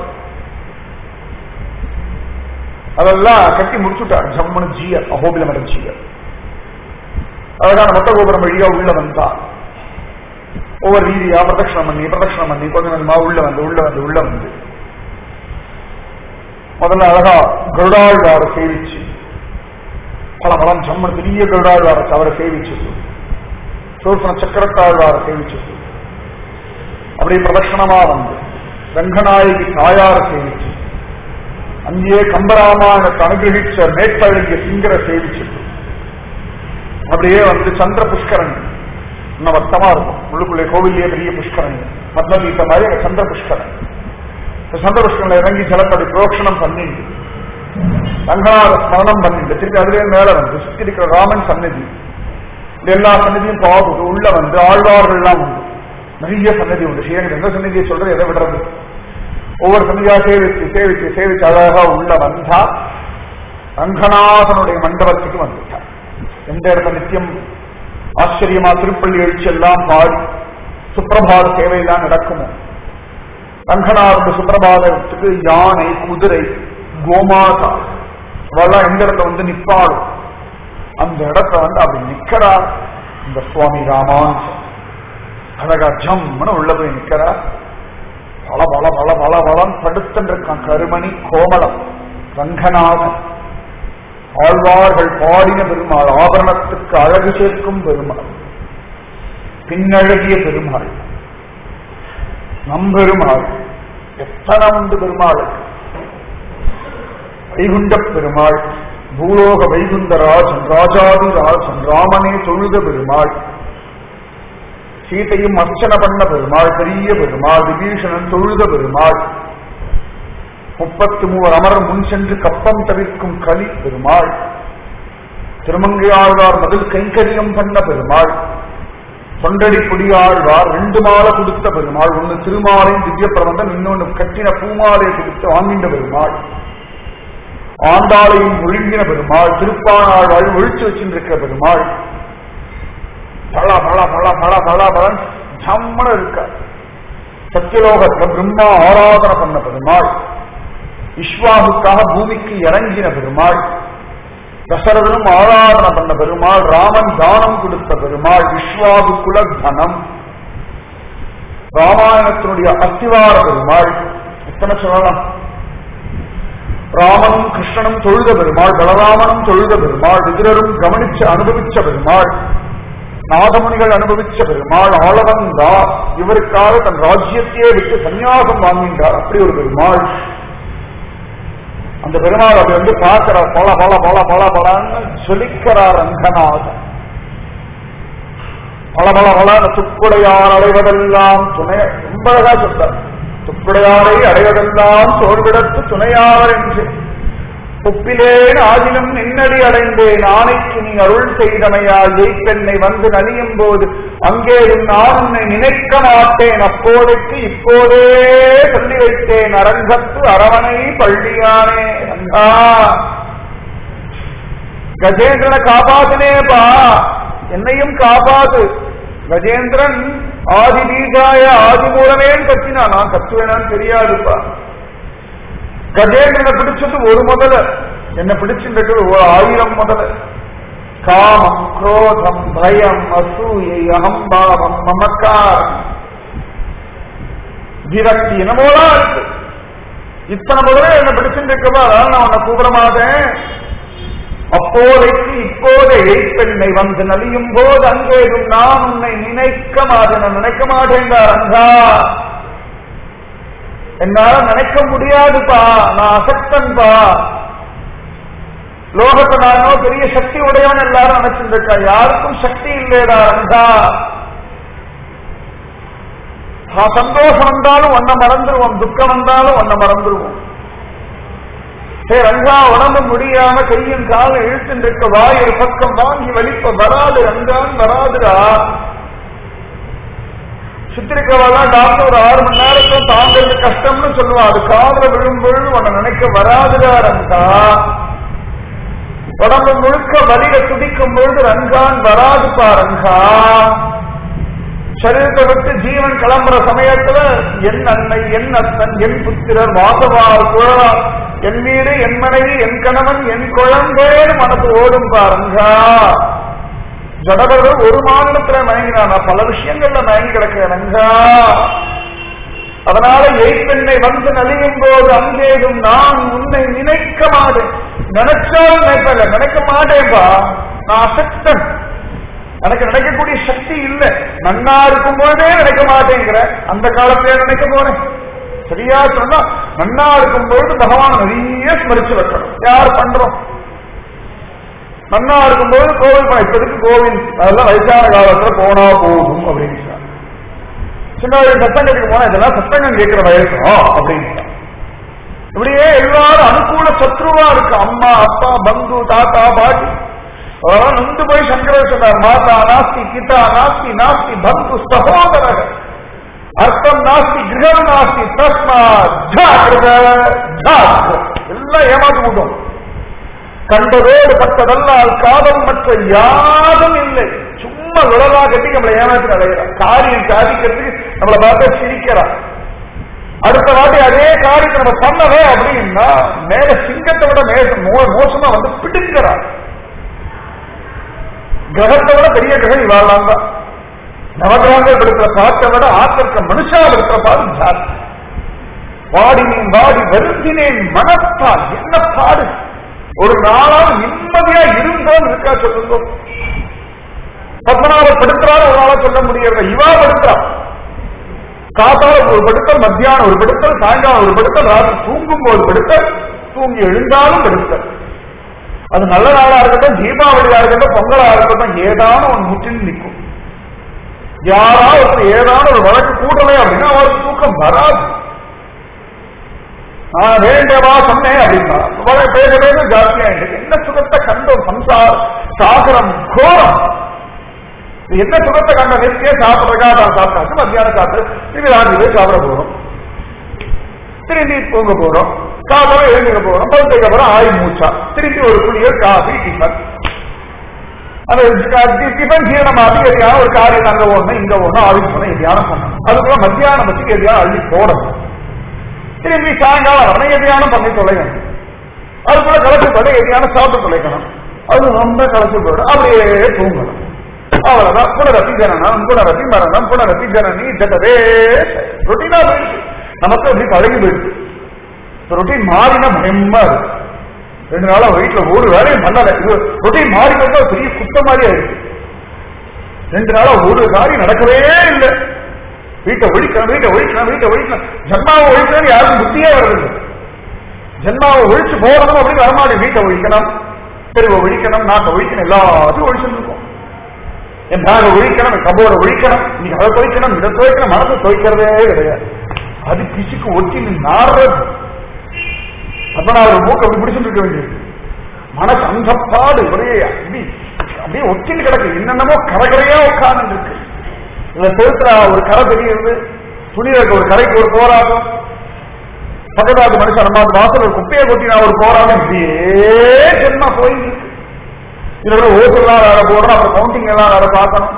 அதெல்லாம் கட்டி முடிச்சுட்டார் ஜம்முனு ஜீயர் அகோபிலமரம் ஜீயர் அழகான மொத்த கோபுரம் வழியா உள்ள வந்தா ஒவ்வொரு ரீதியா பிரதட்சணம் பண்ணி பிரதட்சணம் பண்ணி கொஞ்சம் கொஞ்சமா உள்ள வந்து உள்ள வந்து உள்ள வந்து முதல்ல அழகா கருடாழ்வார சேவிச்சு பல பலம் ஜம்மன் பெரிய கருடாழ்வார அவரை சேவிச்சு சூர்சன சக்கரத்தாழ்வார சேவிச்சு அப்படியே பிரதட்சணமா வந்து ரங்கநாயகி தாயார சேவிச்சு அங்கேயே கம்பராமாயணத்தை அனுகிரகிச்ச மேற்பழகிய சிங்கர சேவிச்சு அப்படியே வந்து சந்திர புஷ்கரணி இன்னும் வட்டமா இருக்கும் உள்ளுக்குள்ளே கோவிலே பெரிய புஷ்கரணி பத்மதீத்த மாதிரி அங்க சந்திர புஷ்கரணி இந்த சந்திர புஷ்கரணில இறங்கி ஜலத்தடி புரோக்ஷணம் பண்ணி ரங்கநாத ஸ்மரணம் பண்ணிட்டு திருப்பி அதுவே மேல வந்து சுத்தி இருக்கிற ராமன் சன்னதி இந்த எல்லா சன்னதியும் பார்த்துட்டு உள்ள வந்து ஆழ்வார்கள்லாம் உண்டு நிறைய சன்னதி உண்டு ஸ்ரீரங்கம் எந்த சன்னதியை சொல்றது எதை விடுறது ஒவ்வொரு சன்னதியா சேவிச்சு சேவிச்சு சேவிச்சு அழகா உள்ள வந்தா ரங்கநாதனுடைய மண்டபத்துக்கு வந்துட்டார் எந்த இடத்துல நித்தியம் ஆச்சரியமா திருப்பள்ளி எழுச்சி எல்லாம் பாடி சுப்பிரபாத சேவையெல்லாம் நடக்குமோ ரங்கநாதனுடைய சுப்பிரபாதத்துக்கு யானை குதிரை கோமாதா இவெல்லாம் எந்த இடத்துல வந்து நிப்பாடும் அந்த இடத்துல வந்து அப்படி நிக்கிறார் இந்த சுவாமி ராமானுஜன் அழகா ஜம்னு உள்ள போய் நிக்கிறார் பல பல பல பல பலம் படுத்துட்டு இருக்கான் கருமணி கோமலம் ரங்கநாதன் ஆழ்வார்கள் பாடின பெருமாள் ஆபரணத்துக்கு அழகு சேர்க்கும் பெருமாள் பின்னழகிய பெருமாள் நம்பெருமாள் எத்தனை உண்டு பெருமாளுக்கு வைகுண்ட பெருமாள் பூலோக வைகுந்தராஜன் ராஜாதிராஜன் ராமனே தொழுத பெருமாள் சீதையும் அர்ச்சனை பண்ண பெருமாள் பெரிய பெருமாள் விபீஷணன் தொழுத பெருமாள் முப்பத்து மூவர் அமரர் முன் சென்று கப்பம் தவிர்க்கும் களி பெருமாள் திருமங்கையாழ்வார் மதில் கைங்கரியம் பண்ண பெருமாள் தொண்டடி குடியாழ்வார் ரெண்டு மாலை கொடுத்த பெருமாள் ஒன்னு திருமாலையும் திவ்ய பிரபந்தம் இன்னொன்னு கட்டின பூமாலை கொடுத்து வாங்கின்ற பெருமாள் ஆண்டாளையும் ஒழுங்கின பெருமாள் திருப்பானாழ்வாள் ஒழிச்சு வச்சிருக்கிற பெருமாள் பல பல பல பல பல பலன் ஜம்மன இருக்க சத்தியலோகத்துல பிரம்மா ஆராதனை பண்ண பெருமாள் விஸ்வாவுக்காக பூமிக்கு இறங்கின பெருமாள் தசரதனும் ஆராதனை பண்ண பெருமாள் ராமன் தானம் கொடுத்த பெருமாள் விஸ்வாவுக்குல தனம் ராமாயணத்தினுடைய அஸ்திவார பெருமாள் எத்தனை சொல்லலாம் ராமனும் கிருஷ்ணனும் தொழுத பெருமாள் பலராமனும் தொழுத பெருமாள் விதிரரும் கவனிச்சு அனுபவிச்ச பெருமாள் நாதமுனிகள் அனுபவிச்ச பெருமாள் ஆளவந்தா இவருக்காக தன் ராஜ்யத்தையே விட்டு சன்னியாசம் வாங்குகின்றார் அப்படி ஒரு பெருமாள் அந்த பெருமாள் அப்படி வந்து பார்க்கிறார் பல பல பல பல பலன்னு சொல்லிக்கிறார் ரங்கநாதன் பல பல பல துக்குடையார் அடைவதெல்லாம் துணை ரொம்ப அழகா சொல்றார் துக்குடையாரை அடைவதெல்லாம் சோர்விடத்து துணையாவர் என்று உப்பிலேன் ஆதினம் நின்னடி அடைந்தேன் ஆணைக்கு நீ அருள் செய்தமையால் எய்ப்பெண்ணை வந்து நலியும் போது அங்கே நான் உன்னை நினைக்க மாட்டேன் அப்போதைக்கு இப்போதே சொல்லி வைத்தேன் அரங்கத்து அரவணை பள்ளியானே ரங்கா கஜேந்திரனை காப்பாத்தினேப்பா என்னையும் காப்பாத்து கஜேந்திரன் ஆதி பீஜாய ஆதி மூலமேன்னு கத்தினா நான் கத்துவேனான்னு தெரியாதுப்பா கஜேந்திரனை பிடிச்சது ஒரு முதல என்ன பிடிச்சிருக்கிறது ஒரு ஆயிரம் முதல காமம் குரோதம் பயம் அசூயை அகம்பாவம் மமக்காரம் விரக்தி என்னமோலாம் இருக்கு இத்தனை முதல்ல என்ன பிடிச்சிருக்கவா அதனால நான் உன்னை கூப்பிட மாட்டேன் அப்போதைக்கு இப்போதே எய்ப்பெண்ணை வந்து நலியும் போது அங்கேயும் நான் உன்னை நினைக்க மாட்டேன் நான் நினைக்க மாட்டேன்டா ரங்கா என்னால நினைக்க முடியாதுப்பா நான் அசக்தன்பா லோகத்தை நானோ பெரிய சக்தி உடையவன் எல்லாரும் நினைச்சிட்டு இருக்கா யாருக்கும் சக்தி இல்லையடா ரங்கா சந்தோஷம் வந்தாலும் ஒன்ன மறந்துருவோம் துக்கம் வந்தாலும் ஒன்ன மறந்துருவோம் சே ரங்கா உடம்பு முடியாம கையும் காலம் இழுத்துட்டு இருக்க வாய் ஒரு பக்கம் வாங்கி வலிப்ப வராது ரங்கான் வராதுடா சித்திரிக்கவாலாம் டாக்டர் ஒரு ஆறு மணி நேரத்துல தாங்கிறது கஷ்டம்னு சொல்லுவா அது காதல விழும்பொழுது உன்னை நினைக்க வராதுடா ரங்கா உடம்பு முழுக்க வலிய துடிக்கும் பொழுது ரங்கான் வராதுப்பா ரங்கா சரீரத்தை விட்டு ஜீவன் கிளம்புற சமயத்துல என் அன்னை என் அத்தன் என் புத்திரர் வாசவார் குழலார் என் வீடு என் மனைவி என் கணவன் என் குழந்தைன்னு மனசு ஓடும் பாருங்கா ஜடவர்கள் ஒரு மாநிலத்துல மயங்கினானா பல விஷயங்கள்ல மயங்கி கிடக்கிறனங்கா அதனால எய்ப்பெண்ணை வந்து நலியும் போது அங்கேயும் நான் உன்னை நினைக்க மாட்டேன் நினைச்சாலும் நினைப்பல நினைக்க மாட்டேன்பா நான் அசக்தன் எனக்கு நினைக்கக்கூடிய சக்தி இல்லை நன்னா இருக்கும் போதே நினைக்க மாட்டேங்கிற அந்த காலத்திலே நினைக்க போறேன் சரியா சொன்னா நன்னா இருக்கும் பொழுது பகவான் நிறைய ஸ்மரிச்சு வைக்கணும் யார் பண்றோம் நன்னா இருக்கும்போது கோவில் போன இப்போதைக்கு கோவில் அதெல்லாம் வயசான காலத்துல போனா போதும் அப்படின்னு சொன்னாங்க. சின்ன வயசு சத்தங்கத்துக்கு போனா இதெல்லாம் சத்தங்கம் கேட்கிற வயசா அப்படின்னு இப்படியே எல்லாரும் அனுகூல சத்ருவா இருக்கு அம்மா அப்பா பந்து தாத்தா பாட்டி அதெல்லாம் நொந்து போய் சங்கரர் சொன்னார் மாதா நாஸ்தி பிதா நாஸ்தி நாஸ்தி பந்து சகோதரர் அர்த்தம் நாஸ்தி கிரகம் நாஸ்தி தஸ்மா ஜாகிரத ஜாகிரத எல்லாம் ஏமாத்து விட்டோம் கண்டதோடு பட்டதல்லால் காதல் மற்ற யாரும் இல்லை சும்மா விழலா கட்டி நம்மளை ஏமாற்றி அடைகிறான் காரியம் சாதிக்கிறதுக்கு நம்மளை பார்த்து சிரிக்கிறான் அடுத்த வாட்டி அதே காரியத்தை நம்ம பண்ணவே அப்படின்னா மேல சிங்கத்தை விட மேச மோ- மோசமா வந்து பிடிக்கிறான் கிரகத்தை விட பெரிய கிரகம் இவாழ்லாம் தான் நவகிரகங்கள் படுத்துற பாட்டை விட ஆத்திருக்க மனுஷா படுத்துற பாடு ஜாஸ்தி வாடினேன் வாடி வருந்தினேன் மனத்தால் என்ன பாடு ஒரு நாளால் நிம்மதியா இருந்தோம் இருக்கா சொல்லுங்க பத்மநாபர் படுத்துறாரு ஒரு நாளா சொல்ல முடியல இவா படுத்துறா காத்தால ஒரு படுத்தல் மத்தியானம் ஒரு படுத்தல் சாயங்காலம் ஒரு படுத்தல் ராத்திரி தூங்கும் போது படுத்தல் தூங்கி எழுந்தாலும் படுத்தல் அது நல்ல நாளா இருக்கட்டும் தீபாவளியா இருக்கட்டும் பொங்கலா இருக்கட்டும் ஏதான ஒரு முற்றில் நிற்கும் யாராவது ஒருத்தர் ஏதான ஒரு வழக்கு கூட்டலை அப்படின்னா அவருக்கு தூக்கம் வராது நான் வேண்டவா சொன்னேன் அப்படின்னா வழக்கு பேச பேச ஜாஸ்தியா என்ன சுகத்தை கண்டோம் சம்சார சாகரம் கோரம் இது என்ன சுகத்தை கண்ட நிறுத்தியே சாப்பிட்றதுக்காக நான் சாப்பிட்டாச்சு மத்தியானம் சாப்பிட்டு திரும்பி ராத்திரி போய் சாப்பிட போறோம் திரும்பி தூங்க போறோம் காலையில எழுந்துக்க போறோம் படுத்துக்க போறோம் ஆய் மூச்சா திரும்பி ஒரு குளியல் காஃபி டிஃபன் அந்த டிஃபன் ஜீரணமாகி எதையான ஒரு காரியம் அங்க ஓடணும் இங்க ஓடணும் ஆஃபீஸ் போகணும் எதையான பண்ணணும் அதுக்குள்ள மத்தியானம் வச்சுக்கு எதையான அள்ளி போடணும் திரும்பி சாயங்காலம் வரணும் எதையான பண்ணி தொலைக்கணும் அதுக்குள்ள கலச்சு போட்டு எதையான சாப்பிட்டு தொலைக்கணும் அது ரொம்ப கலச்சு போட்டு அப்படியே தூங்கணும் அவ்வளவுதான் புனரப்பி ஜனனம் புனரப்பி மரணம் புனரப்பி ஜனனி ஜகதே ரொட்டீனா போயிடுச்சு நமக்கு அப்படி பழகி போயிடுச்சு ரொட்டீன் மாறினா பயமா இருக்கு ரெண்டு நாளா வீட்டுல ஒரு வேலையும் பண்ணல இது ரொட்டீன் மாறி போயிட்டா பெரிய குத்த மாதிரி ஆயிடுச்சு ரெண்டு நாளா ஒரு காரியம் நடக்கவே இல்லை வீட்டை ஒழிக்கணும் வீட்டை ஒழிக்கணும் வீட்டை ஒழிக்கணும் ஜன்மாவை ஒழிக்கணும் யாருக்கும் புத்தியே வருது ஜன்மாவை ஒழிச்சு போகணும் அப்படின்னு வரமாட்டேன் வீட்டை ஒழிக்கணும் தெருவை ஒழிக்கணும் நாட்டை ஒழிக்கணும் எல்லாத்தையும் ஒழிச்சுட்டு இருக்கோம் என் பேக ஒழிக்கணும் என் கபோர்டை ஒழிக்கணும் நீ அதை துவைக்கணும் இதை துவைக்கணும் மனசை துவைக்கிறதே கிடையாது அது பிசுக்கு ஒட்டி நீ நாடுறது பத்மநாபர் மூக்க அப்படி பிடிச்சிட்டு இருக்க வேண்டியது மனசு அந்த பாடு ஒரே அப்படி அப்படியே ஒட்டின்னு கிடக்கு என்னென்னமோ கரகரையா உட்கார்ந்து இருக்கு இதுல செலுத்துற ஒரு கரை தெரியுது துணி இருக்க ஒரு கரைக்கு ஒரு போராட்டம் பக்கத்தாது மனுஷன் நம்ம அந்த வாசல் ஒரு குப்பையை கொட்டினா ஒரு போராட்டம் இப்படியே ஜென்மா போயிட்டு இருக்கு இதோட ஓட்டுலாம் வேற போடுறோம் அப்புறம் கவுண்டிங் எல்லாம் வேற பார்க்கணும்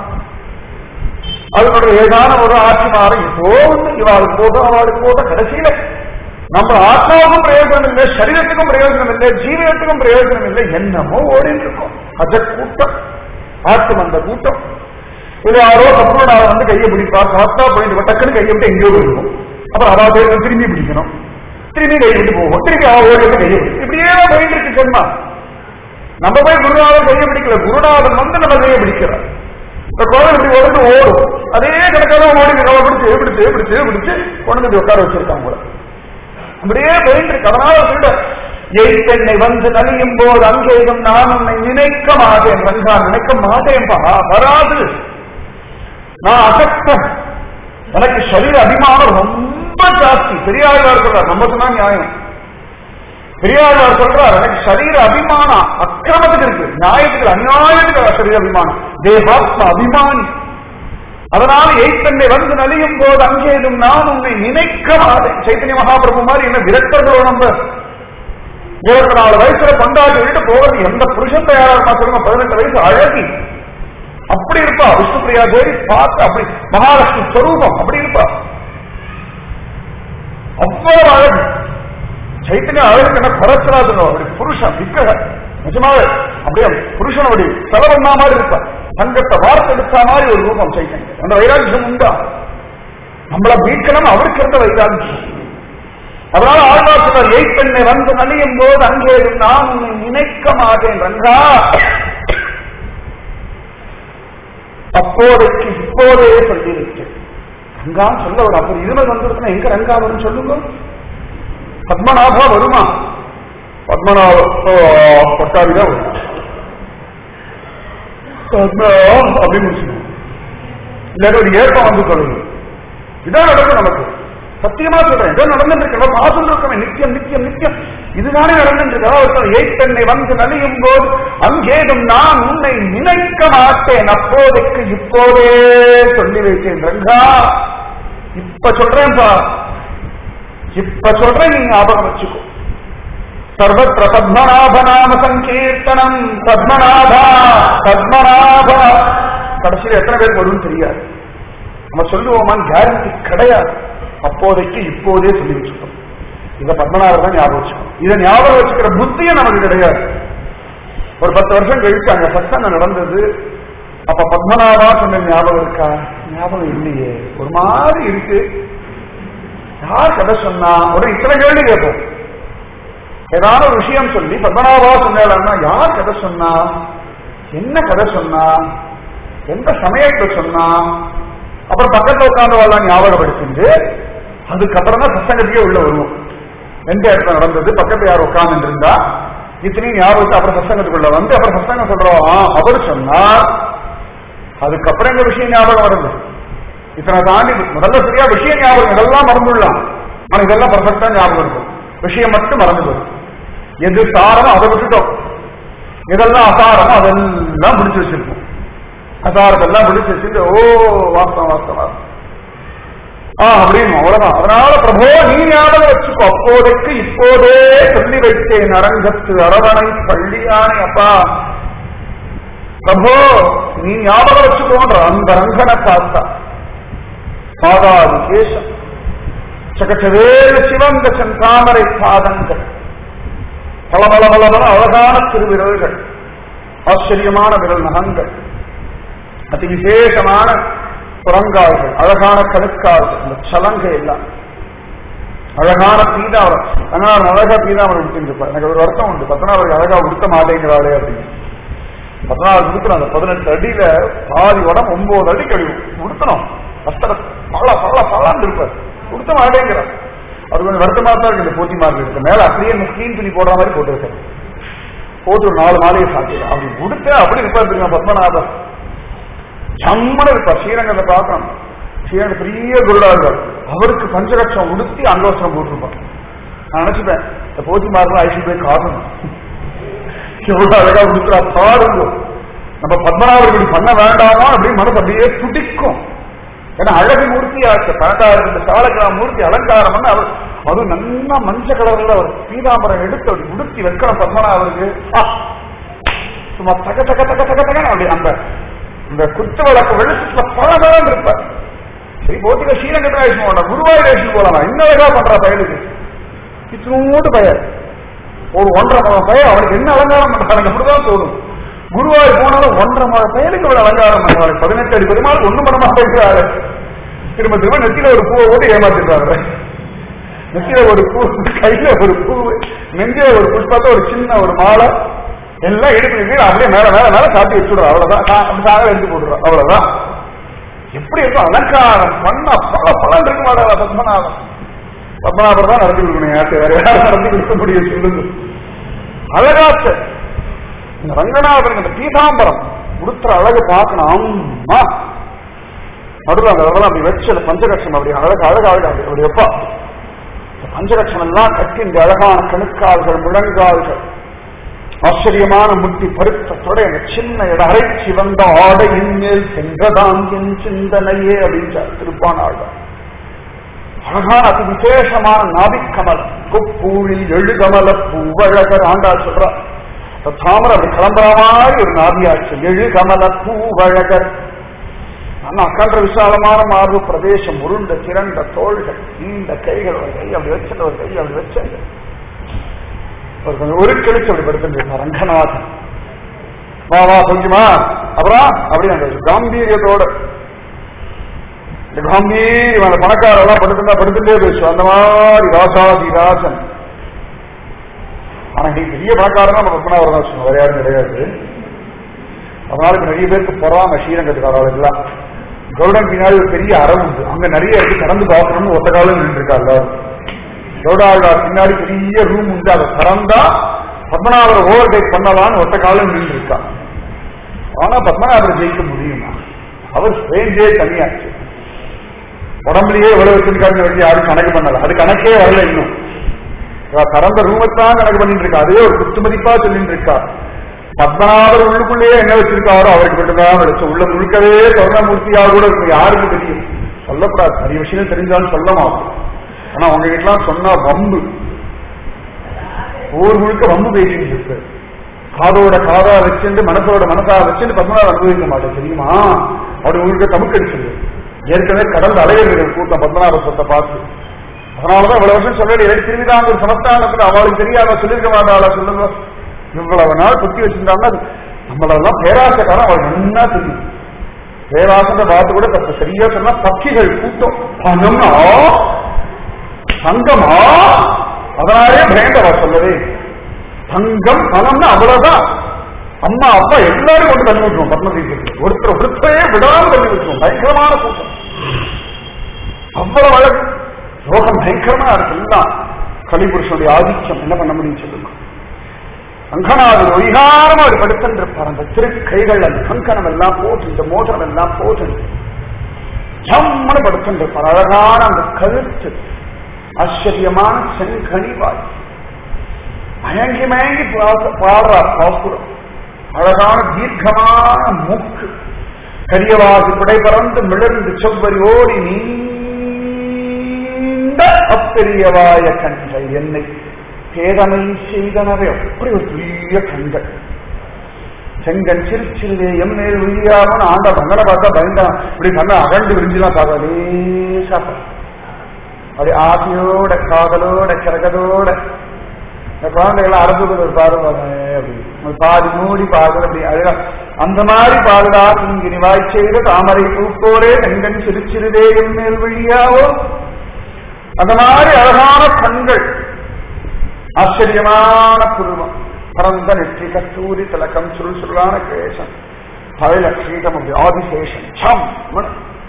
அதனோட ஏதான ஒரு ஆட்சி மாறும் இப்போ ஒண்ணு இவாளுக்கு போதும் அவளுக்கு போதும் கடைசியில நம்ம ஆத்மாவுக்கும் பிரயோஜனம் இல்லை சரீரத்துக்கும் பிரயோஜனம் இல்லை ஜீவனத்துக்கும் பிரயோஜனம் இல்லை என்னமோ ஓடிட்டு இருக்கும் அத கூட்டம் ஆட்டு வந்த கூட்டம் இது யாரோ தப்புனோட வந்து கையை பிடிப்பார் சாத்தா போயிட்டு டக்குன்னு கையை விட்டு எங்கேயோ போயிருக்கும் அப்புறம் அவா போய் திரும்பி பிடிக்கணும் திரும்பி கையை விட்டு போகும் திரும்பி அவ ஓடி வந்து கையை பிடிக்கும் இப்படியே தான் போயிட்டு இருக்கு ஜென்மா நம்ம போய் குருநாதன் கையை பிடிக்கல குருநாதன் வந்து நம்ம கையை பிடிக்கிறார் இந்த கோவில் இப்படி உடந்து ஓடும் அதே கணக்காக ஓடி கவலை பிடிச்சு பிடிச்சு பிடிச்சு பிடிச்சு கொண்டு வந்து உட்கார வச்சிருக்காங்க கூட அப்படியே போயிட்டு இருக்கு அதனால சொல்ல எய்தென்னை வந்து நலியும் போது அங்கேயும் நான் உன்னை நினைக்க மாட்டேன் ரங்கா நினைக்க மாட்டேன்பா வராது நான் அசக்தன் எனக்கு சரீர அபிமானம் ரொம்ப ஜாஸ்தி பெரியாழ்வார் சொல்றார் நம்ம சொன்னா நியாயம் பெரியாழ்வார் சொல்றார் எனக்கு சரீர அபிமானம் அக்கிரமத்துக்கு இருக்கு நியாயத்துக்கு அநியாயத்துக்கு சரீர அபிமானம் தேவாத்ம அபிமானி அதனால எய்த்தன்னை வந்து நலியும் போது அங்கேயும் நான் உன்னை நினைக்க மாட்டேன் சைத்தன்ய மகாபிரபு மாதிரி என்ன விரக்தர்களோ நம்ம இருபத்தி நாலு வயசுல பண்டாடி விட்டு போகிறது எந்த புருஷன் தயாரா இருக்கா சொல்லுங்க பதினெட்டு வயசு அழகி அப்படி இருப்பா விஷ்ணுபிரியா தேவி பார்த்து அப்படி மகாலட்சுமி ஸ்வரூபம் அப்படி இருப்பா அவ்வளவு அழகு சைத்தன்ய அழகுக்கு என்ன குறைச்சலாதுங்க அப்படி புருஷன் விக்கிரக நிஜமாவே அப்படியே புருஷன் அப்படி செலவண்ணா மாதிரி இருப்பா தங்கத்தை வார்த்தெடுத்தா மாதிரி ஒரு ரூபம் சைத்தன்யம் அந்த வைராக்கியம் உண்டா நம்மள மீட்கணும் அவருக்கு இருந்த வைராக்கியம் அதனால ஆழ்வார் சொல்றார் எய்ப்பெண்ணை வந்து நலியும் போது அங்கே நான் உன்னை நினைக்க மாட்டேன் ரங்கா அப்போதைக்கு இப்போதே சொல்லியிருக்கேன் ரங்கா சொல்ல ஒரு அப்படி இருமல் வந்திருக்குன்னா எங்க ரங்கா வரும் சொல்லுங்க பத்மநாபா வருமா பத்மநாப கொட்டாரிதான் வரும் பத்மா அப்படின்னு முடிச்சுக்கணும் இல்லாட்டி ஒரு ஏற்பம் வந்து சொல்லுங்க இதான் நடக்கும் நமக்கு சத்தியமா சொல்றேன் ஏதோ நடந்துட்டு இருக்கு பார்த்துட்டு இருக்கவே நித்தியம் நித்தியம் நித்தியம் இதுதானே நடந்துட்டு இருக்கு ஏய்த்தன்னை வந்து நலியும் போது அங்கேதும் நான் உன்னை நினைக்க மாட்டேன் அப்போதைக்கு இப்போதே சொல்லி வைத்தேன் ரங்கா இப்ப சொல்றேன்பா இப்ப சொல்றேன் நீங்க ஞாபகம் வச்சுக்கோ சர்வத்திர பத்மநாப நாம சங்கீர்த்தனம் பத்மநாபா பத்மநாபா கடைசியில் எத்தனை பேர் வரும்னு தெரியாது நம்ம சொல்லுவோமான்னு கேரண்டி கிடையாது அப்போதைக்கு இப்போதே சொல்லி வச்சுக்கணும் இதை பத்மநாபர் தான் ஞாபகம் வச்சுக்கணும் இதை ஞாபகம் வச்சுக்கிற புத்தியும் நமக்கு கிடையாது ஒரு பத்து வருஷம் கழிச்சு அங்க சத்தம் நடந்தது அப்ப பத்மநாபா சொன்ன ஞாபகம் இருக்கா ஞாபகம் இல்லையே ஒரு மாதிரி இருக்கு யார் கதை சொன்னா ஒரு இத்தனை கேள்வி கேட்போம் ஏதாவது ஒரு விஷயம் சொல்லி பத்மநாபா சொன்னா யார் கதை சொன்னா என்ன கதை சொன்னா எந்த சமயத்தை சொன்னா அப்புறம் பக்கத்துல உட்கார்ந்து வரலாம் ஞாபகப்படுத்திட்டு அதுக்கப்புறம் தான் சசங்கத்தையே உள்ள வருவோம் எந்த இடத்துல நடந்தது பக்கத்துல யார் உட்கார்ந்து இருந்தா இத்தனையும் ஞாபகத்தை அப்புறம் சத்தங்கத்துக்குள்ள வந்து அப்புறம் சத்தங்கம் சொல்றோம் ஆ, அவர் சொன்னார் அதுக்கப்புறம் எங்க விஷயம் ஞாபகம் வருது இத்தனை தாண்டி முதல்ல சரியா விஷயம் ஞாபகம் இதெல்லாம் மறந்துடலாம் ஆனா இதெல்லாம் பர்ஃபெக்டா ஞாபகம் இருக்கும் விஷயம் மட்டும் மறந்து போகும் எது சாரமோ அதை விட்டுட்டோம் எதெல்லாம் அசாரமோ அதெல்லாம் பிடிச்சு வச்சிருக்கோம் அசாரத்தெல்லாம் பிடிச்சு வச்சுட்டு ஓ வாஸ்தவம் வாஸ்தவம் வாஸ்தவம் ஆ அப்படின்னு அவ்வளவுதான் அதனால பிரபோ நீ ஞாபகம் வச்சுக்கோ அப்போதைக்கு இப்போதே சொல்லி வைத்தேன் அரங்கத்து அரவணை பள்ளியானை அப்பா பிரபோ நீ ஞாபகம் வச்சுக்கோன்ற அந்த ரங்கனை பார்த்தா பாதாதி கேசம் சகச்சவேறு சிவந்த செந்தாமரை பாதங்கள் பல பல பல பல அழகான திருவிரல்கள் ஆச்சரியமான விரல் நகங்கள் அதி விசேஷமான புறங்கால்கள் அழகான கணுக்கால்கள் இந்த சலங்கை எல்லாம் அழகான பீதாவரம் அதனால அழகா பீதாவரம் உடுத்திருப்பார் எனக்கு ஒரு வருத்தம் உண்டு பத்மநாபருக்கு அழகா உடுத்த மாட்டேங்கிறாளே அப்படின்னு பத்மநாபர் உடுத்தணும் அந்த பதினெட்டு அடியில பாதி உடம் ஒன்பது அடி கழிவு உடுத்தணும் வஸ்திர பல பல பலான்னு இருப்பார் உடுத்த மாட்டேங்கிறார் அது கொஞ்சம் வருத்தமா தான் இருக்கு இந்த போட்டி மார்க் இருக்கு மேல அப்படியே ஸ்கிரீன் துணி போடுற மாதிரி போட்டுருக்காரு போட்டு ஒரு நாலு மாலையை சாப்பிட்டு அப்படி உடுத்த அப்படி இருப்பார் தெரியுமா பத்மநாபர் ஜம்மன இருப்பார் ஸ்ரீரங்கத்தை பார்க்கணும் ஸ்ரீரங்க பெரிய குருடார்கள் அவருக்கு பஞ்சலட்சம் உடுத்தி அங்கோசனம் போட்டிருப்பார் நான் நினைச்சுப்பேன் இந்த போட்டி மார்க் ஐசி போய் காட்டணும் எவ்வளவு அழகா உடுத்துறா பாருங்க நம்ம பத்மநாபர் இப்படி பண்ண வேண்டாமா அப்படின்னு மனசு அப்படியே துடிக்கும் ஏன்னா அழகு மூர்த்தி ஆச்சு பணக்காரர் இந்த சாலக்கிரா மூர்த்தி அலங்காரம் பண்ண அவர் அதுவும் நல்லா மஞ்ச கலர்ல அவர் பீதாம்பரம் எடுத்து அப்படி உடுத்தி வைக்கணும் பத்மநாபருக்கு ஆ, சும்மா தக தக தக தக தகன்னு அப்படி அந்த இந்த குத்து வழக்கு வெளிச்சத்துல பல நேரம் இருப்பார் சரி போத்திக ஸ்ரீரங்கத்தில் ஆயிடுச்சு போகலாம் குருவாயூர் ஆயிடுச்சு போகலாம் இன்னும் அழகா பண்றா பயலுக்கு இத்தனோடு பயர் ஒரு ஒன்றரை மாதம் பையன் அவனுக்கு என்ன அலங்காரம் பண்றாங்க அப்படிதான் தோணும் குருவாயூர் போனாலும் ஒன்றரை மாதம் பையனுக்கு இவ்வளவு அலங்காரம் பண்றாரு பதினெட்டு அடி பெருமாள் ஒண்ணும் பண்ண மாட்டேங்கிறாரு திரும்ப திரும்ப நெத்தியில ஒரு பூவை போட்டு ஏமாத்திடுறாரு நெத்தியில ஒரு பூ கையில ஒரு பூ நெஞ்சில ஒரு புஷ்பத்தை ஒரு சின்ன ஒரு மாலை எல்லாம் எடுத்து நிறுத்தி அப்படியே மேல மேல மேல சாத்தி வச்சுடுறோம் அவ்வளவுதான் கா- அப்படி சாக எடுத்து போட்டுறோம் அவ்வளவுதான் எப்படி இருக்கும் அலங்காரம் பண்ண பல பலன் இருக்க மாட்டாரா பத்மநாபன் பத்மநாபர் தான் நடத்தி கொடுக்கணும் யார்கிட்ட வேற யாரும் நடத்தி கொடுக்க முடியும் சொல்லுங்க அழகாச்ச இந்த ரங்கநாதன் இந்த பீதாம்பரம் உடுத்துற அழகு பார்க்கணும் அம்மா நடுவில் அந்த அதெல்லாம் அப்படி வச்சு அந்த பஞ்சகட்சம் அப்படி அழகு அழகு அழகு அப்படி அப்படி வைப்பா இந்த பஞ்சகட்சம் எல்லாம் கட்டி இந்த அழகான கணுக்கால்கள் முழங்கால்கள் ஆச்சரியமான முட்டி பருத்தத்தோட அந்த சின்ன இட அரைச்சி வந்த ஆடையின் மேல் சென்றதாம் என் சிந்தனையே அப்படின்றார் திருப்பான் ஆழ்வார் அழகான அதி விசேஷமான நாபிக்கமலம் கொப்பூழில் எழுகமல பூவழகர் ஆண்டாள் சொல்றார் இந்த தாமரை அப்படி கிளம்புற மாதிரி ஒரு நாபியாச்சு எழுகமல பூவழகர் ஆனா அக்கன்ற விசாலமான மார்பு பிரதேசம் உருண்ட திரண்ட தோள்கள் நீண்ட கைகள் ஒரு கை அப்படி வச்சுட்டு ஒரு கை அப்படி வச்சாங்க ஒரு கொஞ்சம் ஒரு கிழிச்சு அப்படி படுத்துட்டு ரங்கநாதன் வா வா கொஞ்சமா அப்புறம் அப்படி அந்த காம்பீரியத்தோட இந்த காம்பீரியம் அந்த பணக்காரெல்லாம் படுத்துட்டா படுத்துட்டே பேசும் அந்த மாதிரி ராசாதி ராசன் ஆனா நீ பெரிய பணக்காரன் நம்ம பத்மநாபர் தான் சொன்னோம் வேற யாரும் கிடையாது அதனால இப்ப நிறைய பேருக்கு பொறாம ஸ்ரீரங்கத்துக்காரர்களுக்கெல்லாம் கருடன் பின்னாடி ஒரு பெரிய அறம் உண்டு அங்க நிறைய இருக்கு கடந்து பார்க்கணும்னு ஒத்த காலம் நின்றுருக்காங்க கருடாழ்வார் பின்னாடி பெரிய ரூம் உண்டு அதை திறந்தா பத்மநாபர் ஓவர் டேக் பண்ணலாம்னு ஒத்த காலம் நின்று இருக்கா ஆனா பத்மநாபர் ஜெயிக்க முடியுமா அவர் ரேஞ்சே தனியாச்சு உடம்புலயே எவ்வளவு வச்சிருக்காருன்னு வச்சு யாரும் கணக்கு பண்ணல அது கணக்கே வரல இன்னும் இவ திறந்த ரூமத்தான் கணக்கு பண்ணிட்டு இருக்கா அதே ஒரு குத்து மதிப்பா சொல்லிட்டு இருக்கா பத்மநாபர் உள்ளுக்குள்ளேயே என்ன வச்சிருக்காரோ அவருக்கு மட்டும்தான் வெளிச்சம் உள்ள முழுக்கவே கருணாமூர்த்தியா கூட இருக்கும் யாருக்கு தெரியும் சொல்லக்கூடாது நிறைய விஷயம் தெரிஞ்சாலும் சொல்ல மாட்டோம் ஆனா உங்ககிட்ட எல்லாம் சொன்னா வம்பு ஊர் முழுக்க வம்பு பேசிட்டு இருக்கு காதோட காதா வச்சுட்டு மனசோட மனசா வச்சுட்டு பத்மநாபர் அனுபவிக்க மாட்டேன் தெரியுமா அப்படி உங்களுக்கு தமுக்கடிச்சது ஏற்கனவே கடல் அலையர்கள் கூட்டம் பத்மநாபர் சொத்தை பார்த்து அதனாலதான் இவ்வளவு வருஷம் சொல்லி எனக்கு திருவிதாங்கூர் சமஸ்தானத்துல அவளுக்கு தெரியாத சொல்லிருக்க மாட்டாளா சொல்லுங்க இவ்வளவு நாள் புத்தி வச்சிருந்தாங்கன்னா அது நம்மளெல்லாம் பேராசக்காரன் அவள் நன்னா தெரியும் பேராசத்தை பார்த்து கூட தப்பு சரியா சொன்னா பக்கிகள் கூட்டம் பணம்னா தங்கமா அதனாலே பயங்கர சொல்லவே தங்கம் பணம்னா அவ்வளவுதான் அம்மா அப்பா எல்லாரும் கொண்டு தள்ளி விட்டுருவோம் பத்மதீபத்துக்கு ஒருத்தர் ஒருத்தரையே விடாம தள்ளி விட்டுருவோம் பயங்கரமான கூட்டம் அவ்வளவு அழகு யோகம் பயங்கரமா இருக்கு எல்லாம் கலிபுருஷனுடைய ஆதிக்கம் என்ன பண்ண முடியும் சொல்லுங்க ரங்கநாதர் ஒய்காரமா ஒரு படுத்திருப்பார் அந்த திருக்கைகள் அந்த கங்கணம் எல்லாம் போட்டு இந்த மோதிரம் எல்லாம் போட்டு ஜம்மனு படுத்திருப்பார் அழகான அந்த கழுத்து ஆச்சரியமான செங்கனிவாய் மயங்கி மயங்கி பா- பாடுறார் பாசுரம் அழகான தீர்க்கமான மூக்கு கரியவாசி பிடை பறந்து மிளர்ந்து செவ்வரி ஓடி நீண்ட அப்பெரியவாய கண்கள் என்னை பேதமை செய்தனவே அப்படி ஒரு பெரிய கண்கள் செங்கன் சிரிச்சிருவே எம் மேல் விழியாமன் ஆண்ட மங்கனை பார்த்தா பயந்தான் இப்படி கண்ணை அகண்டு விரிஞ்சுலாம் பார்த்தா லேசா பார்த்தா. அப்படி ஆசையோட காதலோட கிரகதோட இந்த குழந்தைகள் அரசுவது பாருங்க அப்படி பாதி மூடி பாடுறது அப்படி அழகா அந்த மாதிரி பாடுதா இங்கினி வாய் செய்த தாமரை பூப்போரே செங்கன் சிரிச்சிருதே என் மேல் விழியாவோ அந்த மாதிரி அழகான கண்கள் ஆச்சரியமான புருவம் பரந்த நெற்றி கஸ்தூரி திலக்கம் சுருள் சுருளான கேசம் பழைய கீதம் அப்படி ஆதிசேஷன் சம் மண்.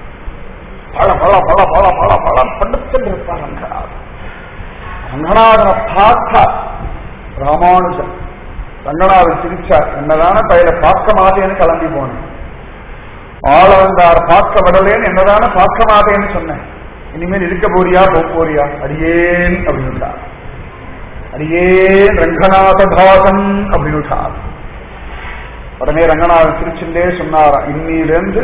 பல பல பல பல பல பல படுத்திருப்பார் ரங்கநாதன் ரங்கநாதனை பார்த்தா ராமானுஜன் ரங்கநாதன் சிரிச்சார் என்னதான பயில பார்க்க மாட்டேன்னு கிளம்பி போனேன் ஆள வந்தார் பார்க்க விடலேன்னு என்னதான பார்க்க மாட்டேன்னு சொன்னேன் இனிமேல் இருக்க போறியா போக போறியா அடியேன் அப்படின்ட்டார் அடியேன் ரங்கநாத தாசன் அப்படின்னுட்டார் உடனே ரங்கநாதன் சிரிச்சுட்டே சொன்னாரா இன்னிலிருந்து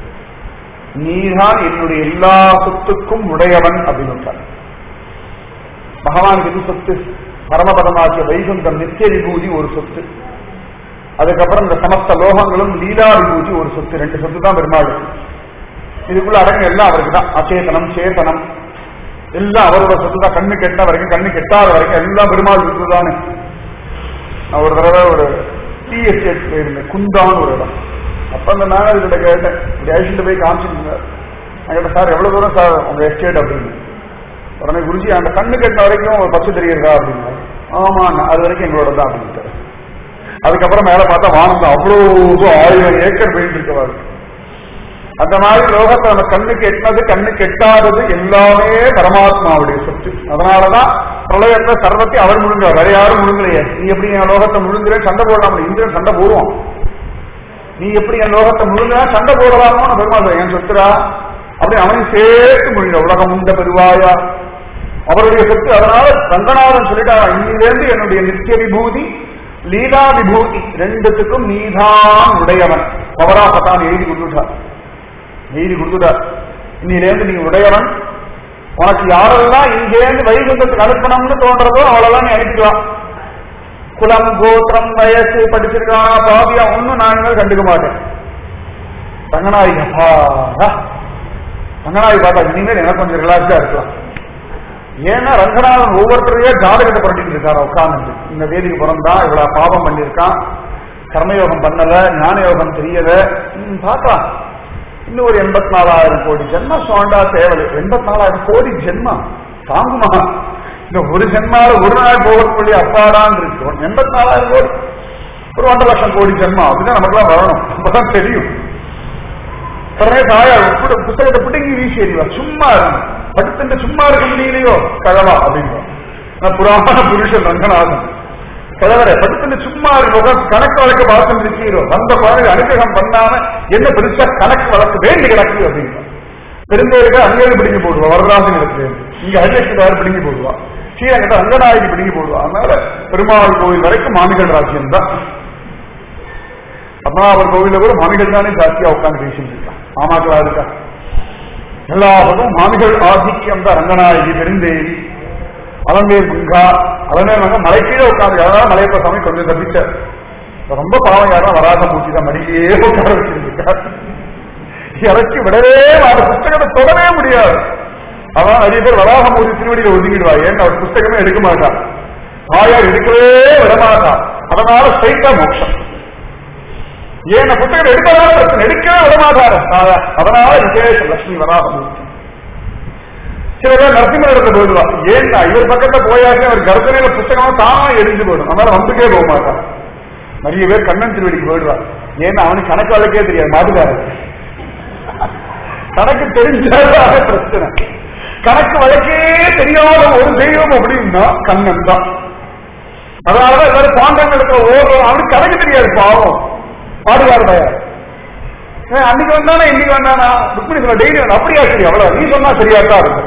நீதான் என்னுடைய எல்லா சொத்துக்கும் உடையவன் அப்படின்னு பகவானுக்கு எது சொத்து பரமபதமாகிய வைகுண்டம் நித்திய விபூதி ஒரு சொத்து அதுக்கப்புறம் இந்த சமஸ்த லோகங்களும் லீலா விபூதி ஒரு சொத்து ரெண்டு சொத்து தான் பெருமாள் இதுக்குள்ள அடங்கு எல்லாம் அவருக்கு தான் அச்சேதனம் சேதனம் எல்லாம் அவரோட சொத்து தான் கண்ணு கெட்ட வரைக்கும் கண்ணு கெட்டாத வரைக்கும் எல்லாம் பெருமாள் சொத்து தானே நான் ஒரு தடவை ஒரு டீ எஸ்டேட் போயிருந்தேன் குந்தான்னு ஒரு இடம் அப்ப அந்த மேனேஜர்கிட்ட கேட்டேன் இப்படி அழிச்சுட்டு போய் காமிச்சிருந்தார் நான் கேட்டேன் சார் எவ்வளவு தூரம் சார் உங்க எஸ்டேட் அப்படின்னு உடனே குருஜி அந்த கண்ணு கெட்ட வரைக்கும் ஒரு பச்சை தெரியுறதா அப்படின்னு ஆமா அது வரைக்கும் எங்களோட தான் அப்படின்ட்டு அதுக்கப்புறம் மேல பார்த்தா வானத்துல அவ்வளவு ஆயிரம் ஏக்கர் போயிட்டு இருக்கவாரு அந்த மாதிரி லோகத்தை நம்ம கண்ணுக்கு எட்டினது கண்ணுக்கு எட்டாதது எல்லாமே பரமாத்மாவுடைய சொத்து அதனாலதான் பிரளயத்தை சர்வத்தை அவர் முழுங்குறார் வேற யாரும் முழுங்கலையே நீ எப்படி என் லோகத்தை முழுங்குற சண்டை போடலாம் இந்திரன் சண்டை போடுவான் நீ எப்படி என் லோகத்தை முழுங்குறா சண்டை போடலாமோ நான் பெருமாள் என் சொத்துரா அப்படி அவனையும் சேர்த்து முழுங்க உலகம் உண்ட பெருவாயா அவருடைய சொத்து அதனால ரங்கநாதன் சொல்லிட்டாரா இன்னிலிருந்து என்னுடைய நித்திய விபூதி லீலா விபூதி ரெண்டுத்துக்கும் நீதான் உடையவன் பவராசத்தான் எழுதி கொடுத்துட்டார் எழுதி கொடுத்துட்டார் இன்னிலேருந்து நீ உடையவன் உனக்கு யாரெல்லாம் இங்கேருந்து வைகுந்தத்துக்கு அனுப்பணும்னு தோன்றதோ அவளெல்லாம் நீ அனுப்பிக்கலாம் குலம் கோத்திரம் வயசு படிச்சிருக்கானா பாவியா ஒன்னும் நான் இனிமேல் கண்டுக்க மாட்டேன் ரங்கநாயகி அப்பா ரங்கநாயகி பார்த்தா இனிமேல் எனக்கு கொஞ்சம் ரிலாக்ஸா இருக்கலாம் ஏன்னா ரங்கநாதன் ஒவ்வொருத்தரையே ஜாதகத்தை புரட்டிட்டு இருக்காரு உட்கார்ந்து இந்த வேதிக்கு பிறந்தா இவ்வளவு பாவம் பண்ணிருக்கான் கர்மயோகம் பண்ணல ஞான யோகம் தெரியல ம், பார்த்தா இன்னும் ஒரு எண்பத்தி நாலாயிரம் கோடி ஜென்ம சோண்டா தேவை எண்பத்தி நாலாயிரம் கோடி ஜென்மா தாங்குமா இந்த ஒரு ஜென்மால ஒரு நாள் போகக்கூடிய அப்பாடான் இருக்கு எண்பத்தி நாலாயிரம் கோடி ஒரு ஒன்றரை லட்சம் கோடி ஜென்மா அப்படிதான் நமக்குலாம் வரணும் அப்பதான் தெரியும் உடனே தாயார் புட- புத்தகத்தை பிடுங்கி வீசி எறிவா சும்மா இருக்கணும் படுத்துட்டு சும்மா இருக்க முடியலையோ கழவா அப்படின்னு நான் புராண புருஷன் ரங்கநாதன் கிழவரை படுத்துட்டு சும்மா இருக்க கணக்கு வழக்கு பார்த்து நிற்கிறோம் வந்த குழந்தை அனுகிரகம் பண்ணாம என்ன பெருசா கணக்கு வழக்கு வேண்டி கிடக்கு அப்படின்னு பெருந்தேருக்கு அங்கேயிருந்து பிடிங்கி போடுவா வரராஜன் இருக்கு இங்க ஹரிலட்சுமி பிடிங்கி போடுவா ஸ்ரீரங்கத்தை ரங்கநாயகி பிடிங்கி போடுவா அதனால பெருமாள் கோவில் வரைக்கும் மாமிகள் ராஜ்யம் தான் பத்மநாபர் கோவில்ல கூட மாமிகள் தானே ஜாஸ்தியா உட்கார்ந்து பேசிட்டு இருக்கா மாமாக்களா இருக்கா எல்லா பக்கமும் மாமிகள் ஆதிக்கம் தான் ரங்கநாயகி பெருந்தேவி அலமேல் முங்கா அலமேல் மங்கா மலை கீழே உட்கார்ந்து அதாவது மலையப்ப சாமி கொஞ்சம் தப்பிச்சார் இப்ப ரொம்ப பாவம் யாரும் வராத மூச்சு தான் மடியிலேயே உட்கார வச்சிருக்கார் இறக்கி விடவே அந்த புஸ்தகத்தை தொடவே முடியாது அதான் நிறைய பேர் வராகமூர்த்தி திருவடியில ஒதுங்கிடுவா ஏன்னா அவர் புஸ்தகமே எடுக்க மாட்டார் தாயார் எடுக்கவே விடமாட்டா அதனால ஸ்ட்ரைட்டா மோட்சம் ஏன் புத்தகம் எடுக்கலாம் பிரச்சனை எடுக்கவே விடமாட்டாரு தாயார். அதனால விசேஷம் லட்சுமி வராகமூர்த்தி சில பேர் நரசிம்மரிடத்துல போயிடுவா ஏன்னா இவர் பக்கத்துல போயாச்சு அவர் கர்ப்பனையில புத்தகமா தானா எரிஞ்சு போயிடும் அதனால வந்துட்டே போக மாட்டான் நிறைய பேர் கண்ணன் திருவடிக்கு போயிடுவா ஏன்னா அவனுக்கு கணக்கு வழக்கே தெரியாது மாட்டுக்காரு கணக்கு தெரிஞ்சாலே பிரச்சனை கணக்கு வழக்கே தெரியாத ஒரு தெய்வம் அப்படின்னா கண்ணன் தான் அதனாலதான் எல்லாரும் பாண்டவங்க இடத்துல ஓடுறோம் அவனுக்கு கணக்கு தெரியாது பாவம் பாடுகார் பையன் ஏன் அன்னைக்கு வந்தானா இன்னைக்கு வந்தானா ருக்மிணி சொல்ல டெய்லி வந்து அப்படியா சரி அவ்வளவு நீ சொன்னா சரியா தான் இருக்கும்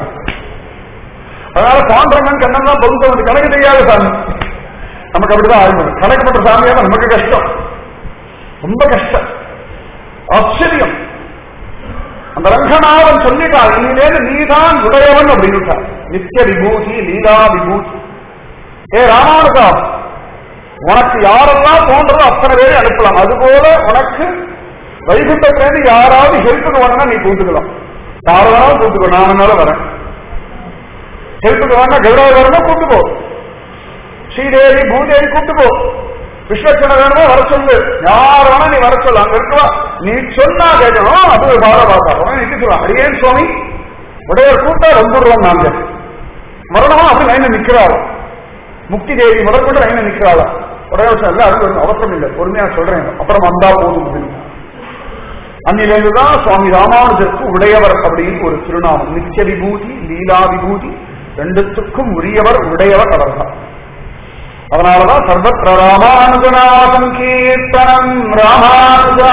அதனால பாண்டவன் கண்ணன் தான் பகுத்த வந்து கணக்கு தெரியாத சாமி நமக்கு அப்படிதான் ஆரம்பம் கணக்கு பண்ற சாமியா நமக்கு கஷ்டம் ரொம்ப கஷ்டம் ஆச்சரியம் அந்த ரங்கநாதன் சொல்லிட்டான் இன்னிலேருந்து நீதான் உடையவன் அப்படின்னு நித்திய விபூதி லீலா விபூதி ஏ ராமானுகா உனக்கு யாரெல்லாம் தோன்றதோ அத்தனை பேரை அனுப்பலாம் அதுபோல உனக்கு வைகுண்டத்திலிருந்து யாராவது ஹெல்ப்புக்கு வரணும்னா நீ கூட்டுக்கலாம் யார் வேணாலும் கூட்டுக்கோ நான் வேணாலும் வரேன் ஹெல்ப்புக்கு வேணா கௌரவ வரணும் கூட்டு போ ஸ்ரீதேவி பூதேவி கூட்டு போ விஸ்வச்சன வேணுமோ வர சொல்லு யார் வேணா நீ வர சொல்லு அங்க இருக்கவா நீ சொன்னா கேட்கணும் அது ஒரு பார பார்த்தா நிக்க சொல்லலாம் அடியேன் சுவாமி உடையவர் கூட்டா வந்துடுறோம் நாங்க மரணமா அப்படி லைன்ல நிக்கிறாள் முக்தி தேவி முதற்கொண்டு லைன்ல நிக்கிறாளா உடையவர் இல்ல அது ஒரு அவசரம் இல்லை பொறுமையா சொல்றேன் அப்புறம் வந்தா போதும் அப்படின்னு அன்னிலிருந்துதான் சுவாமி ராமானுஜருக்கு உடையவர் அப்படின்னு ஒரு திருநாமம் நித்திய விபூதி லீலா விபூதி ரெண்டுத்துக்கும் உரியவர் உடையவர் அவர்தான் அதனாலதான் சர்வத்திர ராமானுஜனா சங்கீர்த்தனம் ராமானுஜா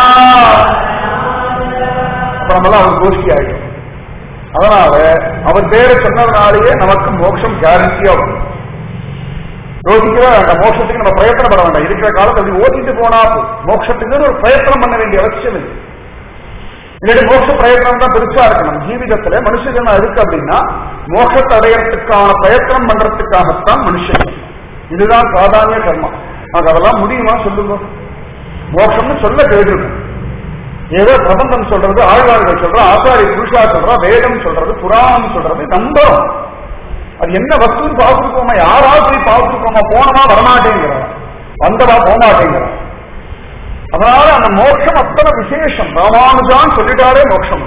அப்புறமெல்லாம் அவர் கோஷ்டி ஆயிடும் அதனால அவர் பேரை சொன்னதுனாலேயே நமக்கு மோட்சம் கேரண்டியா வரும் யோசிக்கவே வேண்டாம் மோட்சத்துக்கு நம்ம பிரயத்தனப்பட வேண்டாம் இருக்கிற காலத்தை அப்படி ஓட்டிட்டு போனா போதும். மோட்சத்துக்கு ஒரு பிரயத்தனம் பண்ண வேண்டிய அவசியம் இல்லை இல்லாட்டி மோட்ச பிரயத்தனம் தான் பெருசா இருக்கணும் ஜீவிதத்துல மனுஷ ஜனம் இருக்கு அப்படின்னா மோட்சத்தை அடையறதுக்கான பிரயத்தனம் பண்றதுக்காகத்தான் மனுஷன் இதுதான் சாதாரண கர்மம் நமக்கு அதெல்லாம் முடியுமா சொல்லுங்க மோட்சம்னு சொல்ல கேட்டிருக்கும் ஏதோ பிரபந்தம் சொல்றது ஆழ்வார்கள் சொல்ற ஆச்சாரிய புருஷா சொல்றா வேதம் சொல்றது புராணம் சொல்றது நம்புறோம் அது என்ன வஸ்துன்னு பார்த்துருக்கோமா யாராவது போய் பார்த்துருக்கோமா போனமா வரமாட்டேங்கிறான் வந்தவா போகமாட்டேங்கிறான் அதனால அந்த மோட்சம் அத்தனை விசேஷம் ராமானுஜான் சொல்லிட்டாரே மோட்சம்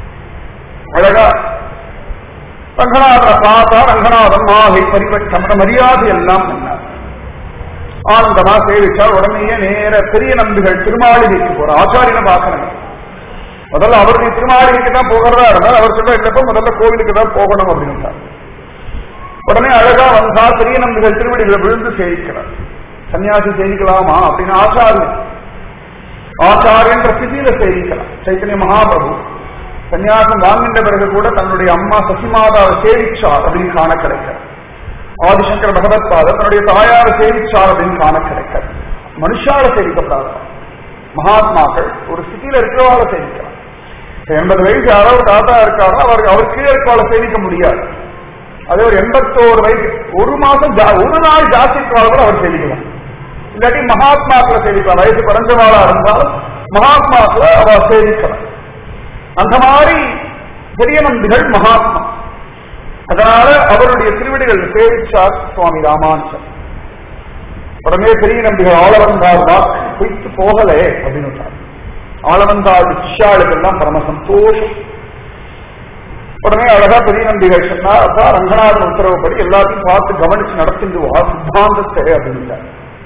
அழகா ரங்கநாதனை பார்த்தா ரங்கநாதன் மாலை பரிவட்டம் அந்த மரியாதை எல்லாம் பண்ணார் ஆனந்தமா சேவிச்சார் உடனேயே நேர பெரிய நம்பிகள் திருமாளிகைக்கு போற ஆச்சாரியனை பார்க்கணும் முதல்ல அவருடைய திருமாளிகைக்கு தான் போகிறதா இருந்தால் அவர் சொல்ல இல்லப்ப முதல்ல கோவிலுக்கு தான் போகணும் அப்படின்னு உடனே அழகா வந்தா பெரிய நம்பிகள் திருவடிகளை விழுந்து சேவிக்கிறார் சன்னியாசி சேவிக்கலாமா அப்படின்னு ஆச்சாரியன் ஆச்சாரியன்ற ஸ்திதியில சேவிக்கலாம் சைத்தன்ய மகாபிரபு சன்னியாசம் வாங்கின்ற பிறகு கூட தன்னுடைய அம்மா சசிமாதாவை சேவிச்சார் அப்படின்னு காண கிடைக்கிறார் ஆதிசங்கர பகவத் பாதர் தன்னுடைய தாயாரை சேவிச்சார் அப்படின்னு காண கிடைக்கிறார் மனுஷால சேவிக்கப்படாத மகாத்மாக்கள் ஒரு ஸ்திதியில இருக்கிறவாள சேவிக்கலாம் இப்ப எண்பது வயசு யாராவது தாத்தா இருக்காரோ அவருக்கு அவர் கீழே இருக்கவாள சேவிக்க முடியாது அதே ஒரு எண்பத்தோரு வயசு ஒரு மாசம் ஜா- ஒரு நாள் ஜாஸ்தி இருக்கவாள கூட அவர் சேவிக்கலாம் இல்லாட்டி மகாத்மாக்களை சேவிக்கலாம் வயசு குறைஞ்சவாளா இருந்தாலும் மகாத்மாக்களை அவர் சேவிக்கலாம் அந்த மாதிரி பெரிய நம்பிகள் மகாத்மா அதனால அவருடைய திருவடிகள் சேவிச்சார் சுவாமி ராமானுஜன் உடனே பெரிய நம்பிகள் ஆளவந்தார் வாக்கு பொய்த்து போகலே அப்படின்னு சொன்னார். ஆளவந்தார் சிஷ்யாளுக்கெல்லாம் பரம சந்தோஷம் உடனே அழகா பெரிய நம்பிகள் சொன்னார் அப்பா ரங்கநாதன் உத்தரவுப்படி எல்லாத்தையும் பார்த்து கவனிச்சு நடத்திட்டு வா சித்தாந்தத்தை அப்படின்ட்டார்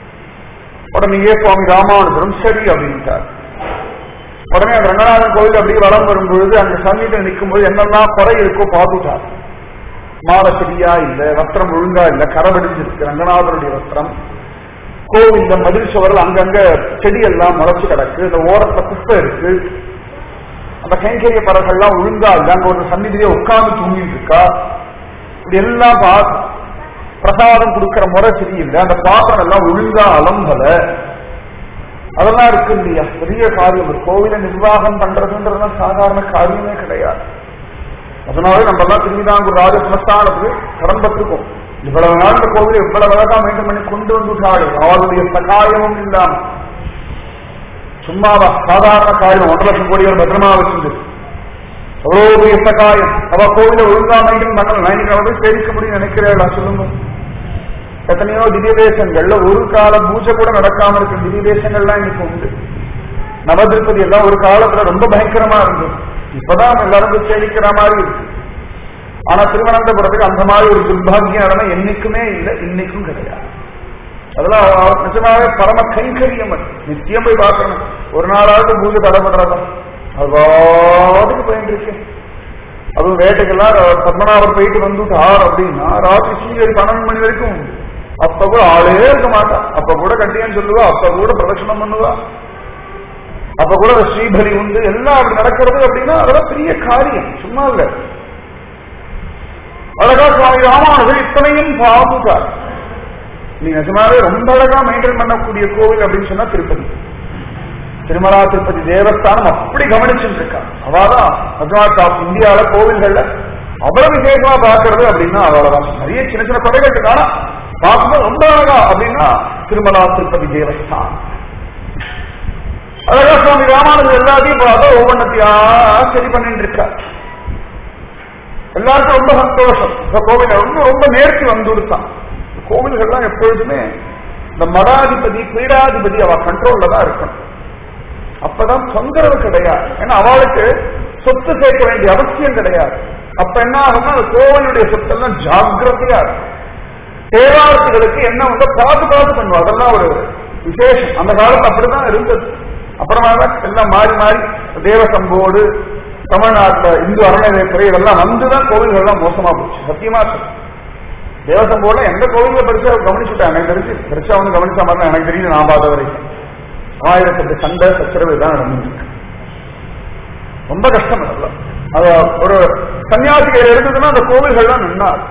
உடனேயே சுவாமி ராமானுஜரும் சரி அப்படின்ட்டார் உடனே அந்த ரங்கநாதன் கோவில் அப்படியே வளம் வரும்பொழுது அந்த சன்னிதியில் நிற்கும்போது என்னெல்லாம் குறை இருக்கோ பார்த்துட்டார் மாலை சரியா இல்ல வஸ்திரம் ஒழுங்கா இல்ல கரவடிஞ்சிருக்கு ரங்கநாதனுடைய வஸ்திரம் கோவில்ல மதில் சுவரில் அங்கங்க செடி எல்லாம் முளைச்சு கிடக்கு இந்த ஓரத்துல குப்பை இருக்கு அந்த கைங்கரிய பறவைகள்லாம் ஒழுங்கா இல்ல அங்க ஒரு சன்னிதியே உட்கார்ந்து தூங்கிட்டு இருக்கா இப்படி எல்லாம் பார்த்து பிரசாதம் கொடுக்கிற முறை சரியில்லை அந்த பாத்திரம் எல்லாம் ஒழுங்கா அலம்பல அதெல்லாம் இருக்கு இல்லையா பெரிய காரியம் ஒரு கோவிலை நிர்வாகம் பண்றதுன்றது சாதாரண காரியமே கிடையாது அதனால நம்ம எல்லாம் திருவிதாங்கூர் ராஜ சமஸ்தானத்துக்கு கடன் பட்டிருக்கோம் இவ்வளவு நாள் இந்த கோவில் இவ்வளவு அழகா மெயின்டைன் பண்ணி கொண்டு வந்துட்டாள் அவருடைய சகாயமும் இல்லாம சும்மாவா சாதாரண காரியம் ஒன்றரை லட்சம் கோடிகள் பத்திரமா வச்சிருந்து அவ்வளவு பெரிய சகாயம் அவ கோவில ஒழுங்கா மெயின்டைன் பண்ணல நான் இன்னைக்கு அவ போய் சேவிக்க முடியும் நினைக்கிறேன் சொல்லுங்க எத்தனையோ திவ்ய தேசங்கள்ல ஒரு கால பூஜை கூட நடக்காம இருக்க திவ்ய தேசங்கள்லாம் இன்னைக்கு உண்டு நவதிருப்பதி எல்லாம் ஒரு காலத்துல ரொம்ப பயங்கரமா இருந்தது இப்பதான் எல்லாரும் போய் சேவிக்கிற மாதிரி இருக்கு ஆனா திருவனந்தபுரத்துக்கு அந்த மாதிரி ஒரு துர்பாகியம் நடன என்னைக்குமே இல்லை இன்னைக்கும் கிடையாது அதெல்லாம் அவ- நிஜமாவே பரம கைங்கரியம் அது. நித்தியம் போய் பார்க்கணும் ஒரு நாளாவது பூஜை தடப்படுறதா அது பாட்டுக்கு போயிட்டு இருக்கு அதுவும் வேட்டைக்கெல்லாம் ர- பத்மநாபர் போயிட்டு வந்துட்டார் அப்படின்னா ராத்திரி சீக்கிரம் பன்னெண்டு மணி வரைக்கும் உண்டு அப்ப கூட ஆளே இருக்க மாட்டா அப்ப கூட கட்டியம் சொல்லுவா அப்ப கூட பிரதட்சணம் பண்ணுவா அப்ப கூட ஸ்ரீபலி உண்டு எல்லாம் அப்படி நடக்கிறது அப்படின்னா அதெல்லாம் பெரிய காரியம் சும்மா இல்ல அழகா சுவாமி ராமானுஜர் இத்தனையும் பாதுகார் நீ நிஜமாவே ரொம்ப அழகா மெயின்டைன் பண்ணக்கூடிய கோவில் அப்படின்னு சொன்னா திருப்பதி திருமலா திருப்பதி தேவஸ்தானம் அப்படி கவனிச்சுட்டு இருக்கா அவாதான் மதுராத் ஆஃப் இந்தியால கோவில்கள்ல அவ்வளவு விசேஷமா பார்க்கறது அப்படின்னா அவ்வளவுதான் நிறைய சின்ன சின்ன கொடைகள் இருக்கானா பார்க்கும்போது ரொம்ப அழகா அப்படின்னா திருமலா திருப்பதி தேவஸ்தானம் அழகா சுவாமி ராமானுஜர் எல்லாத்தையும் பார்த்தா ஒவ்வொன்றத்தையா சரி பண்ணிட்டு இருக்கா எல்லாருக்கும் ரொம்ப சந்தோஷம் இந்த கோவில் ரொம்ப ரொம்ப நேர்த்தி வந்து கொடுத்தான் கோவில்கள்லாம் எப்பொழுதுமே இந்த மடாதிபதி பீடாதிபதி அவ கண்ட்ரோல்ல தான் இருக்கணும் அப்பதான் தொந்தரவு கிடையாது ஏன்னா அவளுக்கு சொத்து சேர்க்க வேண்டிய அவசியம் கிடையாது அப்ப என்ன ஆகும்னா அந்த கோவிலுடைய சொத்தெல்லாம் ஜாக்கிரதையா இருக்கும் தேவாரத்துகளுக்கு என்ன வந்து பார்த்து பார்த்து பண்ணுவோம் அதெல்லாம் ஒரு விசேஷம் அந்த காலத்து அப்படிதான் இருந்தது அப்புறமா தான் எல்லாம் மாறி மாறி தேவசம்போடு தமிழ்நாட்டுல இந்து அறநிலையத்துறை இதெல்லாம் வந்துதான் கோவில்கள்லாம் மோசமா போச்சு சத்தியமா இருக்கு. தேவசம்போட எந்த கோவில பெருசா கவனிச்சுட்டாங்க எனக்கு தெரிஞ்சு பெருசா வந்து கவனிச்சா மாதிரி எனக்கு தெரியும் நான் பார்த்த வரைக்கும் ஆயிரத்தெட்டு சண்டை சச்சரவு தான் நடந்துருக்கு ரொம்ப கஷ்டம் அதெல்லாம் அது ஒரு சன்னியாசிகள் இருந்ததுன்னா அந்த கோவில்கள்லாம் நின்னார்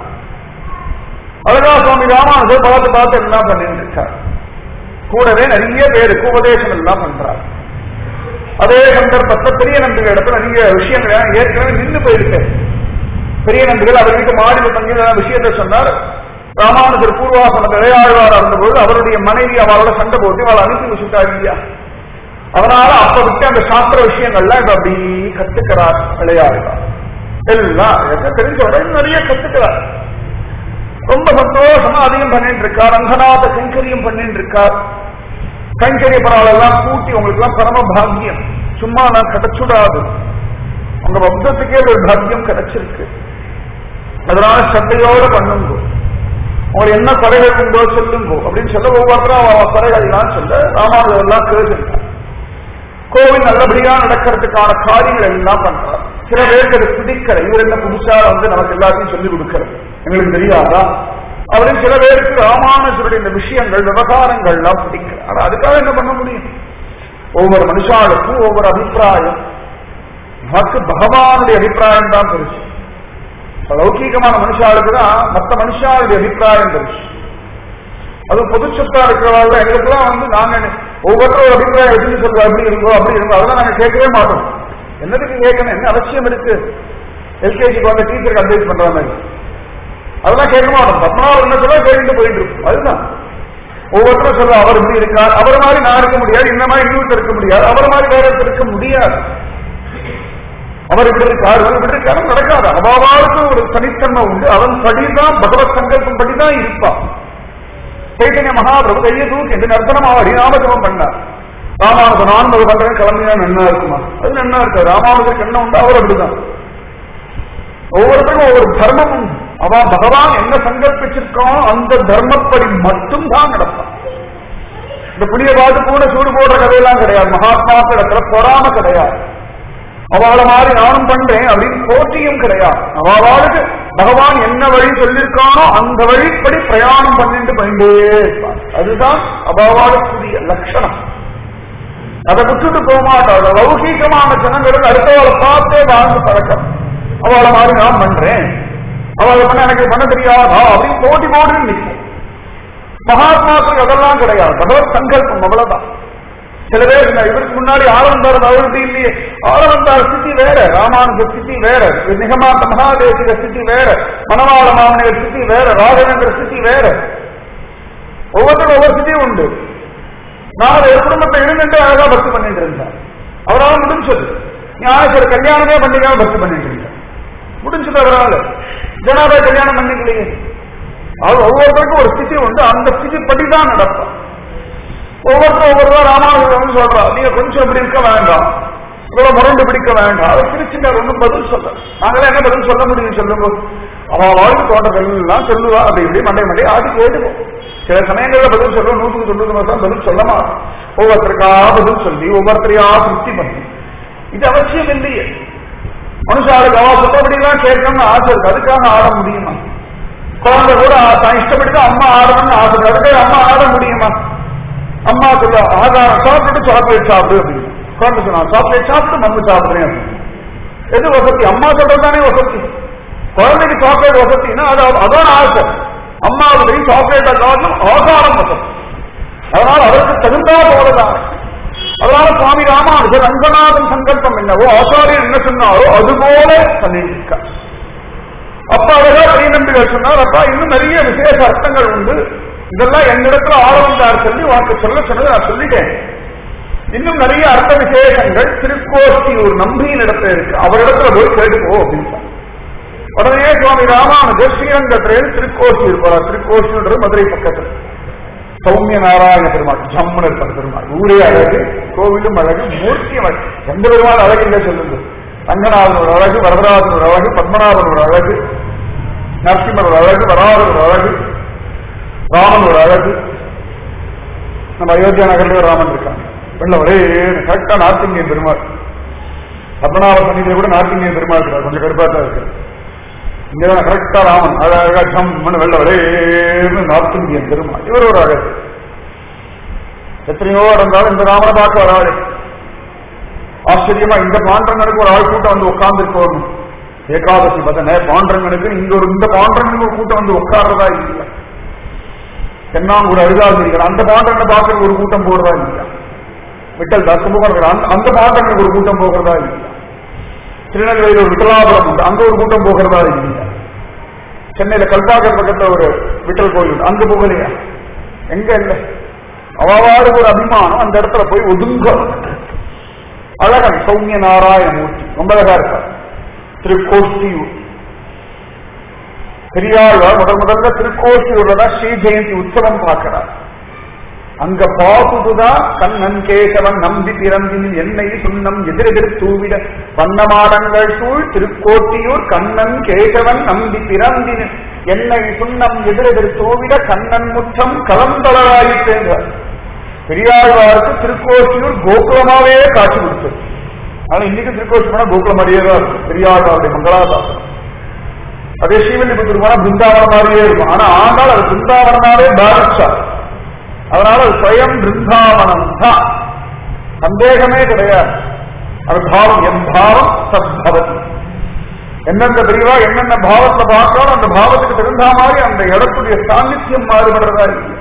அழகா சுவாமி ராமானுஜர் பார்த்து பார்த்து எல்லாம் பண்ணிட்டு இருக்கார் கூடவே நிறைய பேருக்கு உபதேசம் எல்லாம் பண்றார் அதே சந்தர்ப்பத்தை பெரிய நம்பிக்கை இடத்துல நிறைய விஷயங்கள் ஏன்னா ஏற்கனவே நின்று போயிருக்கு பெரிய நம்பிகள் அவர் வீட்டு மாடியில் தங்கி இந்த விஷயத்தை சொன்னார் ராமானுஜர் பூர்வாசனம் இளையாழ்வார் இருந்தபோது அவருடைய மனைவி அவளோட சண்டை போட்டு அவளை அனுப்பி வச்சுட்டார் இல்லையா அதனால அப்ப விட்டு அந்த சாஸ்திர விஷயங்கள்லாம் இப்ப அப்படி கத்துக்கிறார் இளையாழ்வார் எல்லாம் எனக்கு தெரிஞ்ச உடனே நிறைய கத்துக்கிறார் ரொம்ப சந்தோஷமா அதிகம் பண்ணிட்டு இருக்கார் ரங்கநாத கைங்கரியம் பண்ணிட்டு இருக்கார் கைங்கரிய பரவாயில்லாம் கூட்டி உங்களுக்கு எல்லாம் பரம பாக்கியம் சும்மா நான் கிடைச்சுடாது உங்க வம்சத்துக்கே ஒரு பாக்கியம் கிடைச்சிருக்கு அதனால சத்தையோட பண்ணுங்க உங்களுக்கு என்ன குறைகள் உண்டோ சொல்லுங்க அப்படின்னு சொல்ல ஒவ்வொருத்தரும் அவ குறைகள் எல்லாம் சொல்ல ராமானுஜர் எல்லாம் கேட்டுட்டார் கோவில் நல்லபடியா நடக்கிறதுக்கான காரியங்கள் எல்லாம் பண்றார் சில பேருக்கு அது பிடிக்கல இவர் என்ன புதுசா வந்து நமக்கு எல்லாத்தையும் சொல்லிக் கொடுக்கிறது எங்களுக்கு தெரியாதா அப்படின்னு சில பேருக்கு ராமானுஜருடைய இந்த விஷயங்கள் விவகாரங்கள் எல்லாம் பிடிக்கல ஆனா அதுக்காக என்ன பண்ண முடியும் ஒவ்வொரு மனுஷாளுக்கும் ஒவ்வொரு அபிப்பிராயம் நமக்கு பகவானுடைய அபிப்பிராயம் தான் பெருசு லௌகீகமான மனுஷாளுக்கு தான் மற்ற மனுஷாளுடைய அபிப்பிராயம் பெருசு அது பொது சொத்தா இருக்கிறவாள் எங்களுக்குலாம் வந்து நாங்க ஒவ்வொருத்தரும் ஒரு அபிப்பிராயம் எப்படி சொல்றோம் அப்படி இருக்கோ அப்படி இருக்கோ அதெல்லாம் நாங்க கேட்கவே மாட்டோம் என்னதுக்கு கேட்கணும் என்ன அவசியம் இருக்கு எல்கேஜிக்கு வந்த டீச்சருக்கு அட்வைஸ் பண்ற மாதிரி அதெல்லாம் கேட்க மாட்டோம் பத்மநாபம் என்ன சொல்ல கேட்டு போயிட்டு இருக்கும் அதுதான் ஒவ்வொருத்தரும் சொல்ல அவர் இப்படி இருக்கார் அவர் மாதிரி நான் இருக்க முடியாது இந்த மாதிரி இன்னொருத்தர் இருக்க முடியாது அவர் மாதிரி வேற ஒருத்தர் இருக்க முடியாது அவர் இப்படி இருக்கார் அவர் இப்படி இருக்காரு நடக்காது அபாவாவுக்கு ஒரு தனித்தன்மை உண்டு அவன் படிதான் பகவத் சங்கல்பம் படிதான் இருப்பான் சைத்தன்ய மகாபிரபு கையை தூக்கி என்று நர்த்தனமாக ஹரிநாமஜபம் பண்ணார் ராமானுஜன் நான்மது பண்றேன் கிளம்பினா நன்னா இருக்குமா அது நன்னா இருக்கு ராமானுஜருக்கு என்ன உண்டு அவர் அப்படிதான் ஒவ்வொருத்தருக்கும் ஒவ்வொரு தர்மம் உண்டு அவன் பகவான் என்ன சங்கல்பிச்சிருக்கானோ அந்த தர்மப்படி மட்டும்தான் நடப்பான் இந்த புளிய பார்த்து கூட சூடு போடுற கதையெல்லாம் கிடையாது மகாத்மாக்கள் இடத்துல பொறாம கிடையாது அவளை மாதிரி நானும் பண்றேன் அப்படின்னு போட்டியும் கிடையாது அவளுக்கு பகவான் என்ன வழி சொல்லியிருக்கானோ அந்த வழிப்படி பிரயாணம் பண்ணிட்டு போயிட்டே இருப்பார் அதுதான் அபாவாளுக்குரிய லட்சணம் அதை விட்டுட்டு போக மாட்டாள் லௌகீகமான ஜனங்களுக்கு அடுத்தவளை பார்த்தே வாழ்ந்து பழக்கம் அவளை மாதிரி நான் பண்றேன் அவளை பண்ண எனக்கு பண்ண தெரியாதா அப்படின்னு போட்டி போட்டு நிற்கும் மகாத்மாக்களுக்கு அதெல்லாம் கிடையாது பகவத் சங்கல்பம் அவ்வளவுதான் சில பேர் இந்த இவருக்கு முன்னாடி ஆளவந்தார் அவருக்கு இல்லையே ஆளவந்தார் ஸ்திதி வேற ராமானுஜ ஸ்திதி வேற நிகமாந்த மகாதேசிக ஸ்திதி வேற மணவாள மாமனிக ஸ்திதி வேற ராகவேந்திர ஸ்திதி வேற ஒவ்வொருத்தரும் ஒவ்வொரு ஸ்திதியும் உண்டு நான் ஒரு குடும்பத்தை இருந்துட்டு அழகா பக்தி பண்ணிட்டு இருந்தேன் அவரால் முடிஞ்சது ஞானேஸ்வர கல்யாணமே பண்ணிக்காம பக்தி பண்ணிட்டு இருந்தேன் முடிஞ்சது அவரால் ஜனாபாய் கல்யாணம் பண்ணிக்கலையே அவர் ஒவ்வொருத்தருக்கும் ஒரு ஸ்திதி உண்டு அந்த ஸ்திதி படிதான் நடக்கும் ஒவ்வொருத்தரும் ஒவ்வொருவரும் ராமானுஜன் சொல்றா நீங்க கொஞ்சம் இப்படி இருக்க வேண்டாம் இவ்வளவு முரண்டு பிடிக்க வேண்டாம் அதை பிரிச்சுங்க ஒன்றும் பதில் சொல்ல நாங்களே என்ன பதில் சொல்ல முடியும் சொல்லுங்க அவன் வாழ்க்கை தோட்டத்தெல்லாம் சொல்லுவா அப்படி இப்படி மண்டை மண்டை ஆடி கேட்டுவோம் சில சமயங்கள்ல பதில் சொல்லுவோம் நூற்றுக்கு தொண்ணூறு மாசம் பதில் சொல்ல மாட்டோம் ஒவ்வொருத்தருக்கா பதில் சொல்லி ஒவ்வொருத்தரையா திருப்தி பண்ணி இது அவசியம் இல்லையே மனுஷாளுக்கு அவ சொல்றபடிலாம் கேட்கணும்னு ஆசை இருக்கு அதுக்காக ஆட முடியுமா குழந்தை கூட தான் இஷ்டப்பட்டு அம்மா ஆடணும்னு ஆசைப்படுறது அம்மா ஆட முடியுமா அம்மா சொல்ல ஆகாரம் சாப்பிட்டுட்டு சாக்லேட் சாப்பிடு அப்படின்னு குழந்தை சொன்னா சாக்லேட் சாப்பிட்டு மம்மு சாப்பிடுறேன் அப்படின்னு எது வசதி அம்மா சொல்றதுதானே வசதி குழந்தைக்கு சாக்லேட் வசதினா அது அதான் ஆசை அம்மாவுடைய சாக்லேட்டை காரணம் ஆகாரம் வசதி அதனால அதற்கு தகுந்தா போலதான் அதனால சுவாமி ராமானுஜர் ரங்கநாதன் சங்கல்பம் என்னவோ ஆச்சாரியர் என்ன சொன்னாரோ அதுபோல பண்ணியிருக்கார் அப்ப அழகா பெரிய நம்பிகள் சொன்னார் அப்பா இன்னும் நிறைய விசேஷ அர்த்தங்கள் உண்டு இதெல்லாம் என்னிடத்துல ஆரவந்தார் சொல்லி உனக்கு சொல்ல சொன்னது நான் சொல்லிட்டேன் இன்னும் நிறைய அர்த்த விசேஷங்கள் திருக்கோஷ்டியூர் நம்பியின் இடத்துல இருக்கு அவரிடத்துல போய் கேட்டுக்கோ அப்படின்னு சொன்னார். உடனே சுவாமி ராமானுஜர் ஸ்ரீரங்கத்திலேருந்து திருக்கோஷ்டியூர் போறார் திருக்கோஷ்டியூர் மதுரை பக்கத்தில் சௌமிய நாராயண பெருமாள் ஜம்முன்னு இருக்கிற பெருமாள் ஊரே அழகு கோவிலும் அழகு மூர்த்தியும் அழகு எந்த பெருமாள் அழகு இல்லை சொல்லுங்க ரங்கநாதன் ஒரு அழகு வரதராஜன் ஒரு அழகு பத்மநாபன் ஒரு அழகு நரசிம்மர் ஒரு அழகு வராதர் ஒரு அழகு ராமன் ஒரு அழகு நம்ம அயோத்தியா நகர்ல ஒரு ராமன் இருக்காங்க வெள்ள ஒரே கரெக்டா நார்த் இந்தியன் பெருமாள் பத்மநாப சன்னிதியில கூட நார்த் இந்தியன் பெருமாள் இருக்கிறார் கொஞ்சம் கருப்பா தான் இருக்கு இங்கதான் கரெக்டா ராமன் அழகா ஜம்மன் வெள்ள ஒரே நார்த் இந்தியன் பெருமாள் இவர் ஒரு அழகு எத்தனையோ இருந்தாலும் இந்த ராமனை பார்க்க வராது ஆச்சரியமா இந்த பாண்டரங்கனுக்கு ஒரு ஆள் கூட்டம் வந்து உட்கார்ந்து இருக்கணும் ஏகாதசி பதனை பாண்டரங்கனுக்கு இங்க ஒரு இந்த பாண்டரங்கனுக்கு ஒரு கூட்டம் வந்து உட்கார்றதா இல்லையா தென்னாங்கூட அழுதாதிரிகள் அந்த பாண்டரங்கனை பார்க்கறதுக்கு ஒரு கூட்டம் போறதா இல்லையா விட்டல் தாஸ் கும்பகோணம் அந்த அந்த பாண்டரங்கனுக்கு ஒரு கூட்டம் போகிறதா இல்லையா திருநெல்வேலியில் ஒரு விட்டலாபுரம் உண்டு அங்க ஒரு கூட்டம் போகிறதா இல்லையா சென்னையில கல்பாக்கர் பக்கத்துல ஒரு விட்டல் கோயில் உண்டு அங்க போகலையா எங்க இல்ல அவாவாருக்கு ஒரு அபிமானம் அந்த இடத்துல போய் ஒதுங்க அழகன் சௌமிய நாராயணமூர்த்தி ரொம்ப அழகா இருக்கார் திருக்கோஷ்டியூர் பெரியாழ்வார் முதல் முதல்ல திருக்கோஷ்டியூர்ல தான் ஸ்ரீ ஜெயந்தி உற்சவம் பார்க்கிறார் அங்க பார்த்துதான் கண்ணன் கேசவன் நம்பி பிறந்தினில் என்னை சுண்ணம் எதிரெதிர் தூவிட வண்ணமாடங்கள் சூழ் திருக்கோட்டியூர் கண்ணன் கேசவன் நம்பி பிறந்தினில் என்னை சுண்ணம் எதிரெதிர் தூவிட கண்ணன் முற்றம் கலந்தளராயிட்டேங்கிறார் பெரியாழ்வாருக்கு திருக்கோட்டியூர் கோகுலமாவே காட்சி கொடுத்தது ஆனா இன்னைக்கு திருக்கோஷி போனா கோகுலம் மாதிரியே தான் இருக்கும் பெரியாழ்வாருடைய மங்களாதாசனம் அதே ஸ்ரீவில்லிபுத்தூர் போனா பிருந்தாவனம் மாதிரியே இருக்கும் ஆனா ஆனால் அது பிருந்தாவனமாவே பாதிச்சார் அதனால அது ஸ்வயம் பிருந்தாவனம் தான் சந்தேகமே கிடையாது அது பாவம் என் பாவம் சத்பவதி எந்தெந்த பிரிவா என்னென்ன பாவத்தை பார்த்தாலும் அந்த பாவத்துக்கு தகுந்த மாதிரி அந்த இடத்துடைய சாநித்தியம் மாறுபடுறதா இல்லை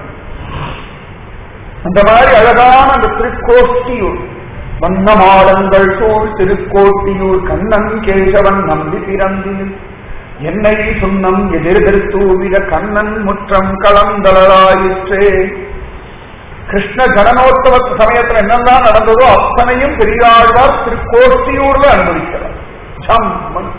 அந்த மாதிரி அழகான அந்த திருக்கோஷ்டியூர் வண்ணமாடங்கள் சூழ் திருக்கோட்டியூர் கண்ணன் கேசவன் நம்பி பிறந்தினில் என்னை சுண்ணம் எதிர்தெடுத்தூவிட கண்ணன் முற்றம் கலந்தளராயிற்றே கிருஷ்ண ஜனனோத்சவ சமயத்துல என்னெல்லாம் நடந்ததோ அத்தனையும் பெரியாழ்வார் திருக்கோஷ்டியூர்ல அனுபவிக்கிறார் ஜம்மன்.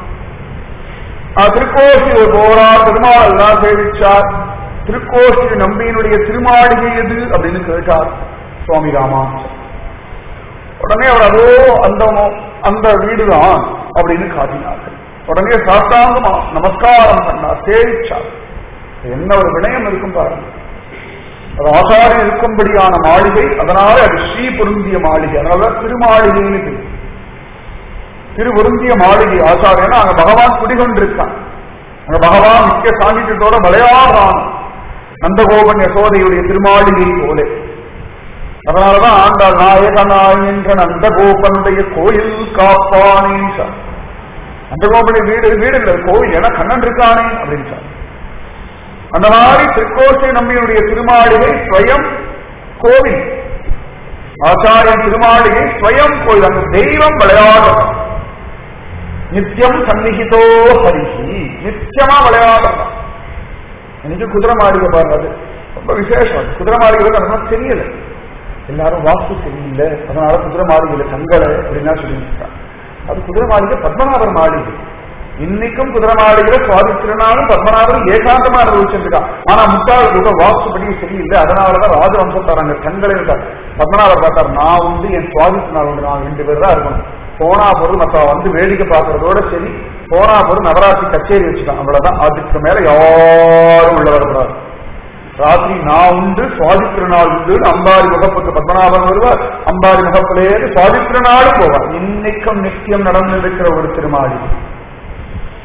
ஆ, திருக்கோஷ்டியூர் போறார் பெருமாள் எல்லாம் சேவிச்சார் திருக்கோஷ்டி நம்பியினுடைய திருமாளிகை எது அப்படின்னு கேட்டார் சுவாமி ராமானுஜர் உடனே அவர் அதோ அந்த அந்த வீடுதான் அப்படின்னு காட்டினார்கள் உடனே சாத்தாங்கமா நமஸ்காரம் பண்ணார் சேவிச்சார் என்ன ஒரு வினயம் இருக்கும் பாருங்க அது ஆசாரம் இருக்கும்படியான மாளிகை அதனால அது ஸ்ரீ பொருந்திய மாளிகை அதனால திருமாளிகைன்னு பேரு. திருவருந்திய மாளிகை ஆசாரியனா அங்க பகவான் குடிகொண்டிருக்கான் அங்க பகவான் நித்திய சாங்கித்யத்தோட விளையாடுறான் நந்தகோபன் யசோதையுடைய திருமாளிகை போல அதனாலதான் ஆண்டாள் நாயகனாய் என்ற நந்தகோபனுடைய கோயில் காப்பானே சார் நந்தகோபனுடைய வீடு வீடு இல்ல கோவில் ஏன்னா கண்ணன் இருக்கானே அப்படின்னு சார் அந்த மாதிரி திருக்கோசை நம்பியுடைய திருமாளிகை ஸ்வயம் கோவில் ஆச்சாரியன் திருமாளிகை ஸ்வயம் கோயில் அந்த தெய்வம் விளையாடும் நித்தியம் சந்நிகிதோ ஹரிஹி நித்தியமா விளையாடுறான் எனக்கு குதிரை மாளிகை பாருங்க அது ரொம்ப விசேஷம் அது. குதிரை மாளிகை நமக்கு தெரியல எல்லாரும் வாஸ்து சரியில்லை அதனால குதிரை மாளிகையில தங்கலை அப்படின்னா சொல்லியிருக்காங்க அது குதிரை மாளிகை பத்மநாபர் மாளிகை இன்னைக்கும் குதிரை மாளிகையில சுவாதி திருநாளும் பத்மநாபர் ஏகாந்தமா அனுபவிச்சிருக்கான் ஆனா முட்டாள் கூட வாஸ்துபடி சரியில்லை அதனாலதான் ராஜவம்சத்தார் கண்களை இருக்கார் பத்மநாபர் பார்த்தார் நான் உண்டு என் சுவாதி திருநாள் உண்டு நான் ரெண்டு பேர் தான் இருக்கணும் போனா பொருள் மத்த வந்து வேடிக்கை பார்க்கறதோட சரி போனா பொருள் நவராத்திரி கச்சேரி வச்சுட்டான் அவ்வளவுதான் அதுக்கு மேல யாரும் உள்ள வரக்கூடாது ராத்திரி நான் உண்டு சுவாதி திருநாள் உண்டு அம்பாரி முகப்புக்கு பத்மநாபன் வருவார் அம்பாரி முகப்பிலேயே சுவாதி திருநாளும் போவார் இன்னைக்கும் நித்தியம் நடந்திருக்கிற ஒரு திருமாளி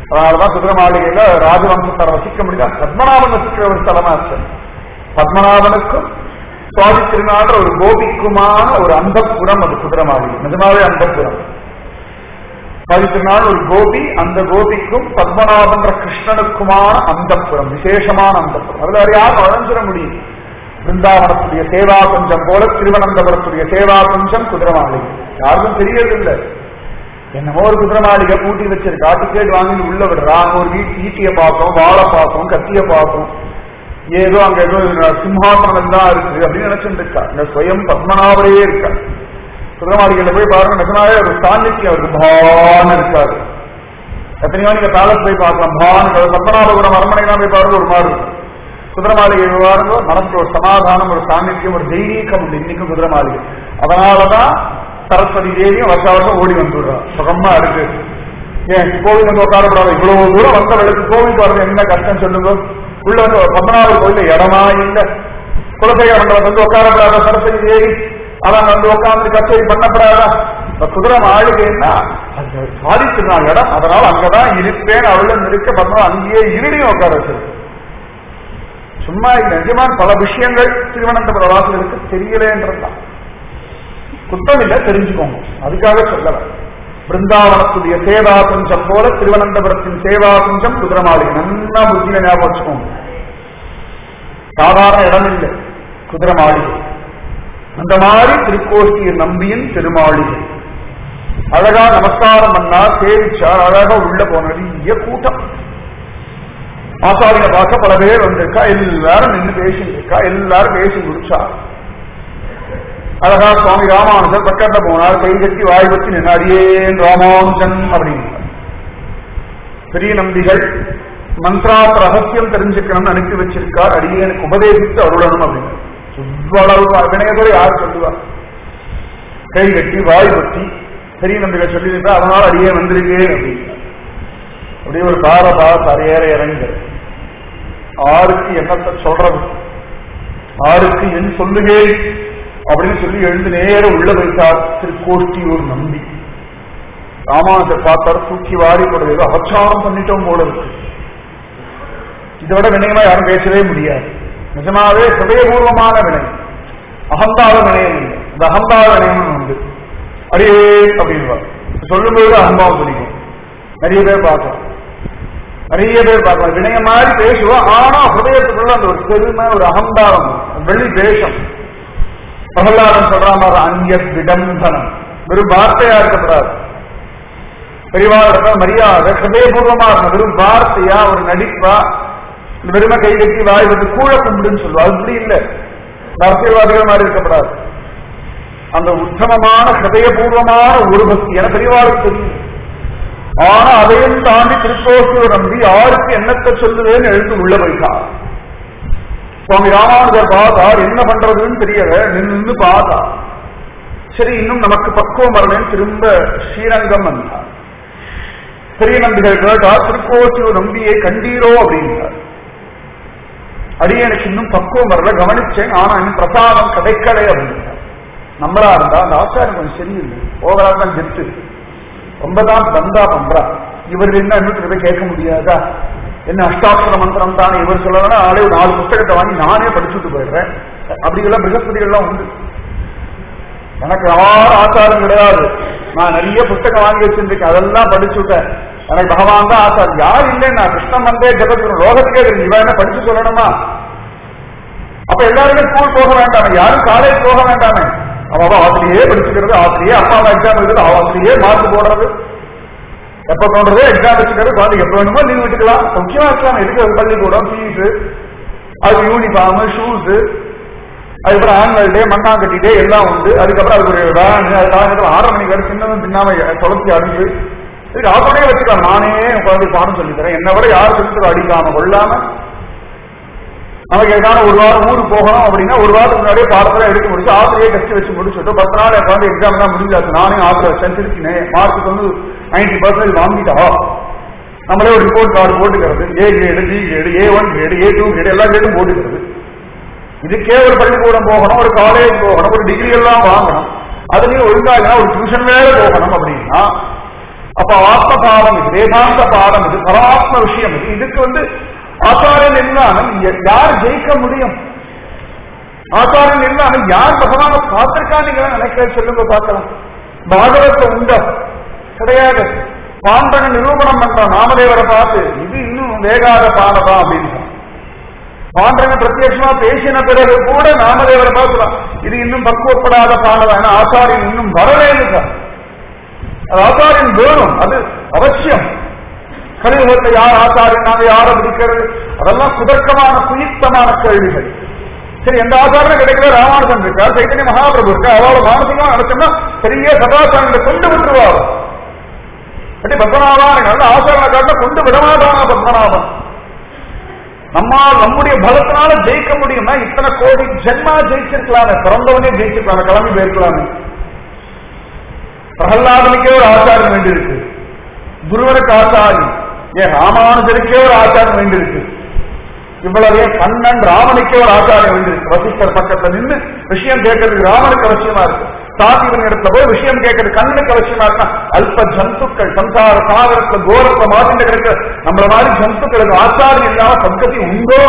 அதனாலதான் குதிரை மாளிகையில ராஜவம்சத்தார வசிக்க முடியல பத்மநாபன் வசிக்கிற ஒரு ஸ்தலமா இருக்கு பத்மநாபனுக்கும் சுவாமி திருநாள் ஒரு கோபிக்குமான ஒரு அந்தப்புறம் அது குதிரை மாளிகை நிஜமாவே அந்தப்புறம் சுவாமி திருநாள் ஒரு கோபி அந்த கோபிக்கும் பத்மநாபன்ற கிருஷ்ணனுக்குமான அந்தப்புறம் விசேஷமான அந்தப்புறம் அதுல வேற யாரும் வளர்ந்துட முடியும் பிருந்தாவனத்துடைய சேவா குஞ்சம் போல திருவனந்தபுரத்துடைய சேவா குஞ்சம் குதிரை மாளிகை யாருக்கும் தெரியறதில்லை என்னமோ ஒரு குதிரை மாளிகை பூட்டி வச்சிருக்கா டிக்கெட் வாங்கி உள்ள விடுறான் ஒரு வீட்டு ஈட்டிய பார்த்தோம் வாழை பார்த்தோம் கத்திய பார்த்தோம் ஏதோ அங்க ஏதோ சிம்ஹாசனம் தான் இருக்கு அப்படின்னு நினைச்சுட்டு இருக்கா இந்த ஸ்வயம் பத்மநாபரே இருக்கா குதிரை மாளிகையில போய் பாருங்க நிஜமாவே ஒரு சாநித்தியம் அவருக்கு பான்னு இருக்காது எத்தனையோ நீங்க பேலஸ் போய் பார்க்கலாம் பான்னு பத்மநாபபுரம் அரண்மனைலாம் போய் பாருங்க ஒரு மாதிரி இருக்கும் குதிரை மாளிகை பாருங்க மனசுக்கு ஒரு சமாதானம் ஒரு சாநித்தியம் ஒரு தெய்வீகம் உண்டு இன்னைக்கும் குதிரை மாளிகை அதனாலதான் சரஸ்வதி தேவியும் வருஷ வருஷம் ஓடி வந்துடுறா சுகமா இருக்கு ஏன் கோவில் வந்து உட்காரப்படாது இவ்வளவு தூரம் வந்தவர்களுக்கு கோவில் வர்றது என்ன கஷ்டம் சொல்லுங்க உள்ள வந்து பத்மநாபர் கோயில இடமா இல்ல குலசேகர மண்டலம் வந்து உட்காரப்படாத சரஸ்வதி தேவி அதான் வந்து உட்கார்ந்து கச்சேரி பண்ணப்படாதா இந்த குதிரை மாளிகைன்னா அந்த சாதிச்சிருந்தான் இடம் அதனால அங்கதான் இருப்பேன் அவளும் இருக்க பத்மா அங்கேயே இருடியும் உட்கார வச்சிருக்கு சும்மா இது நிஜமான பல விஷயங்கள் திருவனந்தபுர வாசலுக்கு தெரியலேன்றதுதான் குத்தம் இல்ல தெரிஞ்சுக்கோங்க அதுக்காக சொல்லல பிருந்தாவனத்துடைய சேவா குஞ்சம் போல திருவனந்தபுரத்தின் சேவா குஞ்சம் குதிரை மாளிகை நல்லா புத்தியில ஞாபகம் வச்சுக்கோங்க சாதாரண இடம் இல்லை குதிரை மாளிகை அந்த மாதிரி திருக்கோஷ்டிய நம்பியின் திருமாளிகை அழகா நமஸ்காரம் பண்ணா சேவிச்சார் அழகா உள்ள போன நிறைய கூட்டம் ஆசாரியை பார்க்க பல பேர் வந்திருக்கா எல்லாரும் நின்று பேசிட்டு இருக்கா எல்லாரும் பேசி முடிச்சா அழகா சுவாமி ராமானுஜர் பக்கத்துல போனார் கை கட்டி வாய் வச்சு நின்று அடியேன் ராமானுஜன் அப்படின்னார் பெரிய நம்பிகள் மந்த்ராத் ரகசியம் தெரிஞ்சுக்கணும்னு அனுப்பி வச்சிருக்கார் அடியேனுக்கு உபதேசித்து அருளணும் அப்படின்னு இவ்வளவு வினயத்தோட யார் சொல்லுவா கை கட்டி வாய் வச்சு பெரிய நம்பிகள் சொல்லியிருந்தா அதனால அடியே வந்திருக்கேன் அப்படின்னு அப்படியே ஒரு காரை பார்த்து அரையேற இறங்கு ஆருக்கு என்னத்தை சொல்றது ஆருக்கு என் சொல்லுகேன் அப்படின்னு சொல்லி எழுந்து நேர உள்ள வைத்தார் திருக்கோஷ்டியூர் நம்பி ராமானுஜர் பார்த்தார் தூக்கி வாரி போடுறது அபச்சாரம் பண்ணிட்டோம் போல இருக்கு இதை விட வினயமா யாரும் பேசவே முடியாது நிஜமாவே ஹிருதயபூர்வமான வினயம் அகந்தாத வினயம் இல்லை இந்த அகந்தாத வினயம் உண்டு அடியே அப்படின்வார் சொல்லும்போது அகம்பாவம் பிடிக்கும் நிறைய பேர் பார்க்கலாம் நிறைய பேர் பார்க்கலாம் வினய மாதிரி பேசுவோம் ஆனா ஹிருதயத்துக்குள்ள அந்த ஒரு பெருமை ஒரு அகம்பாவம் வெள்ளி தேசம் பிரகலாதன் சொல்ற மாதிரி அந்நிய விடம்பனம் வெறும் வார்த்தையா இருக்கப்படாது பெரியவாளோட மரியாதை ஹிருதயபூர்வமா இருக்கும் வெறும் வார்த்தையா ஒரு நடிப்பா இந்த வெறுமை கை கட்டி வாய் வந்து கூழ கும்பிடுன்னு சொல்லுவா அது அப்படி இல்லை அரசியல்வாதிகள் மாதிரி இருக்கப்படாது அந்த உத்தமமான ஹிருதயபூர்வமான ஒரு பக்தி என பெரியவாளுக்கு தெரியும் ஆனா அதையும் தாண்டி திருக்கோசூர் நம்பி யாருக்கு என்னத்தை சொல்லுவேன்னு எழுந்து உள்ள போயிட்டார் சுவாமி ராமானுஜர் பார்த்தார் என்ன பண்றதுன்னு தெரியல நின்று பார்த்தா சரி இன்னும் நமக்கு பக்குவம் வரலன்னு திரும்ப ஸ்ரீரங்கம் வந்தார் பெரிய நம்பிகள் கேட்டார் திருக்கோசூர் நம்பியை கண்டீரோ அப்படின்னார் அடியே எனக்கு இன்னும் பக்குவம் வரல கவனிச்சேன் ஆனா இன்னும் பிரசாதம் கிடைக்கலை அப்படின்னார் நம்மளா இருந்தா அந்த ஆச்சாரம் கொஞ்சம் சரியில்லை ஓவரா தான் ஜெத்து ரொம்ப தான் தந்தா பண்றா இவர் என்ன இன்னும் போய் கேட்க முடியாதா என்ன அஷ்டாட்சர மந்திரம் தானே இவர் சொல்லணும்னா நாளே ஒரு நாலு புத்தகத்தை வாங்கி நானே படிச்சுட்டு போயிடுறேன் அப்படிங்கெல்லாம் பிரகஸ்பதிகள்லாம் உண்டு எனக்கு யாரும் ஆச்சாரம் கிடையாது நான் நிறைய புத்தகம் வாங்கி வச்சிருக்கேன் அதெல்லாம் படிச்சுட்டேன் எனக்கு பகவான் தான் ஆச்சாரம் யார் இல்லை நான் கிருஷ்ணன் வந்தே ஜெகத்து லோகத்துக்கே தெரியும் இவன் என்ன படிச்சு சொல்லணுமா அப்ப எல்லாருமே ஸ்கூல் போக வேண்டாமே யாரும் காலேஜ் போக வேண்டாமே அவ ஆசிரியே படிச்சுக்கிறது ஆசிரியே அப்பா அம்மா எக்ஸாம் எழுதுறது ஆசிரியே மார்க் போடுறது எப்ப தோன்றதோ எக்ஸாம் வச்சுக்கிறது குழந்தை எப்ப வேணுமோ லீவ் விட்டுக்கலாம் முக்கியமா இருக்கலாம் எதுக்கு பள்ளிக்கூடம் ஃபீஸ் அது யூனிஃபார்ம் ஷூஸ் அதுக்கப்புறம் ஆனுவல் டே மண்ணாங்கட்டி டே எல்லாம் உண்டு அதுக்கப்புறம் அதுக்கு ஒரு வேன் அது காலத்துல ஆறரை மணிக்கு வரை சின்னதும் பின்னாம தொலைச்சி அடிஞ்சு இதுக்கு ஆட்டோடே வச்சுக்கலாம் நானே என் குழந்தை பாடம் சொல்லி தரேன் என்னை விட யார் சொல்லி அடிக்காம கொள்ளாம நமக்கு ஏதாவது ஒரு வாரம் ஊருக்கு போகணும் அப்படின்னா ஒரு வாரத்துக்கு முன்னாடியே பாடத்துல எடுத்து முடிச்சு ஆசிரியை டெஸ்ட் வச்சு முடிச்சுட்டு பத்து நாள் என் குழந்தை எக்ஸாம் தான் முடிஞ்சாச்சு நானே ஆசிரியர் வச்சேன் திருச்சினேன் மார்க்கு வந்து நைன்டி பர்சன்டேஜ் வாங்கிட்டா நம்மளே ஒரு ரிப்போர்ட் கார்டு போட்டுக்கிறது A grade B grade A one grade A two grade எல்லா கிரேடும் போட்டுக்கிறது இதுக்கே ஒரு பள்ளிக்கூடம் போகணும் ஒரு காலேஜ் போகணும் ஒரு டிகிரி எல்லாம் வாங்கணும் அதுலயும் ஒழுங்காக ஒரு டியூஷன் வேற போகணும் அப்படின்னா அப்ப ஆத்ம பாவம் இது வேதாந்த பாடம் இது பரமாத்ம விஷயம் இது இதுக்கு வந்து ஆச்சாரியன் இல்லாமல் ய- யார் ஜெயிக்க முடியும் ஆச்சாரியன் இல்லாமல் யார் பகவான பார்த்திருக்கா நீங்க நினைக்கிற சொல்லுங்க பார்க்கலாம் பாகவத்துல உண்டா கிடையாது பாண்டக நிரூபணம் பண்றான் நாமதேவரை பார்த்து இது இன்னும் வேகாத பாடதா அப்படின்னு பாண்டங்க பிரத்யட்சமா பேசின பிறகு கூட நாமதேவரை பார்க்கலாம் இது இன்னும் பக்குவப்படாத பாடதா ஏன்னா ஆச்சாரியன் இன்னும் வரவேன்னு சார் அது ஆச்சாரியன் வேணும் அது அவசியம் கலியுகத்தை யார் ஆச்சாரியன் நாங்க யாரை பிடிக்கிறது அதெல்லாம் குதர்க்கமான குயுக்தமான கேள்விகள் சரி எந்த ஆச்சாரம் கிடைக்கல ராமானுஜன் இருக்கார் சைத்தன்ய மகாபிரபு இருக்கா அவளோட மானசிகமா நடத்தோம்னா பெரிய சதாச்சாரங்களை கொண்டு விட்டுருவார் அப்படி பத்மநாபன் நல்ல ஆச்சாரனை காட்ட கொண்டு விடமாட்டானா பத்மநாபன் நம்மால் நம்முடைய பலத்தினால ஜெயிக்க முடியும்னா இத்தனை கோடி ஜென்மா ஜெயிச்சிருக்கலாமே பிறந்தவனே ஜெயிச்சிருக்கலாமே கிளம்பி போயிருக்கலாமே பிரகலாதனுக்கே ஒரு ஆச்சாரம் வேண்டியிருக்கு குருவனுக்கு ஆச்சாரி ஏன் ராமானுஜருக்கே ஒரு ஆச்சாரம் வேண்டியிருக்கு இவ்வளவே கண்ணன் ராமனுக்கே ஒரு ஆச்சாரம் வேண்டியிருக்கு வசிஷ்டர் பக்கத்துல நின்று விஷயம் கேட்கறதுக்கு ராமனுக்கு அவசியமா இருக்கு சாதிவன் இடத்துல போய் விஷயம் கேட்கறது கண்ணுக்கு அவசியமா இருக்கா அல்ப ஜந்துக்கள் சம்சார சாகரத்துல கோரத்துல மாட்டிட்டு கிடக்க நம்மள மாதிரி ஜந்துக்களுக்கு ஆச்சாரம் இல்லாம சத்கதி உண்டோ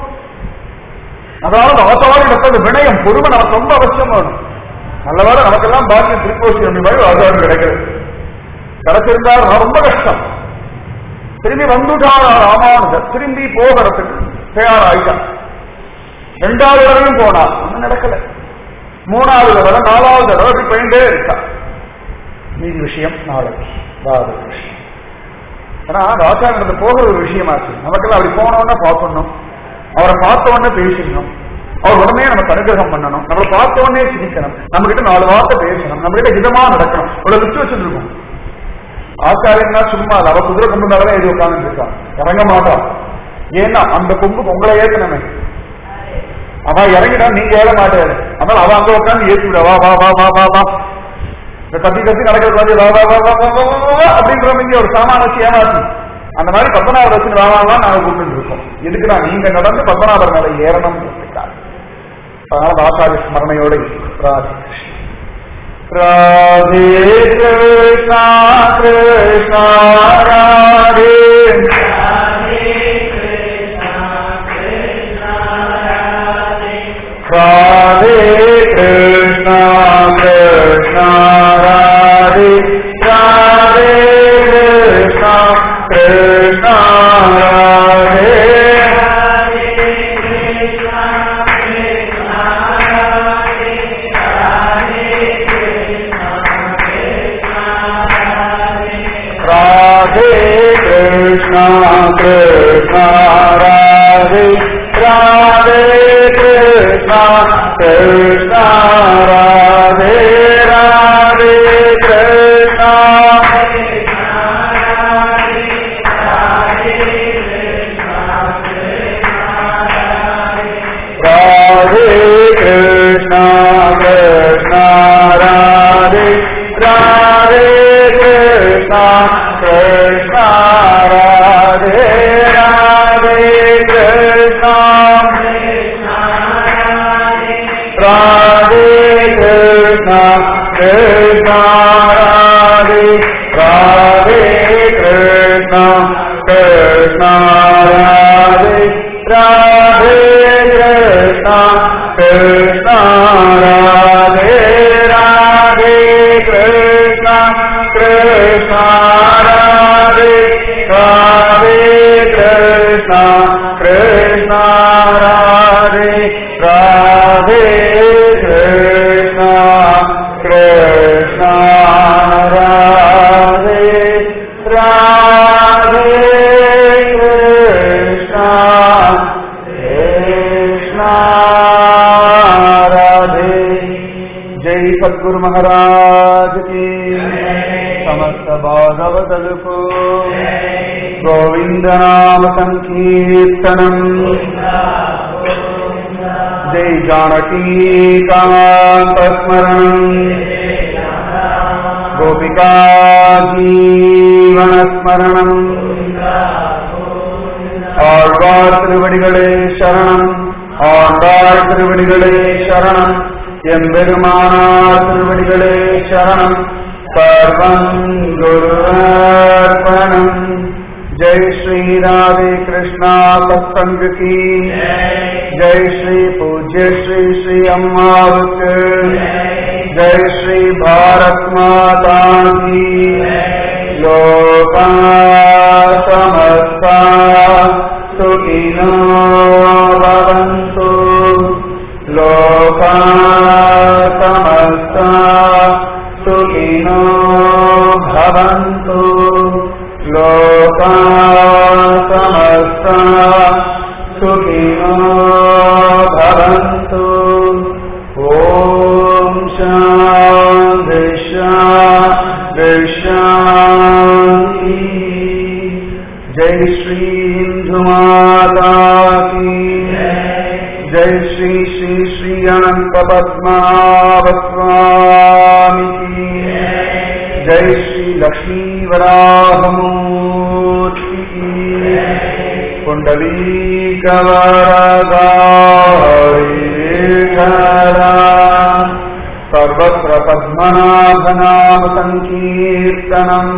அதாவது ஆச்சாரம் இடத்துல வினயம் பொறுமை நமக்கு ரொம்ப அவசியம் வேணும் நல்லவாறு நமக்கெல்லாம் பாக்கியம் திருப்போசி அப்படி மாதிரி ஆச்சாரம் கிடைக்கிறது கிடைச்சிருந்தால் ரொம்ப கஷ்டம் திரும்பி வந்துட்டாரா ராமானுஜர் திரும்பி போகிறதுக்கு தயாராயிட்டான் ரெண்டாவது தடவையும் போனார் ஒன்றும் நடக்கல மூணாவது தடவை நாலாவது தடவை இப்படி போயிட்டே இருக்கா மீதி விஷயம் நாளைக்கு ராது விஷயம் ஏன்னா ராஜாங்கிறது போகிற ஒரு விஷயமாச்சு நமக்கெல்லாம் அப்படி போனோன்னா பார்க்கணும் அவரை பார்த்த உடனே பேசிடணும் அவர் உடனே நமக்கு அனுகிரகம் பண்ணணும் நம்மளை பார்த்த உடனே சிரிக்கணும் நம்ம கிட்ட நாலு வார்த்தை பேசணும் நம்ம கிட்ட இதமா நடக்கணும் இவ்வளவு விட்டு வச்சுருக்கோம் ஆச்சாரியன்னா சும்மா இல்ல. அவ குதிரை கொண்டு மேலதான் எழுதி உட்கார்ந்து இருக்கான் இறங்க மாட்டான் ஏன்னா அந்த கொம்பு உங்களை ஏத்தனமே அவன் இறங்கிட்டா நீங்க ஏற மாட்டாரு அதனால அவன் அங்க உட்காந்து ஏற்றி விட வா வா வா வா வா வா இந்த கத்தி கத்தி நடக்கிறது வந்து வா வா வா வா வா வா வா வா அப்படின்ற மாதிரி ஒரு சாமான வச்சு ஏமாத்தி அந்த மாதிரி பத்மநாபர் வச்சு வாவாலாம் நாங்க கூப்பிட்டு இருக்கோம் எதுக்கு நான் நீங்க நடந்து பத்மநாபர் மேல ஏறணும் அதனால ஆச்சாரிய ஸ்மரணையோட ராதி ராதே கிருஷ்ணா கிருஷ்ணா ராதே ராதே கிருஷ்ணா கிருஷ்ணா ராதே ராதே கிருஷ்ணா கிருஷ்ணா ராதே ராதே கிருஷ்ணா கிருஷ்ணா ராதே ராதே கிருஷ்ணா கிருஷ்ணா ராதே ராதே கிருஷ்ணா ராதே கிருஷ்ணா கிருஷ்ணா ராதே ராதே கிருஷ்ணா கிருஷ்ணா ராதே ராதே கிருஷ்ணா ராதே கிருஷ்ணா கிருஷ்ணா ராதே ராதே கிருஷ்ணா கிருஷ்ணா ராதே ராதே கிருஷ்ணா கிருஷ்ணா ராதே ராதே கிருஷ்ணா கிருஷ்ணா ராதே ராதே கிருஷ்ணா கிருஷ்ணா ராதே ராதே கிருஷ்ணா கிருஷ்ணா ராதே ராதே கிருஷ்ணா கிருஷ்ணா राधे जय सद्गुरु महाराज की समस्त भागवत को गोविंद नाम संकीर्तनम जय जानकी कांत स्मरण गोपिका जीवन स्मरणम ஆழ்வார் திருவடிகளே சரணம் ஆழ்வார் திருவடிகளே சரணம் எம்பெருமானார் திருவடிகளே சரணம் सर्वं गुरुर्पणम् जय श्री राधे कृष्णा सत्संग की जय श्री पूज्य श्री श्री अम्मावत जय श्री भारत माता की लोका समस्ता सुखिनो भवन्तु लोका समस्ता सुखिनो भवन्तु लोका समस्ता सुखिनो भवन्तु ॐ शान्ति शान्ति शान्ति जय श्री हिन्दु माता की जय श्री श्री श्री अनंत पद्मनाभ स्वामी की जय श्री लक्ष्मी वराहमूर्ति की कुंडली कवरदा सर्वत्र पद्मनाभनाम संकीर्तनम्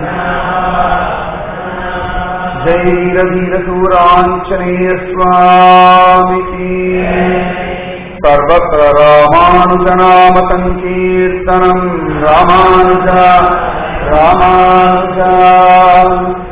जैरधीरसूराञ्चनेय स्वामिति सर्वत्र रामानुजनाम सङ्कीर्तनम् रामानुज रामानुज